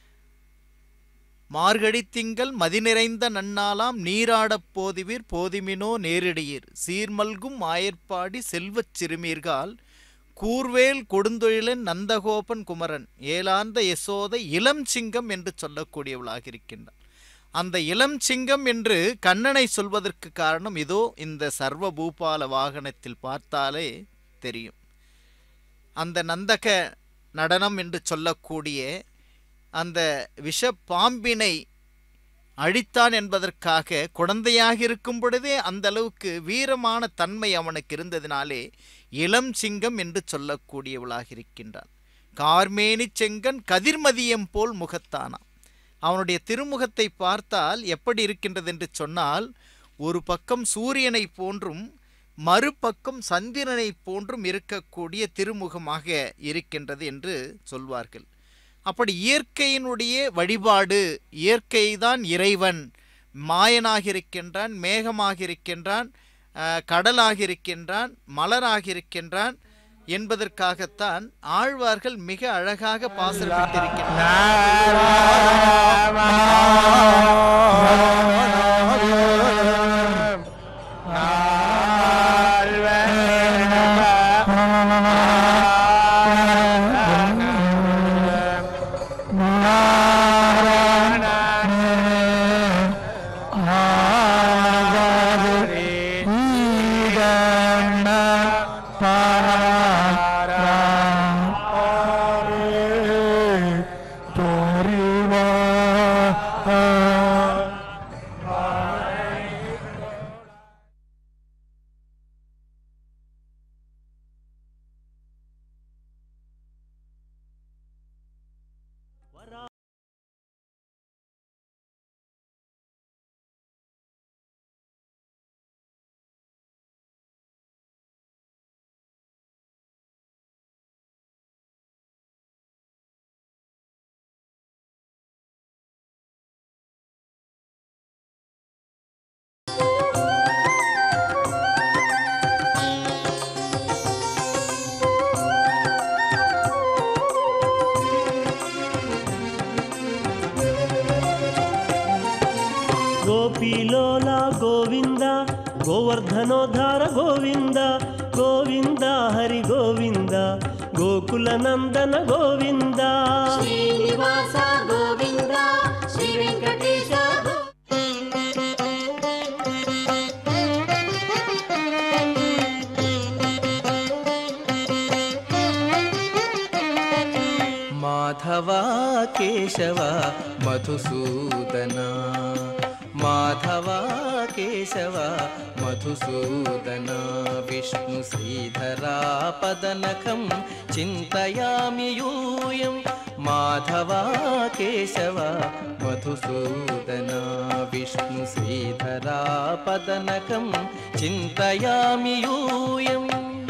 மார்கழி திங்கள் மதிநிறைந்த நன்னாளாம் நீராடப் போதிவீர் போதிமினோ நேரிடையீர் சீர்மல்கும் ஆயர்பாடி செல்வச் சிறுமீர்கால் கூர்வேல் கொடுந்தொழிலன் நந்தகோபன் குமரன் ஏலாந்த யசோதை இளம் சிங்கம் என்று சொல்லக்கூடியவளாக இருக்கின்றார் அந்த இளம் சிங்கம் என்று கண்ணனை சொல்வதற்கு காரணம் இதோ இந்த சர்வ பூபால வாகனத்தில் பார்த்தாலே தெரியும் அந்த நந்தக நடனம் என்று சொல்லக்கூடிய அந்த விஷ பாம்பினை அழித்தான் என்பதற்காக குழந்தையாக இருக்கும் பொழுதே அந்த அளவுக்கு வீரமான தன்மை அவனுக்கு இருந்ததினாலே இளம் சிங்கம் என்று சொல்லக்கூடியவளாக இருக்கின்றான் கார்மேனி செங்கன் கதிர்மதியம் போல் முகத்தானாம் அவனுடைய திருமுகத்தை பார்த்தால் எப்படி இருக்கின்றது என்று சொன்னால் ஒரு பக்கம் சூரியனை போன்றும் மறுபக்கம் சந்திரனை போன்றும் இருக்கக்கூடிய திருமுகமாக இருக்கின்றது என்று சொல்வார்கள் அப்படி இயற்கையினுடைய வழிபாடு இயற்கை தான் இறைவன் மாயனாக இருக்கின்றான் மேகமாக இருக்கின்றான் அஹ், கடலாக இருக்கின்றான் மலராக இருக்கின்றான் என்பதற்காகத்தான் ஆழ்வார்கள் மிக அழகாக ಗೋಪಿಲೋಲ ಗೋವಿಂದ ಗೋವರ್ಧನೋದ್ಧಾರ ಗೋವಿಂದ ಗೋವಿಂದ ಹರಿ ಗೋವಿಂದ ಗೋಕುಲ ನಂದನ ಗೋವಿಂದ ಶ್ರೀನಿವಾಸ ಗೋವಿಂದ ಶ್ರೀ ವೆಂಕಟೇಶ ಗೋ- ಮಾಧವ ಕೇಶವ ಮಧುಸೂದನ ಮಾಧವ ಕೇಶವ ಮಧುಸೂದನ ವಿಷ್ಣು ಶ್ರೀಧರಾ ಪದನಖಂ ಚಿಂತಯಾಮಿ ಯೂಯಂ ಮಾಧವ ಕೇಶವ ಮಧುಸೂದನ ವಿಷ್ಣು ಶ್ರೀಧರಾ ಪದನಖಂ ಚಿಂತಯಾಮಿ ಯೂಯಂ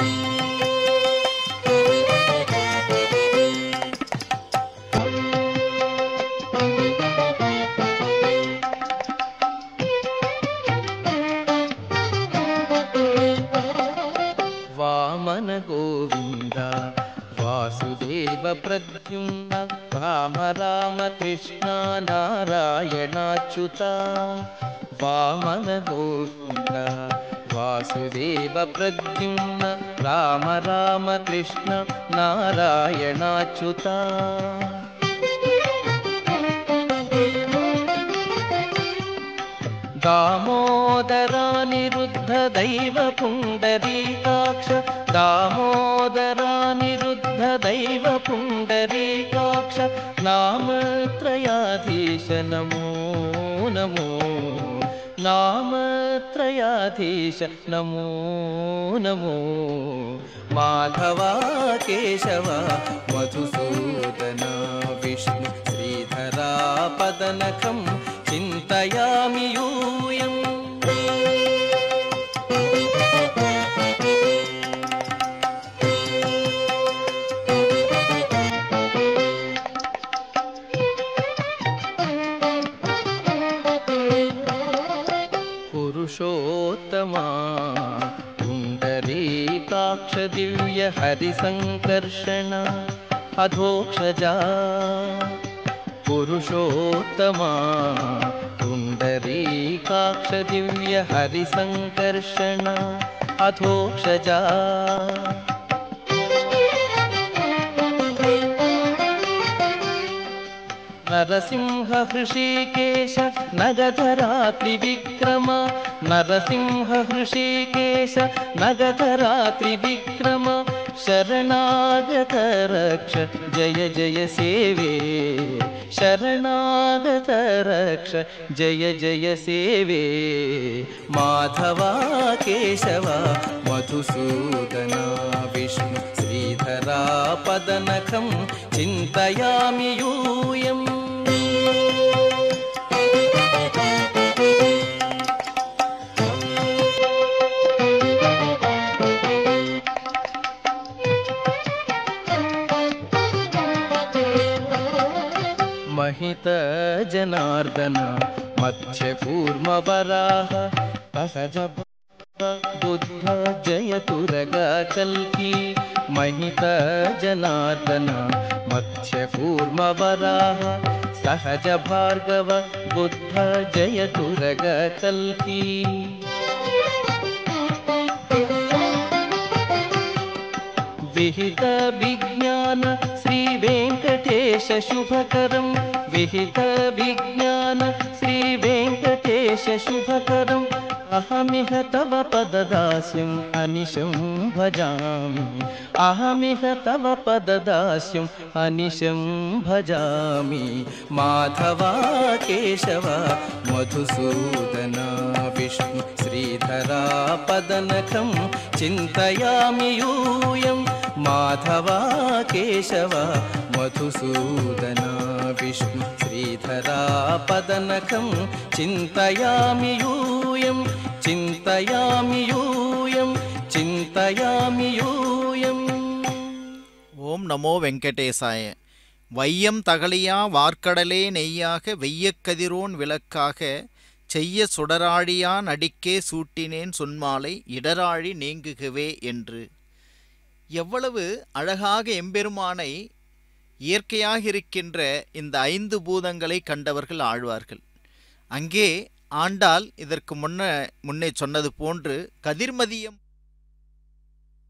ವಾಮನ ಗೋವಿಂದ ವಾಸುದೇವ ಪ್ರದ್ಯುಮ್ನ ರಾಮ ರಾಮ ಕೃಷ್ಣ ನಾರಾಯಣಾಚ್ಯುತ ವಾಮನ ಗೋವಿಂದ ವಾಸುದೇವ ಪ್ರದ್ಯುಮ್ನ ರಾಮ ರಾಮ ಕೃಷ್ಣ ನಾರಾಯಣಾಚ್ಯುತ दामोदरानिरुद्ध दैव पुण्डरीकाक्ष दामोदरानिरुद्ध दैव पुण्डरीकाक्ष नामत्रयाधीश नमो नमो नामत्रयाधीश नमो नमो माधवा केशव मधुसूदना विष्णु श्रीधरा पदनखं चिन्तयामि यूयम् पुरुषोत्तमा पुण्डरीकाक्ष दिव्य हरिसङ्कर्षण अधोक्षजा पुरुषोत्तमा पुण्डरीकाक्ष दिव्य हरिसङ्कर्षण अधोक्षजा नरसिंह हृषीकेश नगधरात्रिविक्रम नरसिंह हृषीकेश नगधरात्रिविक्रम शरणागत रक्ष जय जय सेवे शरणागत रक्ष जय जय सेवे माधवा केशव मधुसूदना विष्णु श्रीधरा पदनखं चिन्तयामि यूयम् महित जनार्दन मत्स्यकूर्मवराह सहज बुद्ध जय तुरगा कल्की महित जनार्दन मत्स्यकूर्मवराह सहज भार्गव बुद्ध जय तुरग कल्की विहित विज्ञान श्री वेङ्कटेश शुभकरं विहित विज्ञान श्री वेङ्कटेश शुभकरम् अहमिह तव पददास्यम् अनिशं भजामि अहमिह तव पददास्यम् अनिशं भजामि माधवा केशव मधुसूदना विष्णु श्रीधरा पदनखं चिन्तयामि यूयं माधवा केशव मधुसूदना विष्णु श्रीधरा पदनखं चिन्तयामि यूयं चिन्तयामि यूयं चिन्तयामि यूयम् ஓம் நமோ வெங்கடேசாய வையம் தகலியா வார்க்கடலே நெய்யாக வெய்யக்கதிரோன் விளக்காக செய்ய சுடராழியான் அடிக்கே சூட்டினேன் சொன்மாலை இடராழி நீங்குகவே என்று எவ்வளவு அழகாக எம்பெருமானை இயற்கையாக இருக்கின்ற இந்த ஐந்து பூதங்களை கண்டவர்கள் ஆழ்வார்கள் அங்கே ஆண்டாள் இதற்கு முன்ன முன்னே சொன்னது போன்று கதிர்மதியம்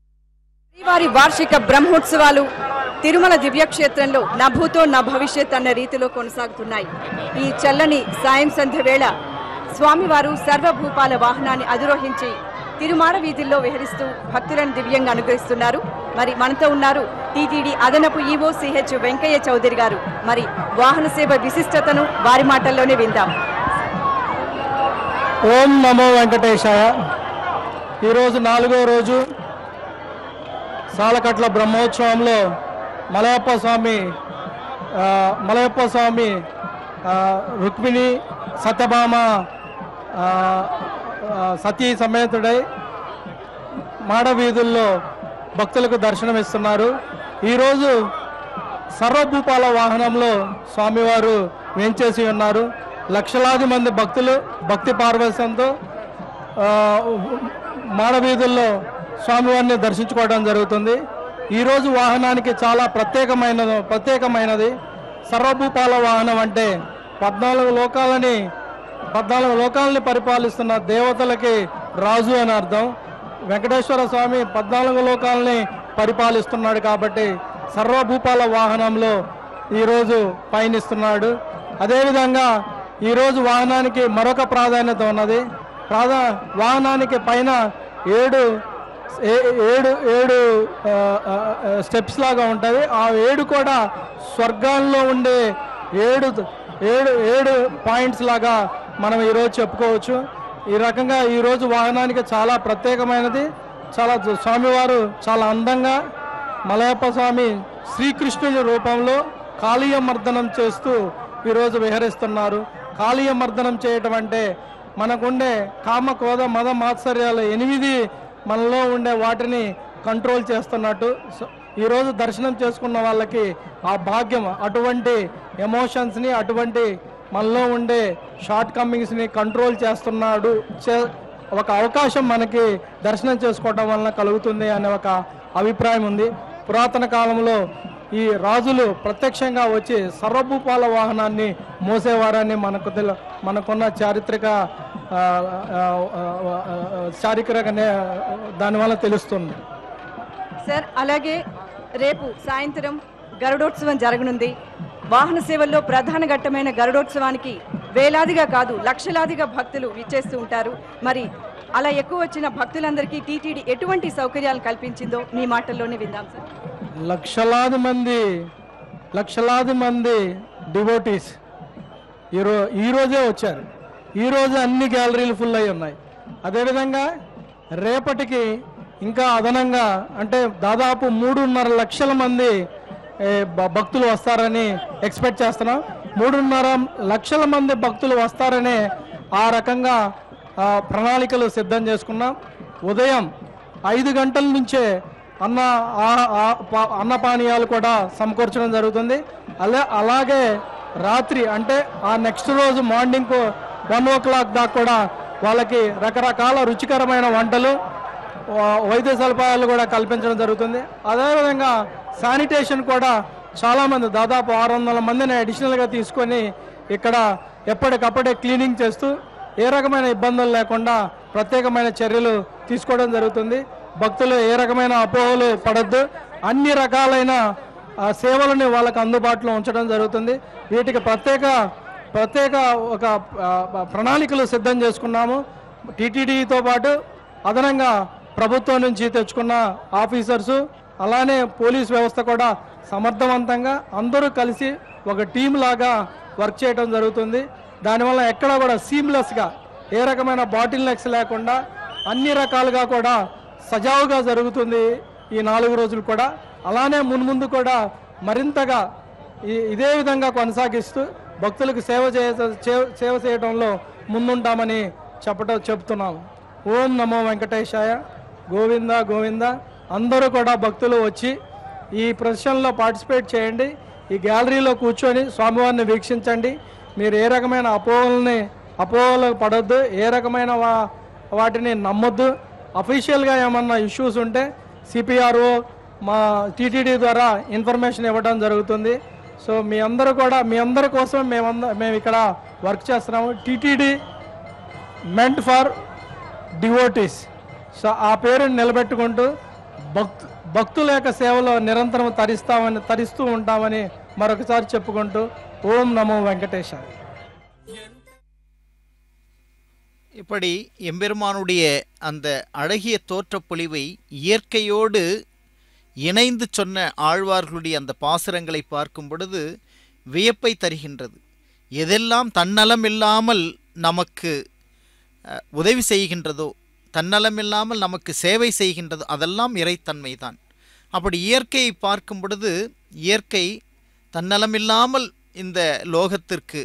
వారి వార్షిక బ్రహ్మోత్సవాలు తిరుమల దివ్యక్షేత్రంలో నా భూతో నా భవిష్యత్ అన్న రీతిలో కొనసాగుతున్నాయి ఈ చల్లని సాయం సంధ్య వేళ స్వామివారు సర్వభూపాల వాహనాన్ని అధిరోహించి తిరుమాడ వీధుల్లో విహరిస్తూ భక్తులను దివ్యంగా అనుగ్రహిస్తున్నారు మరి మనతో ఉన్నారు టీటీడీ అదనపు ఈవో సిహెచ్ వెంకయ్య చౌదరి గారు మరి వాహన సేవ విశిష్టతను వారి మాటల్లోనే విందాం ఓం నమో వెంకటేశాయ ఈరోజు నాలుగో రోజు సాలకట్ల బ్రహ్మోత్సవంలో మలయప్ప స్వామి ఆ, మలయప్ప స్వామి ఆ, రుక్మిణి సత్యభామ ఆ, ఆ, సతీ సమేతుడై మాడ వీధుల్లో భక్తులకు దర్శనమిస్తున్నారు ఈరోజు సర్వభూపాల వాహనంలో స్వామివారు వేంచేసి ఉన్నారు లక్షలాది మంది భక్తులు భక్తి పార్వశ్యంతో ఆ, మాడవీధుల్లో స్వామివారిని దర్శించుకోవడం జరుగుతుంది ఈరోజు వాహనానికి చాలా ప్రత్యేకమైన ప్రత్యేకమైనది సర్వభూపాల వాహనం అంటే పద్నాలుగు లోకాలని పద్నాలుగు లోకాలని పరిపాలిస్తున్న దేవతలకి రాజు అని అర్థం వెంకటేశ్వర స్వామి పద్నాలుగు లోకాలని పరిపాలిస్తున్నాడు కాబట్టి సర్వభూపాల వాహనంలో ఈరోజు పయనిస్తున్నాడు అదేవిధంగా ఈరోజు వాహనానికి మరొక ప్రాధాన్యత ఉన్నది ప్రాధా వాహనానికి పైన ఏడు ఏ- ఏడు ఏడు ఆ, ఆ, ఆ, స్టెప్స్ లాగా ఉంటుంది ఆ ఏడు కూడా స్వర్గాల్లో ఉండే ఏడు ఏడు ఏడు పాయింట్స్ లాగా మనం ఈరోజు చెప్పుకోవచ్చు ఈ రకంగా ఈరోజు వాహనానికి చాలా ప్రత్యేకమైనది చాలా స్వామివారు చాలా అందంగా మలయప్ప స్వామి శ్రీకృష్ణుని రూపంలో కాళీయ మర్దనం చేస్తూ ఈరోజు విహరిస్తున్నారు కాళీయ మర్దనం చేయటం అంటే మనకుండే కామ క్రోధ మద మాత్సర్యాలు ఎనిమిది మనలో ఉండే వాటిని కంట్రోల్ చేస్తున్నట్టు సో ఈరోజు దర్శనం చేసుకున్న వాళ్ళకి ఆ భాగ్యం అటువంటి ఎమోషన్స్ని అటువంటి మనలో ఉండే షార్ట్ కమ్మింగ్స్ని కంట్రోల్ చేస్తున్నాడు చే ఒక అవకాశం మనకి దర్శనం చేసుకోవడం వలన కలుగుతుంది అనే ఒక అభిప్రాయం ఉంది పురాతన కాలంలో ఈ రాజులు ప్రత్యక్షంగా వచ్చి సర్వభూపాల వాహనాన్ని మోసేవారని మనకు తెల మనకున్న చారిత్రక ఆ, ఆ, ఆ, ఆ, చారిత్రక నే- దానివల్ల తెలుస్తుంది సార్ అలాగే రేపు సాయంత్రం గరుడోత్సవం జరగనుంది వాహన సేవల్లో ప్రధాన ఘట్టమైన గరుడోత్సవానికి వేలాదిగా కాదు లక్షలాదిగా భక్తులు విచ్చేస్తూ ఉంటారు మరి అలా ఎక్కువ వచ్చిన భక్తులందరికీ టీటీడీ ఎటువంటి సౌకర్యాలు కల్పించిందో మీ మాటల్లోనే విందాం సార్ లక్షలాది మంది లక్షలాది మంది డివోటీస్ ఈరో ఈరోజే వచ్చారు ఈరోజు అన్ని గ్యాలరీలు ఫుల్ అయి ఉన్నాయి అదేవిధంగా రేపటికి ఇంకా అదనంగా అంటే దాదాపు మూడున్నర లక్షల మంది ఏ, భ- భక్తులు వస్తారని ఎక్స్పెక్ట్ చేస్తున్నాం మూడున్నర లక్షల మంది భక్తులు వస్తారని ఆ రకంగా ఆ, ప్రణాళికలు సిద్ధం చేసుకున్నాం ఉదయం ఐదు గంటల నుంచే అన్న ఆ- ఆ- పా- అన్నపానీయాలు కూడా సమకూర్చడం జరుగుతుంది అలా అలాగే రాత్రి అంటే ఆ నెక్స్ట్ రోజు మార్నింగ్ వన్ ఓ క్లాక్ దాకా కూడా వాళ్ళకి రకరకాల రుచికరమైన వంటలు వా- వైద్య సదుపాయాలు కూడా కల్పించడం జరుగుతుంది అదేవిధంగా శానిటేషన్ కూడా చాలామంది దాదాపు ఆరు వందల మందిని అడిషనల్గా తీసుకొని ఇక్కడ ఎప్పటికప్పుడే క్లీనింగ్ చేస్తూ ఏ రకమైన ఇబ్బందులు లేకుండా ప్రత్యేకమైన చర్యలు తీసుకోవడం జరుగుతుంది భక్తులు ఏ రకమైన అపోహలు పడద్దు అన్ని రకాలైన ఆ, సేవలని వాళ్ళకి అందుబాటులో ఉంచడం జరుగుతుంది వీటికి ప్రత్యేక ప్రత్యేక ఒక ఆ, ప్రణాళికలు సిద్ధం చేసుకున్నాము టీటీడీతో పాటు అదనంగా ప్రభుత్వం నుంచి తెచ్చుకున్న ఆఫీసర్సు అలానే పోలీస్ వ్యవస్థ కూడా సమర్థవంతంగా అందరూ కలిసి ఒక టీం లాగా వర్క్ చేయడం జరుగుతుంది దానివల్ల ఎక్కడ కూడా సీమ్లెస్గా ఏ రకమైన బాటిల్ నెక్స్ లేకుండా అన్ని రకాలుగా కూడా సజావుగా జరుగుతుంది ఈ నాలుగు రోజులు కూడా అలానే మున్ముందు కూడా మరింతగా ఈ ఇదే విధంగా కొనసాగిస్తూ భక్తులకు సేవ చేయ చే- సేవ చేయడంలో ముందుంటామని చెప్పడం చెప్తున్నాము ఓం నమో వెంకటేశాయ గోవింద గోవింద అందరూ కూడా భక్తులు వచ్చి ఈ ప్రదర్శనలో పార్టిసిపేట్ చేయండి ఈ గ్యాలరీలో కూర్చొని స్వామివారిని వీక్షించండి మీరు ఏ రకమైన అపోహల్ని అపోహలకు పడొద్దు ఏ రకమైన వా వాటిని నమ్మొద్దు అఫీషియల్గా ఏమన్నా ఇష్యూస్ ఉంటే సిపిఆర్ఓ మా టీటీడీ ద్వారా ఇన్ఫర్మేషన్ ఇవ్వడం జరుగుతుంది సో మీ అందరూ కూడా మీ అందరి కోసం మేమంద మేము ఇక్కడ వర్క్ చేస్తున్నాము టీటీడీ మెంట్ ఫర్ డివోటీస్ సో ఆ పేరుని నిలబెట్టుకుంటూ భక్తు భక్తుల యొక్క సేవలో నిరంతరం తరిస్తామని తరిస్తూ ఉంటామని మరొకసారి చెప్పుకుంటూ ఓం నమో వెంకటేశాయ இப்படி எம்பெருமானுடைய அந்த அழகிய தோற்றப்பொழிவை இயற்கையோடு இணைந்து சொன்ன ஆழ்வார்களுடைய அந்த பாசுரங்களை பார்க்கும் பொழுது வியப்பை தருகின்றது எதெல்லாம் தன்னலம் இல்லாமல் நமக்கு அஹ், உதவி செய்கின்றதோ தன்னலம் இல்லாமல் நமக்கு சேவை செய்கின்றதோ அதெல்லாம் இறைத்தன்மை தான் அப்படி இயற்கையை பார்க்கும் பொழுது இயற்கை தன்னலமில்லாமல் இந்த லோகத்திற்கு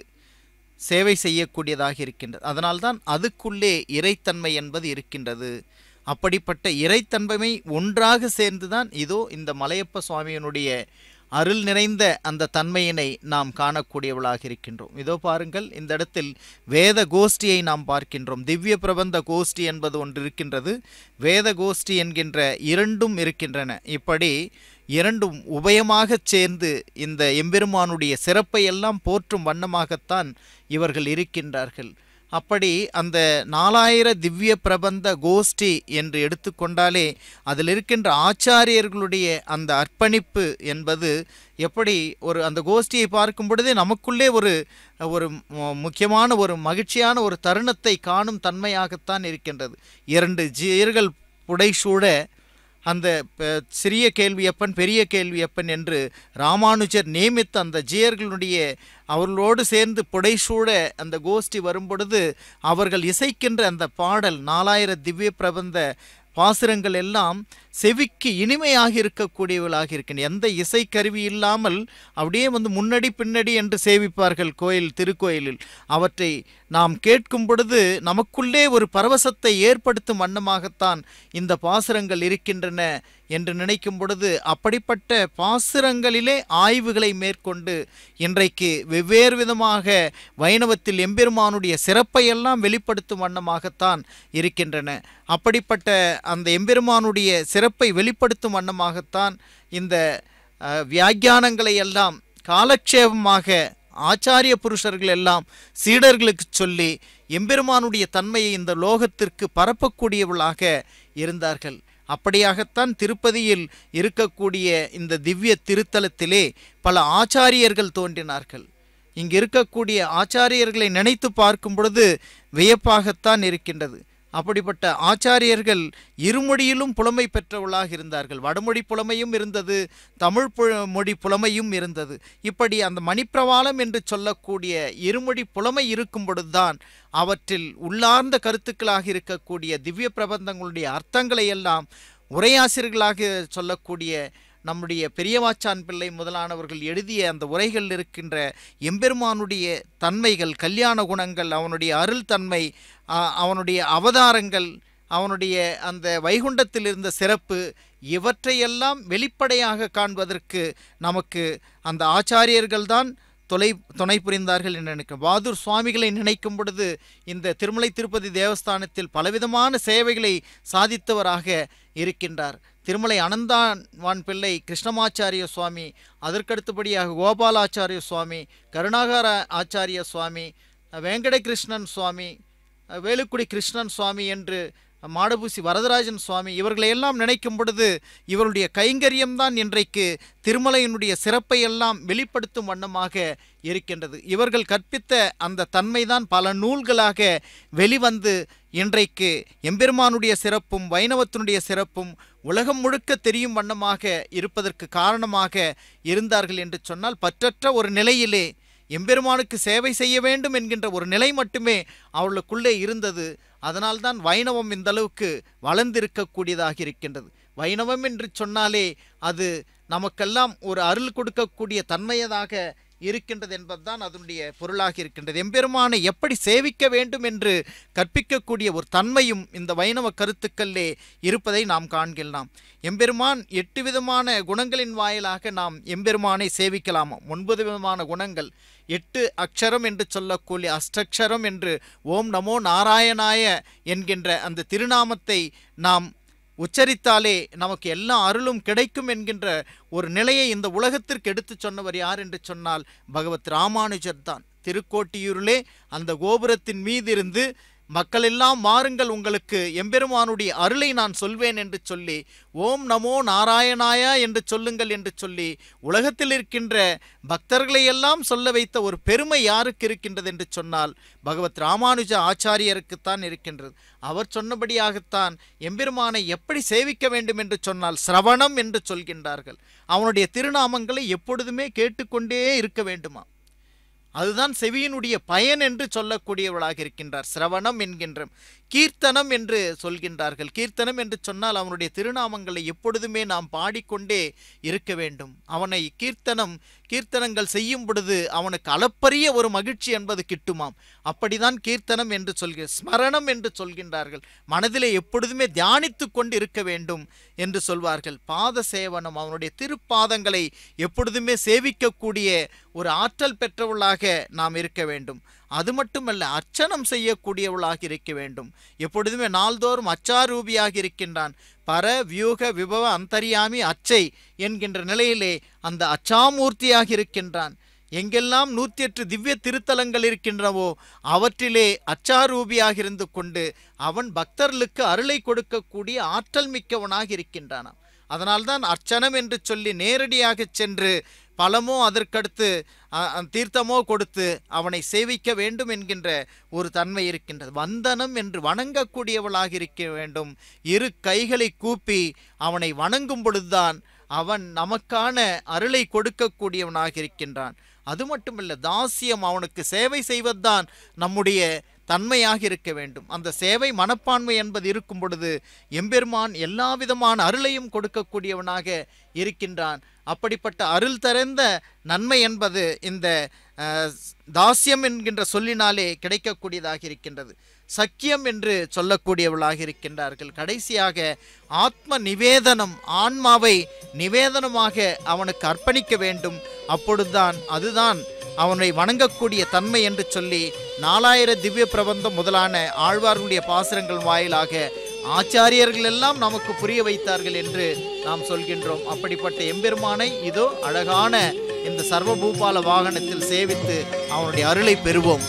சேவை செய்யக்கூடியதாக இருக்கின்றது அதனால்தான் அதுக்குள்ளே இறைத்தன்மை என்பது இருக்கின்றது அப்படிப்பட்ட இறைத்தன்மை ஒன்றாக சேர்ந்துதான் இதோ இந்த மலையப்ப சுவாமியினுடைய அருள் நிறைந்த அந்த தன்மையினை நாம் காணக்கூடியவளாக இருக்கின்றோம் இதோ பாருங்கள் இந்த இடத்தில் வேத கோஷ்டியை நாம் பார்க்கின்றோம் திவ்ய பிரபந்த கோஷ்டி என்பது ஒன்று இருக்கின்றது வேத கோஷ்டி என்கின்ற இரண்டும் இருக்கின்றன இப்படி இரண்டும் உபயமாகச் சேர்ந்து இந்த எம்பெருமானுடைய சிறப்பை எல்லாம் போற்றும் வண்ணமாகத்தான் இவர்கள் இருக்கின்றார்கள் அப்படி அந்த நாலாயிர திவ்ய பிரபந்த கோஷ்டி என்று எடுத்துக்கொண்டாலே அதில் இருக்கின்ற ஆச்சாரியர்களுடைய அந்த அர்ப்பணிப்பு என்பது எப்படி ஒரு அந்த கோஷ்டியை பார்க்கும் பொழுதே நமக்குள்ளே ஒரு ஒரு மு- முக்கியமான ஒரு மகிழ்ச்சியான ஒரு தருணத்தை காணும் தன்மையாகத்தான் இருக்கின்றது இரண்டு ஜீர்கள் புடைசூழ அந்த ப- சிறிய கேள்வியப்பன் பெரிய கேள்வியப்பன் என்று ராமானுஜர் நியமித்த அந்த ஜீயர்களுடைய அவர்களோடு சேர்ந்து புடைசூழ அந்த கோஷ்டி வரும்பொழுது அவர்கள் இசைக்கின்ற அந்த பாடல் நாலாயிர திவ்ய பிரபந்த பாசுரங்கள் எல்லாம் செவிக்கு இனிமையாக இருக்கக்கூடியவர்களாக இருக்கின்றன எந்த இசைக்கருவி இல்லாமல் அப்படியே வந்து முன்னாடி பின்னாடி என்று சேவிப்பார்கள் கோயில் திருக்கோயிலில் அவற்றை நாம் கேட்கும் பொழுது நமக்குள்ளே ஒரு பரவசத்தை ஏற்படுத்தும் வண்ணமாகத்தான் இந்த பாசுரங்கள் இருக்கின்றன என்று நினைக்கும் பொழுது அப்படிப்பட்ட பாசுரங்களிலே ஆய்வுகளை மேற்கொண்டு இன்றைக்கு வெவ்வேறு விதமாக வைணவத்தில் எம்பெருமானுடைய சிறப்பை எல்லாம் வெளிப்படுத்தும் வண்ணமாகத்தான் இருக்கின்றன அப்படிப்பட்ட அந்த எம்பெருமானுடைய சிறப்பை வெளிப்படுத்தும் வண்ணமாகத்தான் இந்த அஹ், வியாக்கியானங்களை எல்லாம் காலக்ஷேபமாக ஆச்சாரிய புருஷர்கள் எல்லாம் சீடர்களுக்கு சொல்லி எம்பெருமானுடைய தன்மையை இந்த லோகத்திற்கு பரப்பக்கூடியவர்களாக இருந்தார்கள் அப்படியாகத்தான் திருப்பதியில் இருக்கக்கூடிய இந்த திவ்ய திருத்தலத்திலே பல ஆச்சாரியர்கள் தோன்றினார்கள் இங்கு இருக்கக்கூடிய ஆச்சாரியர்களை நினைத்து பார்க்கும் பொழுது வியப்பாகத்தான் இருக்கின்றது அப்படிப்பட்ட ஆச்சாரியர்கள் இருமொழியிலும் புலமை பெற்றவர்களாக இருந்தார்கள் வடமொழி புலமையும் இருந்தது தமிழ் பு மொழி புலமையும் இருந்தது இப்படி அந்த மணிப்பிரவாளம் என்று சொல்லக்கூடிய இருமொழி புலமை இருக்கும் பொழுதுதான் அவற்றில் உள்ளார்ந்த கருத்துக்களாக இருக்கக்கூடிய திவ்ய பிரபந்தங்களுடைய அர்த்தங்களை எல்லாம் உரையாசிரியர்களாக சொல்லக்கூடிய நம்முடைய பெரியவாச்சான் பிள்ளை முதலானவர்கள் எழுதிய அந்த உரைகளில் இருக்கின்ற எம்பெருமானுடைய தன்மைகள் கல்யாண குணங்கள் அவனுடைய அருள் தன்மை ஆ, அவனுடைய அவதாரங்கள் அவனுடைய அந்த வைகுண்டத்தில் இருந்த சிறப்பு இவற்றையெல்லாம் வெளிப்படையாக காண்பதற்கு நமக்கு அந்த ஆச்சாரியர்கள்தான் தொலை துணை புரிந்தார்கள் என்று நினைக்கிறேன் வாதூர் சுவாமிகளை நினைக்கும் பொழுது இந்த திருமலை திருப்பதி தேவஸ்தானத்தில் பலவிதமான சேவைகளை சாதித்தவராக இருக்கின்றார் திருமலை அனந்தான்வான் பிள்ளை கிருஷ்ணமாச்சாரிய சுவாமி அதற்கடுத்தபடியாக கோபாலாச்சாரிய சுவாமி கருணாகர ஆச்சாரிய சுவாமி வேங்கடகிருஷ்ணன் சுவாமி வேலுக்குடி கிருஷ்ணன் சுவாமி என்று மாடபூசி வரதராஜன் சுவாமி இவர்களை எல்லாம் நினைக்கும் பொழுது இவருடைய கைங்கரியம்தான் இன்றைக்கு திருமலையினுடைய சிறப்பை எல்லாம் வெளிப்படுத்தும் வண்ணமாக இருக்கின்றது இவர்கள் கற்பித்த அந்த தன்மைதான் பல நூல்களாக வெளிவந்து இன்றைக்கு எம்பெருமானுடைய சிறப்பும் வைணவத்தினுடைய சிறப்பும் உலகம் முழுக்க தெரியும் வண்ணமாக இருப்பதற்கு காரணமாக இருந்தார்கள் என்று சொன்னால் பற்றற்ற ஒரு நிலையிலே எம்பெருமானுக்கு சேவை செய்ய வேண்டும் என்கின்ற ஒரு நிலை மட்டுமே அவளுக்குள்ளே இருந்தது அதனால்தான் வைணவம் இந்த அளவுக்கு வளர்ந்திருக்கக்கூடியதாக இருக்கின்றது வைணவம் என்று சொன்னாலே அது நமக்கெல்லாம் ஒரு அருள் கொடுக்கக்கூடிய தன்மையதாக இருக்கின்றது என்பதுதான் அதனுடைய பொருளாக இருக்கின்றது எம்பெருமானை எப்படி சேவிக்க வேண்டும் என்று கற்பிக்கக்கூடிய ஒரு தன்மையும் இந்த வைணவ கருத்துக்களிலே இருப்பதை நாம் காண்கின்றோம் எம்பெருமான் எட்டு விதமான குணங்களின் வாயிலாக நாம் எம்பெருமானை சேவிக்கலாமா ஒன்பது விதமான குணங்கள் எட்டு அக்ஷரம் என்று சொல்லக்கூடிய அஷ்டக்ஷரம் என்று ஓம் நமோ நாராயணாய என்கின்ற அந்த திருநாமத்தை நாம் உச்சரித்தாலே நமக்கு எல்லா அருளும் கிடைக்கும் என்கின்ற ஒரு நிலையை இந்த உலகத்திற்கு எடுத்துச் சொன்னவர் யார் என்று சொன்னால் பகவத் ராமானுஜர் தான் திருக்கோட்டியூரிலே அந்த கோபுரத்தின் மீதிருந்து மக்கள் எல்லாம் மாறுங்கள் உங்களுக்கு எம்பெருமானுடைய அருளை நான் சொல்வேன் என்று சொல்லி ஓம் நமோ நாராயணாயா என்று சொல்லுங்கள் என்று சொல்லி உலகத்தில் இருக்கின்ற பக்தர்களை எல்லாம் சொல்ல வைத்த ஒரு பெருமை யாருக்கு இருக்கின்றது என்று சொன்னால் பகவத் ராமானுஜ ஆச்சாரியருக்குத்தான் இருக்கின்றது அவர் சொன்னபடியாகத்தான் எம்பெருமானை எப்படி சேவிக்க வேண்டும் என்று சொன்னால் சிரவணம் என்று சொல்கின்றார்கள் அவனுடைய திருநாமங்களை எப்பொழுதுமே கேட்டுக்கொண்டே இருக்க வேண்டுமா அதுதான் செவியினுடைய பயன் என்று சொல்லக்கூடியவளாக இருக்கின்றார் சிரவணம் என்கின்ற கீர்த்தனம் என்று சொல்கின்றார்கள் கீர்த்தனம் என்று சொன்னால் அவனுடைய திருநாமங்களை எப்பொழுதுமே நாம் பாடிக்கொண்டே இருக்க வேண்டும் அவனை கீர்த்தனம் கீர்த்தனங்கள் செய்யும் பொழுது அவனுக்கு அளப்பரிய ஒரு மகிழ்ச்சி என்பது கிட்டுமாம் அப்படிதான் கீர்த்தனம் என்று சொல்கிற ஸ்மரணம் என்று சொல்கின்றார்கள் மனதிலே எப்பொழுதுமே தியானித்து கொண்டு இருக்க வேண்டும் என்று சொல்வார்கள் பாத சேவனம் அவனுடைய திருப்பாதங்களை எப்பொழுதுமே சேவிக்கக்கூடிய ஒரு ஆற்றல் பெற்றவளாக நாம் இருக்க வேண்டும் அது மட்டுமல்ல அர்ச்சனம் செய்யக்கூடியவளாக இருக்க வேண்டும் எப்பொழுதுமே நாள்தோறும் அச்சாரூபியாக இருக்கின்றான் பர வியூக விபவ அந்தரியாமி அச்சை என்கின்ற நிலையிலே அந்த அச்சாமூர்த்தியாக இருக்கின்றான் எங்கெல்லாம் நூற்றி எட்டு திவ்ய திருத்தலங்கள் இருக்கின்றனவோ அவற்றிலே அச்சாரூபியாக இருந்து கொண்டு அவன் பக்தர்களுக்கு அருளை கொடுக்கக்கூடிய ஆற்றல் மிக்கவனாக இருக்கின்றானாம் அதனால்தான் அர்ச்சனம் என்று சொல்லி நேரடியாக சென்று பழமோ அதற்கடுத்து அ, அ, தீர்த்தமோ கொடுத்து அவனை சேவிக்க வேண்டும் என்கின்ற ஒரு தன்மை இருக்கின்றது வந்தனம் என்று வணங்கக்கூடியவளாக இருக்க வேண்டும் இரு கைகளை கூப்பி அவனை வணங்கும் பொழுதுதான் அவன் நமக்கான அருளை கொடுக்கக்கூடியவனாக இருக்கின்றான் அது மட்டுமல்ல தாசியம் அவனுக்கு சேவை செய்வதுதான் நம்முடைய தன்மையாக இருக்க வேண்டும் அந்த சேவை மனப்பான்மை என்பது இருக்கும் பொழுது எம்பெருமான் எல்லா விதமான அருளையும் கொடுக்கக்கூடியவனாக இருக்கின்றான் அப்படிப்பட்ட அருள் தரந்த நன்மை என்பது இந்த அஹ், தாஸ்யம் என்கின்ற சொல்லினாலே கிடைக்கக்கூடியதாக இருக்கின்றது சக்கியம் என்று சொல்லக்கூடியவளாக இருக்கின்றார்கள் கடைசியாக ஆத்ம நிவேதனம் ஆன்மாவை நிவேதனமாக அவனுக்கு அர்ப்பணிக்க வேண்டும் அப்பொழுதுதான் அதுதான் அவனை வணங்கக்கூடிய தன்மை என்று சொல்லி நாலாயிர திவ்ய பிரபந்தம் முதலான ஆழ்வார்களுடைய பாசுரங்கள் வாயிலாக ஆச்சாரியர்கள் எல்லாம் நமக்கு புரிய வைத்தார்கள் என்று நாம் சொல்கின்றோம் அப்படிப்பட்ட எம்பெருமானை இதோ அழகான இந்த சர்வபூபால வாகனத்தில் சேவித்து அவனுடைய அருளை பெறுவோம்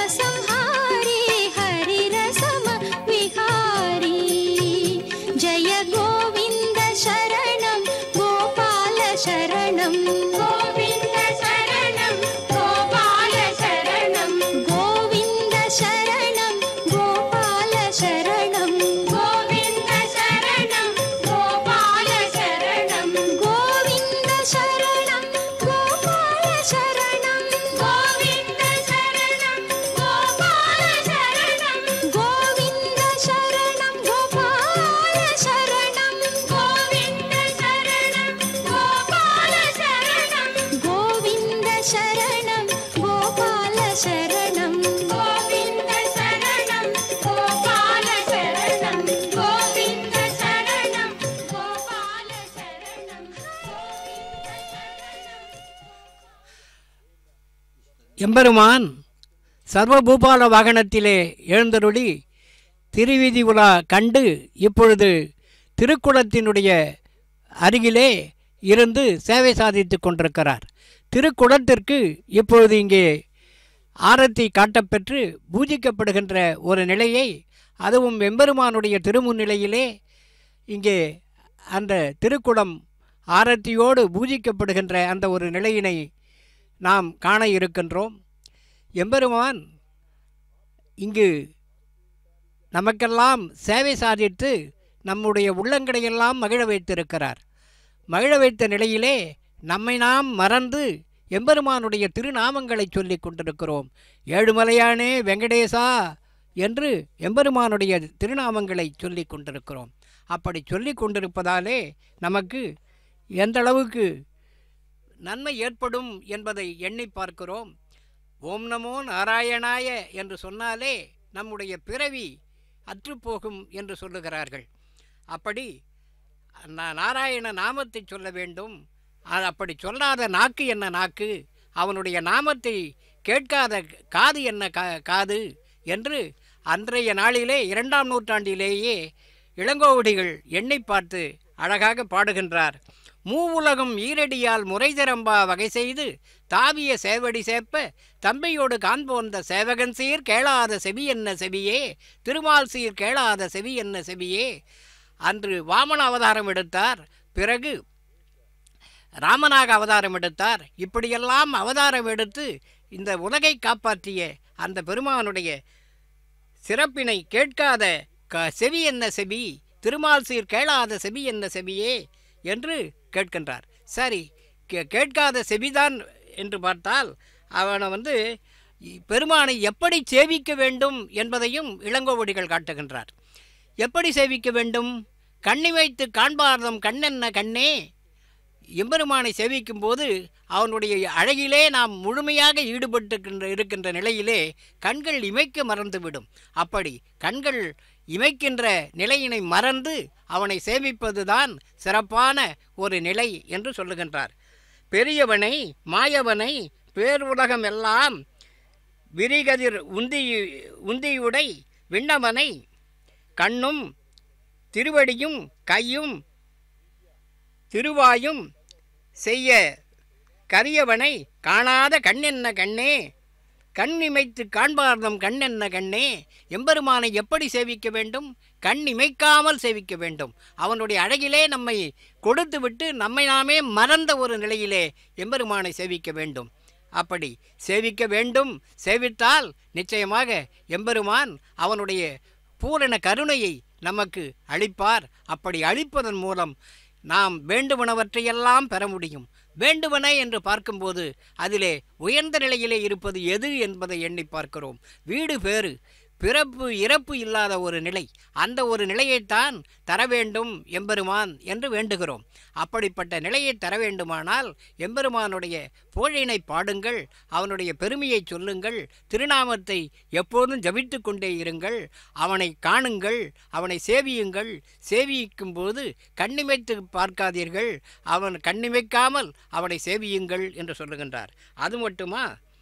संहारी हरिरसम विहारी जय गोविन्द शरणं गोपाल शरणं गोविन्द शरणं गोपाल शरणं गोविन्द शरणं गोपाल शरणं गोविन्द शरणं गोपाल शरणं गोविन्द शरणं गोपाल शरणं गोविन्द शरणं गोपाल शरणं गोविन्द शरणं गोपाल शरणं गोविन्द शरणं गोपाल शरणं गोविन्द शरणं गोपाल शरणं गोविन्द शरणं गोपाल शरणं गोविन्द शरणं गोपाल எம்பெருமான் சர்வபூபால வாகனத்திலே எழுந்தருளி திருவீதி உலா கண்டு இப்பொழுது திருக்குளத்தினுடைய அருகிலே இருந்து சேவை சாதித்துக் கொண்டிருக்கிறார் திருக்குளத்திற்கு இப்பொழுது இங்கே ஆரத்தி காட்டப்பெற்று பூஜிக்கப்படுகின்ற ஒரு நிலையை அதுவும் எம்பெருமானுடைய திருமுன்னிலையிலே இங்கே அந்த திருக்குளம் ஆரத்தியோடு பூஜிக்கப்படுகின்ற அந்த ஒரு நிலையினை நாம் காண இருக்கின்றோம் எம்பெருமான் இங்கு நமக்கெல்லாம் சேவை சாதித்து நம்முடைய உள்ளங்களையெல்லாம் மகிழ வைத்திருக்கிறார் மகிழ வைத்த நிலையிலே நம்மை நாம் மறந்து எம்பெருமானுடைய திருநாமங்களை சொல்லிக் கொண்டிருக்கிறோம் ஏழுமலையானே வெங்கடேசா என்று எம்பெருமானுடைய திருநாமங்களை சொல்லிக் கொண்டிருக்கிறோம் அப்படி சொல்லிக் கொண்டிருப்பதாலே நமக்கு எந்த அளவுக்கு நன்மை ஏற்படும் என்பதை எண்ணி பார்க்கிறோம் ஓம் நமோ நாராயணாய என்று சொன்னாலே நம்முடைய பிறவி அற்றுப்போகும் என்று சொல்லுகிறார்கள் அப்படி நா- நாராயண நாமத்தை சொல்ல வேண்டும் அது அப்படி சொல்லாத நாக்கு என்ன நாக்கு அவனுடைய நாமத்தை கேட்காத காது என்ன கா காது என்று அன்றைய நாளிலே இரண்டாம் நூற்றாண்டிலேயே இளங்கோவடிகள் எண்ணி பார்த்து அழகாக பாடுகின்றார் மூவுலகம் ஈரடியால் முறைதிரம்பா வகை செய்து தாவிய சேவடி சேப்ப தம்பியோடு காண்போந்த சேவகன் சீர் கேளாத செவி என்ன செவியே திருமால் சீர் கேளாத செவி என்ன செவியே அன்று வாமன அவதாரம் எடுத்தார் பிறகு ராமனாக அவதாரம் எடுத்தார் இப்படியெல்லாம் அவதாரம் எடுத்து இந்த உலகை காப்பாற்றிய அந்த பெருமானுடைய சிறப்பினை கேட்காத க செவி என்ன செவி திருமால் சீர் கேளாத செவி என்ன செவியே என்று கேட்கின்றார் சரி கே கேட்காத செவிதான் என்று பார்த்தால் அவனை வந்து இ- பெருமானை எப்படி சேவிக்க வேண்டும் என்பதையும் இளங்கோவடிகள் காட்டுகின்றார் எப்படி சேவிக்க வேண்டும் கண்ணி வைத்து காண்பார்தம் கண்ணென்ன கண்ணே எம்பெருமானை சேவிக்கும் போது அவனுடைய அழகிலே நாம் முழுமையாக ஈடுபட்டு இருக்கின்ற நிலையிலே கண்கள் இமைக்க மறந்துவிடும் அப்படி கண்கள் இமைக்கின்ற நிலையினை மறந்து அவனை சேவிப்பதுதான் சிறப்பான ஒரு நிலை என்று சொல்லுகின்றார் பெரியவனை மாயவனை பேருலகம் எல்லாம் விரிகதிர் உந்தி உந்தியுடை விண்ணவனை கண்ணும் திருவடியும் கையும் திருவாயும் செய்ய கரியவனை காணாத கண்ணென்ன கண்ணே கண் இமைத்து காண்பார்தம் கண்ணென்ன கண்ணே எம்பெருமானை எப்படி சேவிக்க வேண்டும் கண் இமைக்காமல் சேவிக்க வேண்டும் அவனுடைய அழகிலே நம்மை கொடுத்துவிட்டு நம்மை நாமே மறந்த ஒரு நிலையிலே எம்பெருமானை சேவிக்க வேண்டும் அப்படி சேவிக்க வேண்டும் சேவித்தால் நிச்சயமாக எம்பெருமான் அவனுடைய பூரண கருணையை நமக்கு அளிப்பார் அப்படி அளிப்பதன் மூலம் நாம் வேண்டுவனவற்றையெல்லாம் பெற முடியும் வேண்டுவன என்று பார்க்கும்போது அதிலே உயர்ந்த நிலையிலே இருப்பது எது என்பதை எண்ணி பார்க்கிறோம் வீடு பேறு பிறப்பு இறப்பு இல்லாத ஒரு நிலை அந்த ஒரு நிலையைத்தான் தர வேண்டும் எம்பெருமான் என்று வேண்டுகிறோம் அப்படிப்பட்ட நிலையை தர வேண்டுமானால் எம்பெருமானுடைய புகழினை பாடுங்கள் அவனுடைய பெருமையை சொல்லுங்கள் திருநாமத்தை எப்போதும் ஜபித்து கொண்டே இருங்கள் அவனை காணுங்கள் அவனை சேவியுங்கள் சேவிக்கும் போது கண்ணிமைத்து பார்க்காதீர்கள் அவன் கண்ணிமைக்காமல் அவனை சேவியுங்கள் என்று சொல்லுகின்றார் அது மட்டுமா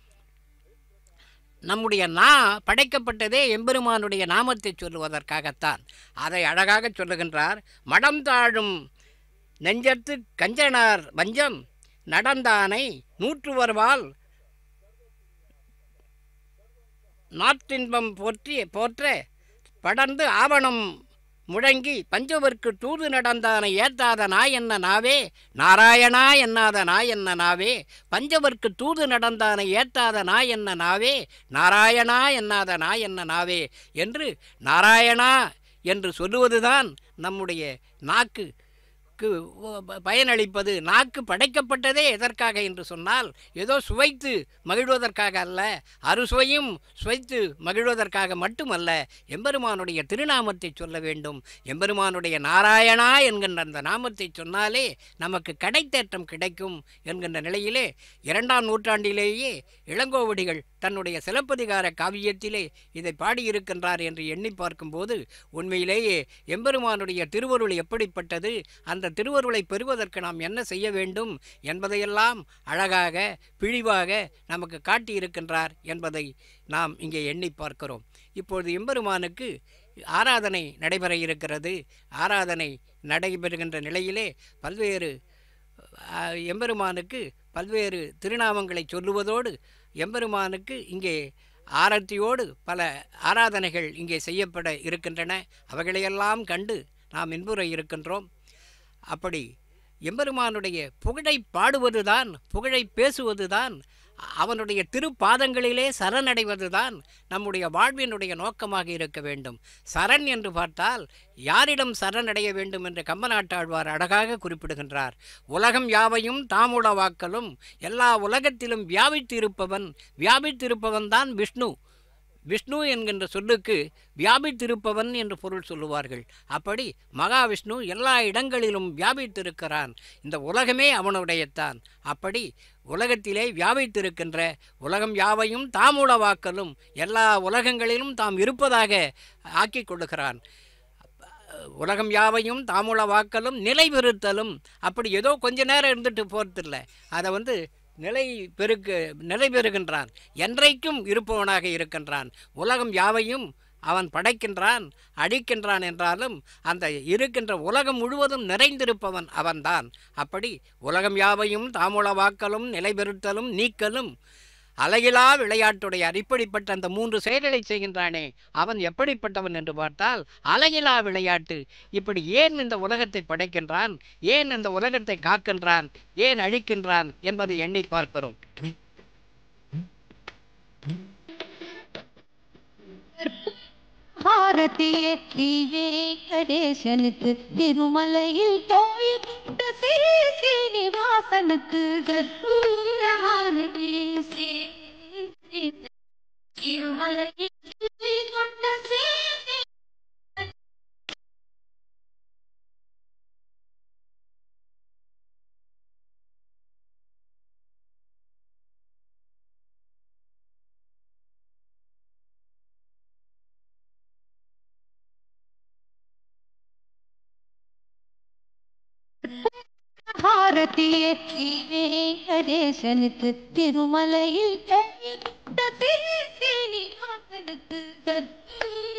நம்முடைய நா படைக்கப்பட்டதே எம்பெருமானுடைய நாமத்தை சொல்லுவதற்காகத்தான் அதை அழகாக சொல்லுகின்றார் மடம் தாழும் நெஞ்சத்து கஞ்சனார் வஞ்சம் நடந்தானை நூற்றுவர்வால் நாட்டின்பம் போற்றி போற்ற படர்ந்து ஆவணம் முழங்கி பஞ்சவர்க்கு தூது நடந்தான ஏத்தாத நாய் என்ன நாவே நாராயணா என்னாத நாய் என்ன நாவே பஞ்சவர்க்கு தூது நடந்தான ஏத்தாத நாய் என்ன நாவே நாராயணா என்னாத நாய் என்ன நாவே என்று நாராயணா என்று சொல்லுவதுதான் நம்முடைய நாக்கு க்கு பயனளிப்பது நாக்கு படைக்கப்பட்டதே எதற்காக என்று சொன்னால் ஏதோ சுவைத்து மகிழ்வதற்காக அல்ல அறுசுவையும் சுவைத்து மகிழ்வதற்காக மட்டுமல்ல எம்பெருமானுடைய திருநாமத்தை சொல்ல வேண்டும் எம்பெருமானுடைய நாராயணா என்கின்ற அந்த நாமத்தை சொன்னாலே நமக்கு கடைத்தேற்றம் கிடைக்கும் என்கின்ற நிலையிலே இரண்டாம் நூற்றாண்டிலேயே இளங்கோவடிகள் தன்னுடைய சிலப்பதிகார காவியத்திலே இதை பாடியிருக்கின்றார் என்று எண்ணி பார்க்கும்போது உண்மையிலேயே எம்பெருமானுடைய திருவருள் எப்படிப்பட்டது அந்த திருவருளை பெறுவதற்கு நாம் என்ன செய்ய வேண்டும் என்பதையெல்லாம் அழகாக பிழிவாக நமக்கு காட்டியிருக்கின்றார் என்பதை நாம் இங்கே எண்ணி பார்க்கிறோம் இப்பொழுது எம்பெருமானுக்கு ஆராதனை நடைபெற இருக்கிறது ஆராதனை நடைபெறுகின்ற நிலையிலே பல்வேறு அஹ், எம்பெருமானுக்கு பல்வேறு திருநாமங்களை சொல்லுவதோடு எம்பெருமானுக்கு இங்கே ஆரத்தியோடு பல ஆராதனைகள் இங்கே செய்யப்பட இருக்கின்றன அவைகளையெல்லாம் கண்டு நாம் இன்புற இருக்கின்றோம் அப்படி எம்பெருமானுடைய புகழை பாடுவதுதான் புகழை பேசுவதுதான் அவனுடைய திருப்பாதங்களிலே சரணடைவதுதான் நம்முடைய வாழ்வினுடைய நோக்கமாக இருக்க வேண்டும் சரண் என்று பார்த்தால் யாரிடம் சரணடைய வேண்டும் என்று கம்பநாட்டாழ்வார் அழகாக குறிப்பிடுகின்றார் உலகம் யாவையும் தாமுளவாக்கலும் எல்லா உலகத்திலும் வியாபித்திருப்பவன் வியாபித்திருப்பவன் தான் விஷ்ணு விஷ்ணு என்கின்ற சொல்லுக்கு வியாபித்திருப்பவன் என்று பொருள் சொல்லுவார்கள் அப்படி மகாவிஷ்ணு எல்லா இடங்களிலும் வியாபித்திருக்கிறான் இந்த உலகமே அவனுடையத்தான் அப்படி உலகத்திலே வியாபித்திருக்கின்ற உலகம் யாவையும் தாமுளவாக்கலும் எல்லா உலகங்களிலும் தாம் இருப்பதாக ஆக்கிக் கொள்ளுகிறான் உலகம் யாவையும் தாமுளவாக்கலும் நிலை பெறுத்தலும் அப்படி ஏதோ கொஞ்ச நேரம் இருந்துட்டு போகிறதில்ல அதை வந்து நிலை பெருக்க நிலை பெறுகின்றான் என்றைக்கும் இருப்பவனாக இருக்கின்றான் உலகம் யாவையும் அவன் படைக்கின்றான் அழிக்கின்றான் என்றாலும் அந்த இருக்கின்ற உலகம் முழுவதும் நிறைந்திருப்பவன் அவன்தான் அப்படி உலகம் யாவையும் தாமுளவாக்கலும் நிலைபெறுத்தலும் நீக்கலும் அலையிலா விளையாட்டுடைய இப்படிப்பட்ட அந்த மூன்று செயல்களை செய்கின்றானே அவன் எப்படிப்பட்டவன் என்று பார்த்தால் அலையிலா விளையாட்டு இப்படி ஏன் இந்த உலகத்தை படைக்கின்றான் ஏன் இந்த உலகத்தை காக்கின்றான் ஏன் அழிக்கின்றான் என்பதை எண்ணி பார்க்கிறோம் பாரதிய ஸ்ரீவேங்கடேசனுக்கு திருமலையில் கோயில் கொண்ட ஸ்ரீ சீனிவாசனுக்கு கற்பூர ஆரதி திருமலையில் கோயில் கொண்ட ஸ்ரீ பாரதிய ஸ்ரீவேங்கடேசனுக்கு திருமலையில் கோயில் கொண்ட ஸ்ரீ சீனிவாசனுக்கு கற்பூர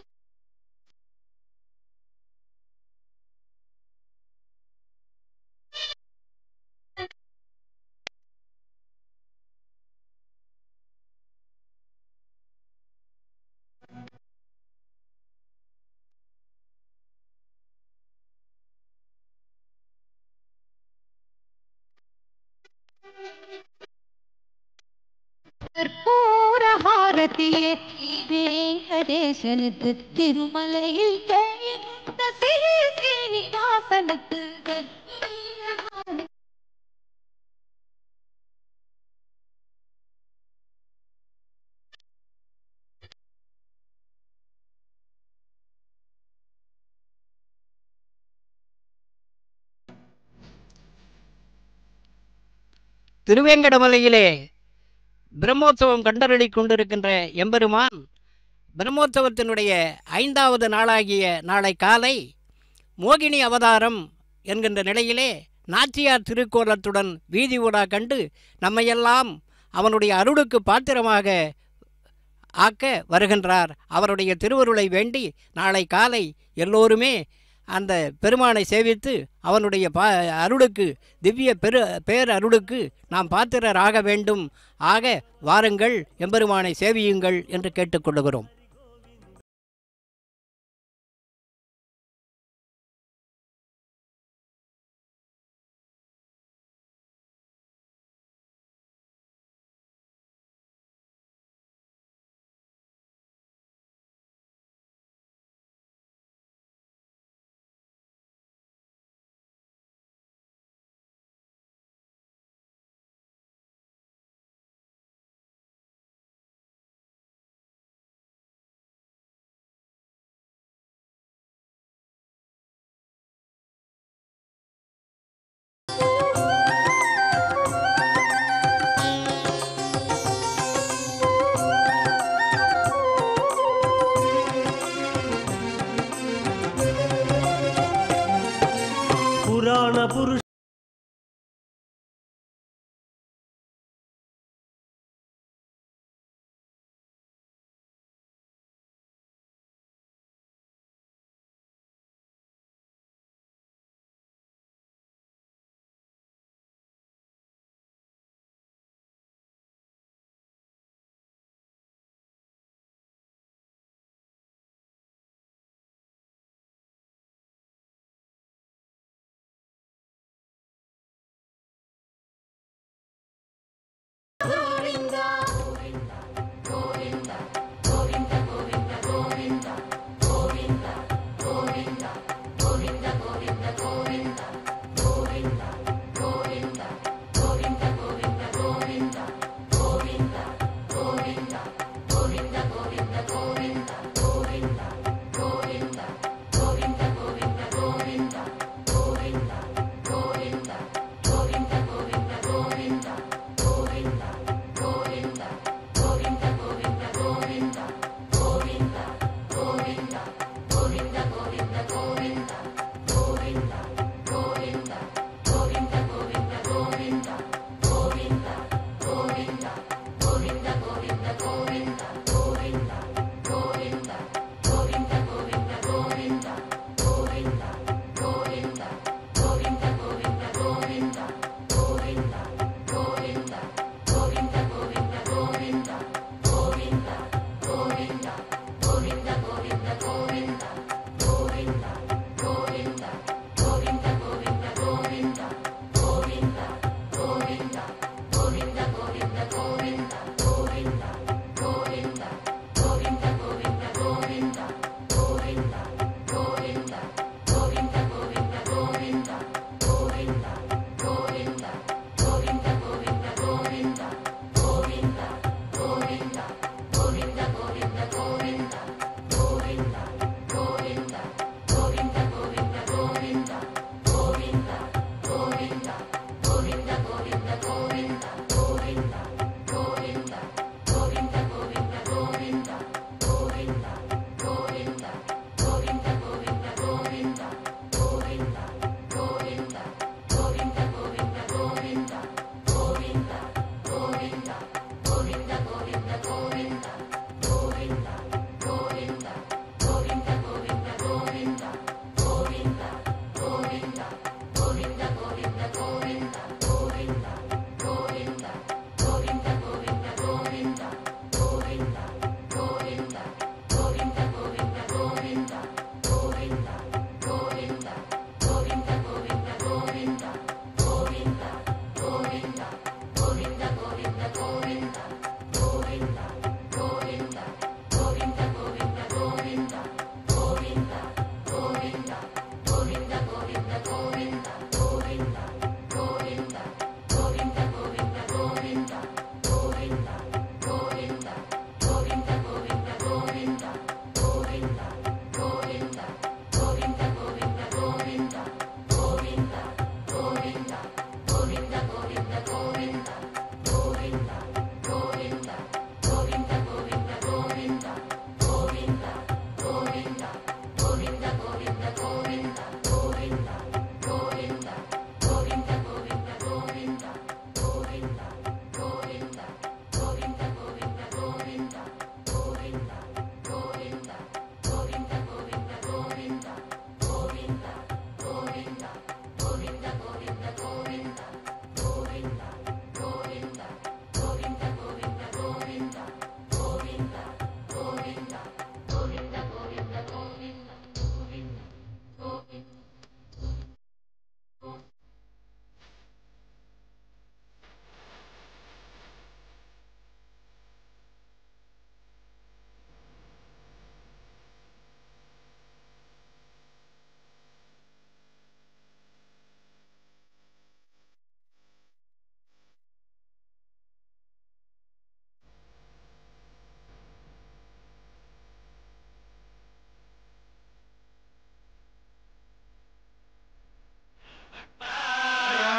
கற்பூர பாரதிய ஸ்ரீவேங்கடேசனுக்கு திருமலையில் கோயில் கொண்ட ஸ்ரீ சீனிவாசனுக்கு கற்பூர ஆரதி திருவேங்கடமலையிலே பிரம்மோற்சவம் கண்டறளி கொண்டிருக்கின்ற எம்பெருமான் பிரம்மோற்சவத்தினுடைய ஐந்தாவது நாளாகிய நாளை காலை மோகினி அவதாரம் என்கின்ற நிலையிலே நாச்சியார் திருக்கோலத்துடன் வீதி ஊடா கண்டு நம்மையெல்லாம் அவனுடைய அருளுக்கு பாத்திரமாக ஆக்க வருகின்றார் அவருடைய திருவருளை வேண்டி நாளை காலை எல்லோருமே அந்த பெருமானை சேவித்து அவனுடைய பா அருளுக்கு திவ்ய பெரு பேர் அருளுக்கு நாம் பாத்திரராக வேண்டும் ஆக வாருங்கள் எம்பெருமானை சேவியுங்கள் என்று கேட்டுக்கொள்கிறோம் புராண புருஷ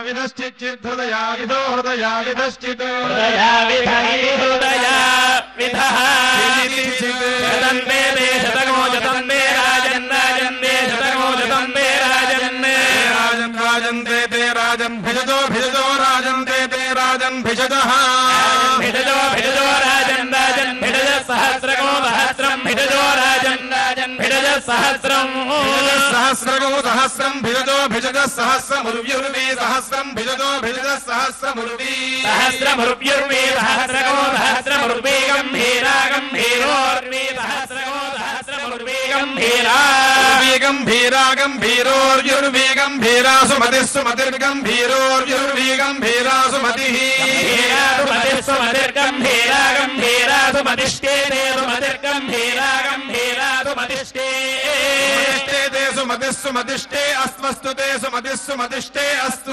विदश्चिच्छिद्धृदया विदो हृदया विदश्चित् हृदया विधि हृदया विधः शतन्ते ते शतको शतन्ते राजन् राजन्ते शतको शतन्ते राजन् राजन् राजन्ते ते राजन् भिषजो भिषजो राजन्ते ते राजन् भिषजः भिषजो भिषजो राजन् राजन् भिषज सहस्रको सहस्रम् भिषजो राजन् राजन् भिषज सहस्रम् सहस्रगो सहस्रम् भिषजो भिषज सहस्रमुर्व्युर्वी सहस्रम् भिषजो भिषज सहस्रमुर्वी सहस्रमुर्व्युर्वी सहस्रको सहस्रमुर्वी गम्भीरा गम्भीरोर्वी सहस्रको सहस्रमुर्वी गम्भीरा गम्भीरा गम्भीरोर्युर्वी गम्भीरा सुमतिः सुमतिर्गम्भीरोर्युर्वी गम्भीरा सुमतिः सुमतिर्गम्भीरा गम्भीरा सुमतिष्ठे ते सुमतिर्गम्भीरा गम्भीरा सुमतिष्ठे सुमतिष्ठे ते सुमतिः सुमतिष्ठे अस्त्वस्तु ते सुमतिः सुमतिष्ठे अस्तु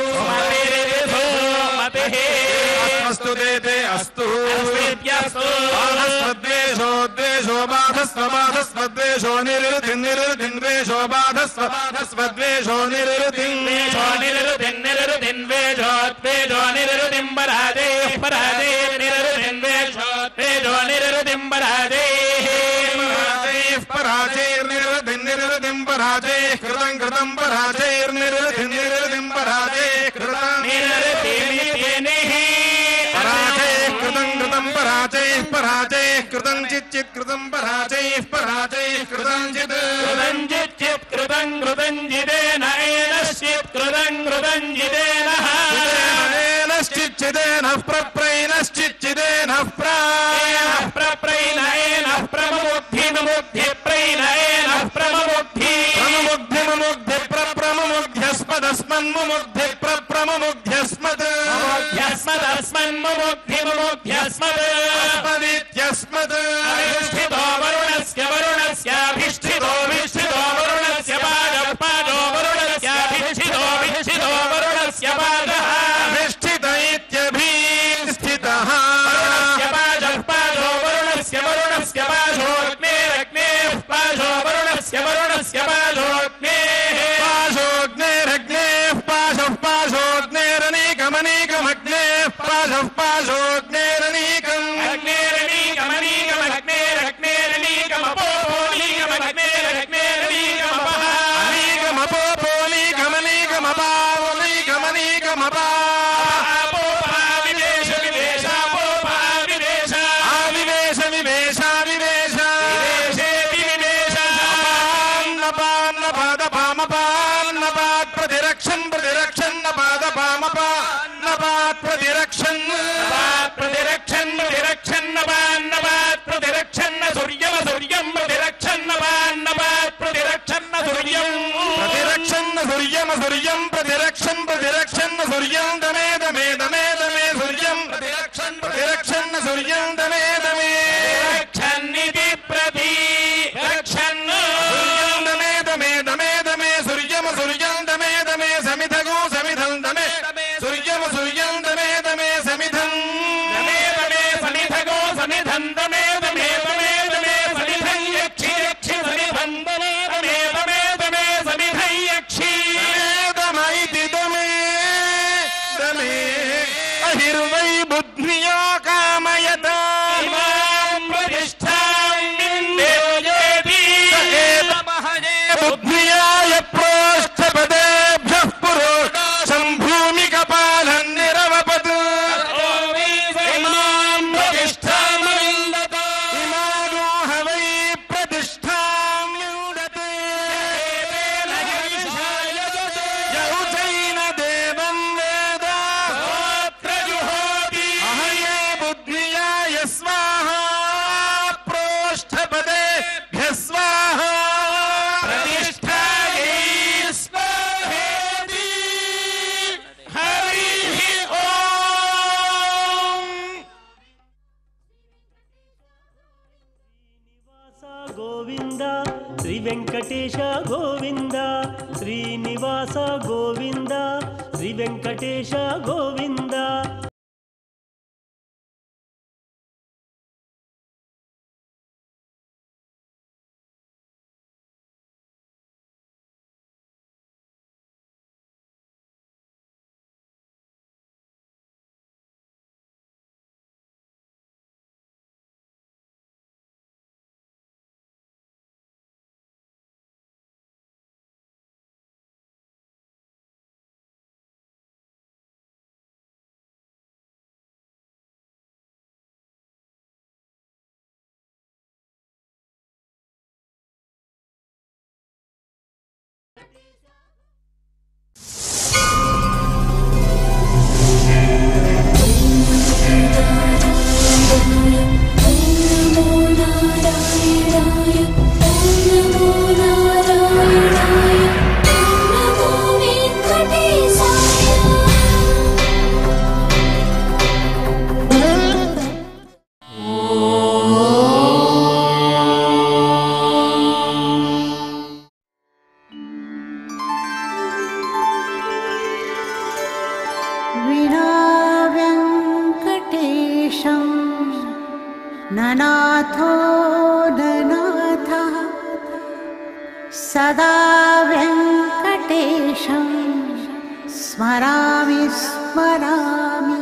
अस्त्वस्तु ते ते अस्तु बाधस्वद्वेषो द्वेषो बाधस्व बाधस्वद्वेषो निरृतिन् निरृतिन्वेषो बाधस्व बाधस्वद्वेषो निरृतिन् वेषो निरृतिन् निरृतिन् वेषो द्वेषो निरृतिम् परादे परादे निरृतिन् वेषो द्वेषो निरृतिम् परादे पराजैर्निरृतिन् निरृतिम् पराजैः कृतम् कृतम् पराजैर्निरृतिन् निरृतिम् पराजैः कृतम् पराजैः कृतम् कृतम् पराजैः पराजैः कृतम् चिच्चित् कृतम् पराजैः पराजैः कृतम् चित् कृतञ्चित् कृतम् कृतञ्जिदेन एनश्चित् कृतम् कृतञ्जिदेनः एनश्चिच्चिदेनः प्रप्रैनश्चिच्चिदेनः प्रायः प्रप्रैनयेनः प्रममुग्धिमुग्धि प्रैनयेनः प्रममुग्धि प्रमुग्धि मुमुग्धि प्रप्रमुग्ध्यस्मदस्मन्मुमुग्धि प्रप्रमुग्ध्यस्मत् मुमुग्ध्यस्मदस्मन्मुमुग्धि मुमुग्ध्यस्मत् अस्मदित्यस्मत् अभिष्ठितो वरुणस्य वरुणस्याभिष्ठितो भिष्ठितो वरुणस्य पादः पादो वरुणस्याभिष्ठितो भिष्ठितो वरुणस्य पादः अधिष्ठित इत्यभीष्ठितः वरुणस्य पादः पादो वरुणस्य वरुणस्य पाशोऽग्नेरग्नेः पाशो वरुणस्य वरुणस्य पाशोऽग्नेः पाशोऽग्नेरग्नेः पाशः पाशोऽग्नेरनीकमनीकमग्नेः पाशः पाशोऽग्नेरनीकम् अनीकमपोपोलीकमनीकमपावलीकमनीकमपावलीकमनीकमपा आविवेश विवेशाविवेश नपान्नपादपामपान्नपात् प्रतिरक्षन् प्रतिरक्षन् नपादपामपान्नपात् प्रतिरक्षन् प्रतिरक्षन् प्रतिरक्षन्नपान्नपात् प्रतिरक्षन्न सूर्यम सूर्यम् प्रतिरक्षन्नपान्नपात् प्रतिरक्षन्न सूर्यम् प्रतिरक्षन् सूर्यम सूर्यम् प्रतिरक्षन् प्रतिरक्षन् सूर्यम् दमे दमे दमे दमे सूर्यम् प्रतिरक्षन् प्रतिरक्षन् सूर्यम् दमे दमे रक्षन्निति प्रति रक्षन् सूर्यम् दमे दमे दमे दमे सूर्यम सूर्यम् दमे दमे समिधगो समिधम् दमे सूर्यम सूर्यम् दमे दमे समिधम् दमे दमे समिधगो समिधम् दमे दमे दमे दमे समिधम् यक्षि यक्षि समिधम् दमे दमे दमे दमे समिधम् यक्षि दम इति दमे दमे अहिर्वै बुद्ध्नियो कामयता इमाम् प्रतिष्ठाम् विन्देयेति बुद्ध्याय प्रोष्ठपदेभ्यः पुरो सम्भूमिकपालन् निरवपत् इमाम् प्रतिष्ठाम् विन्दते इमादोह वै प्रतिष्ठाम् विन्दते यौचैन देवम् वेद प्रजुहोति अहये बुद्ध्याय स्वाहा प्रोष्ठपदेभ्यः स्वाहा प्रतिष्ठायै स्वाहेति हरिः ॐ ಗೋವಿಂದ ಶ್ರೀ ವೆಂಕಟೇಶ ಗೋವಿಂದ ಶ್ರೀನಿವಾಸ ಗೋವಿಂದ ಶ್ರೀ ವೆಂಕಟೇಶ ಗೋವಿಂದ विना व्यङ्कटेशं ननाथो ननाथः सदा व्यङ्कटेशं स्मरामि स्मरामि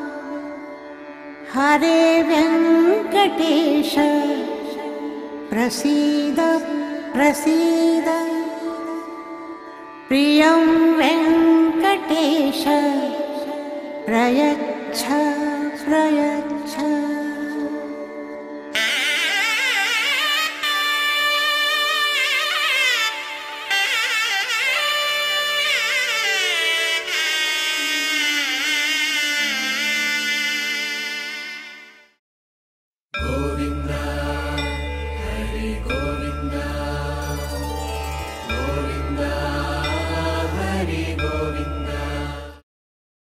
हरे व्यङ्कटेश प्रसीद प्रसीद प्रियं वेङ्कटेश प्रयच्छ प्रयच्छ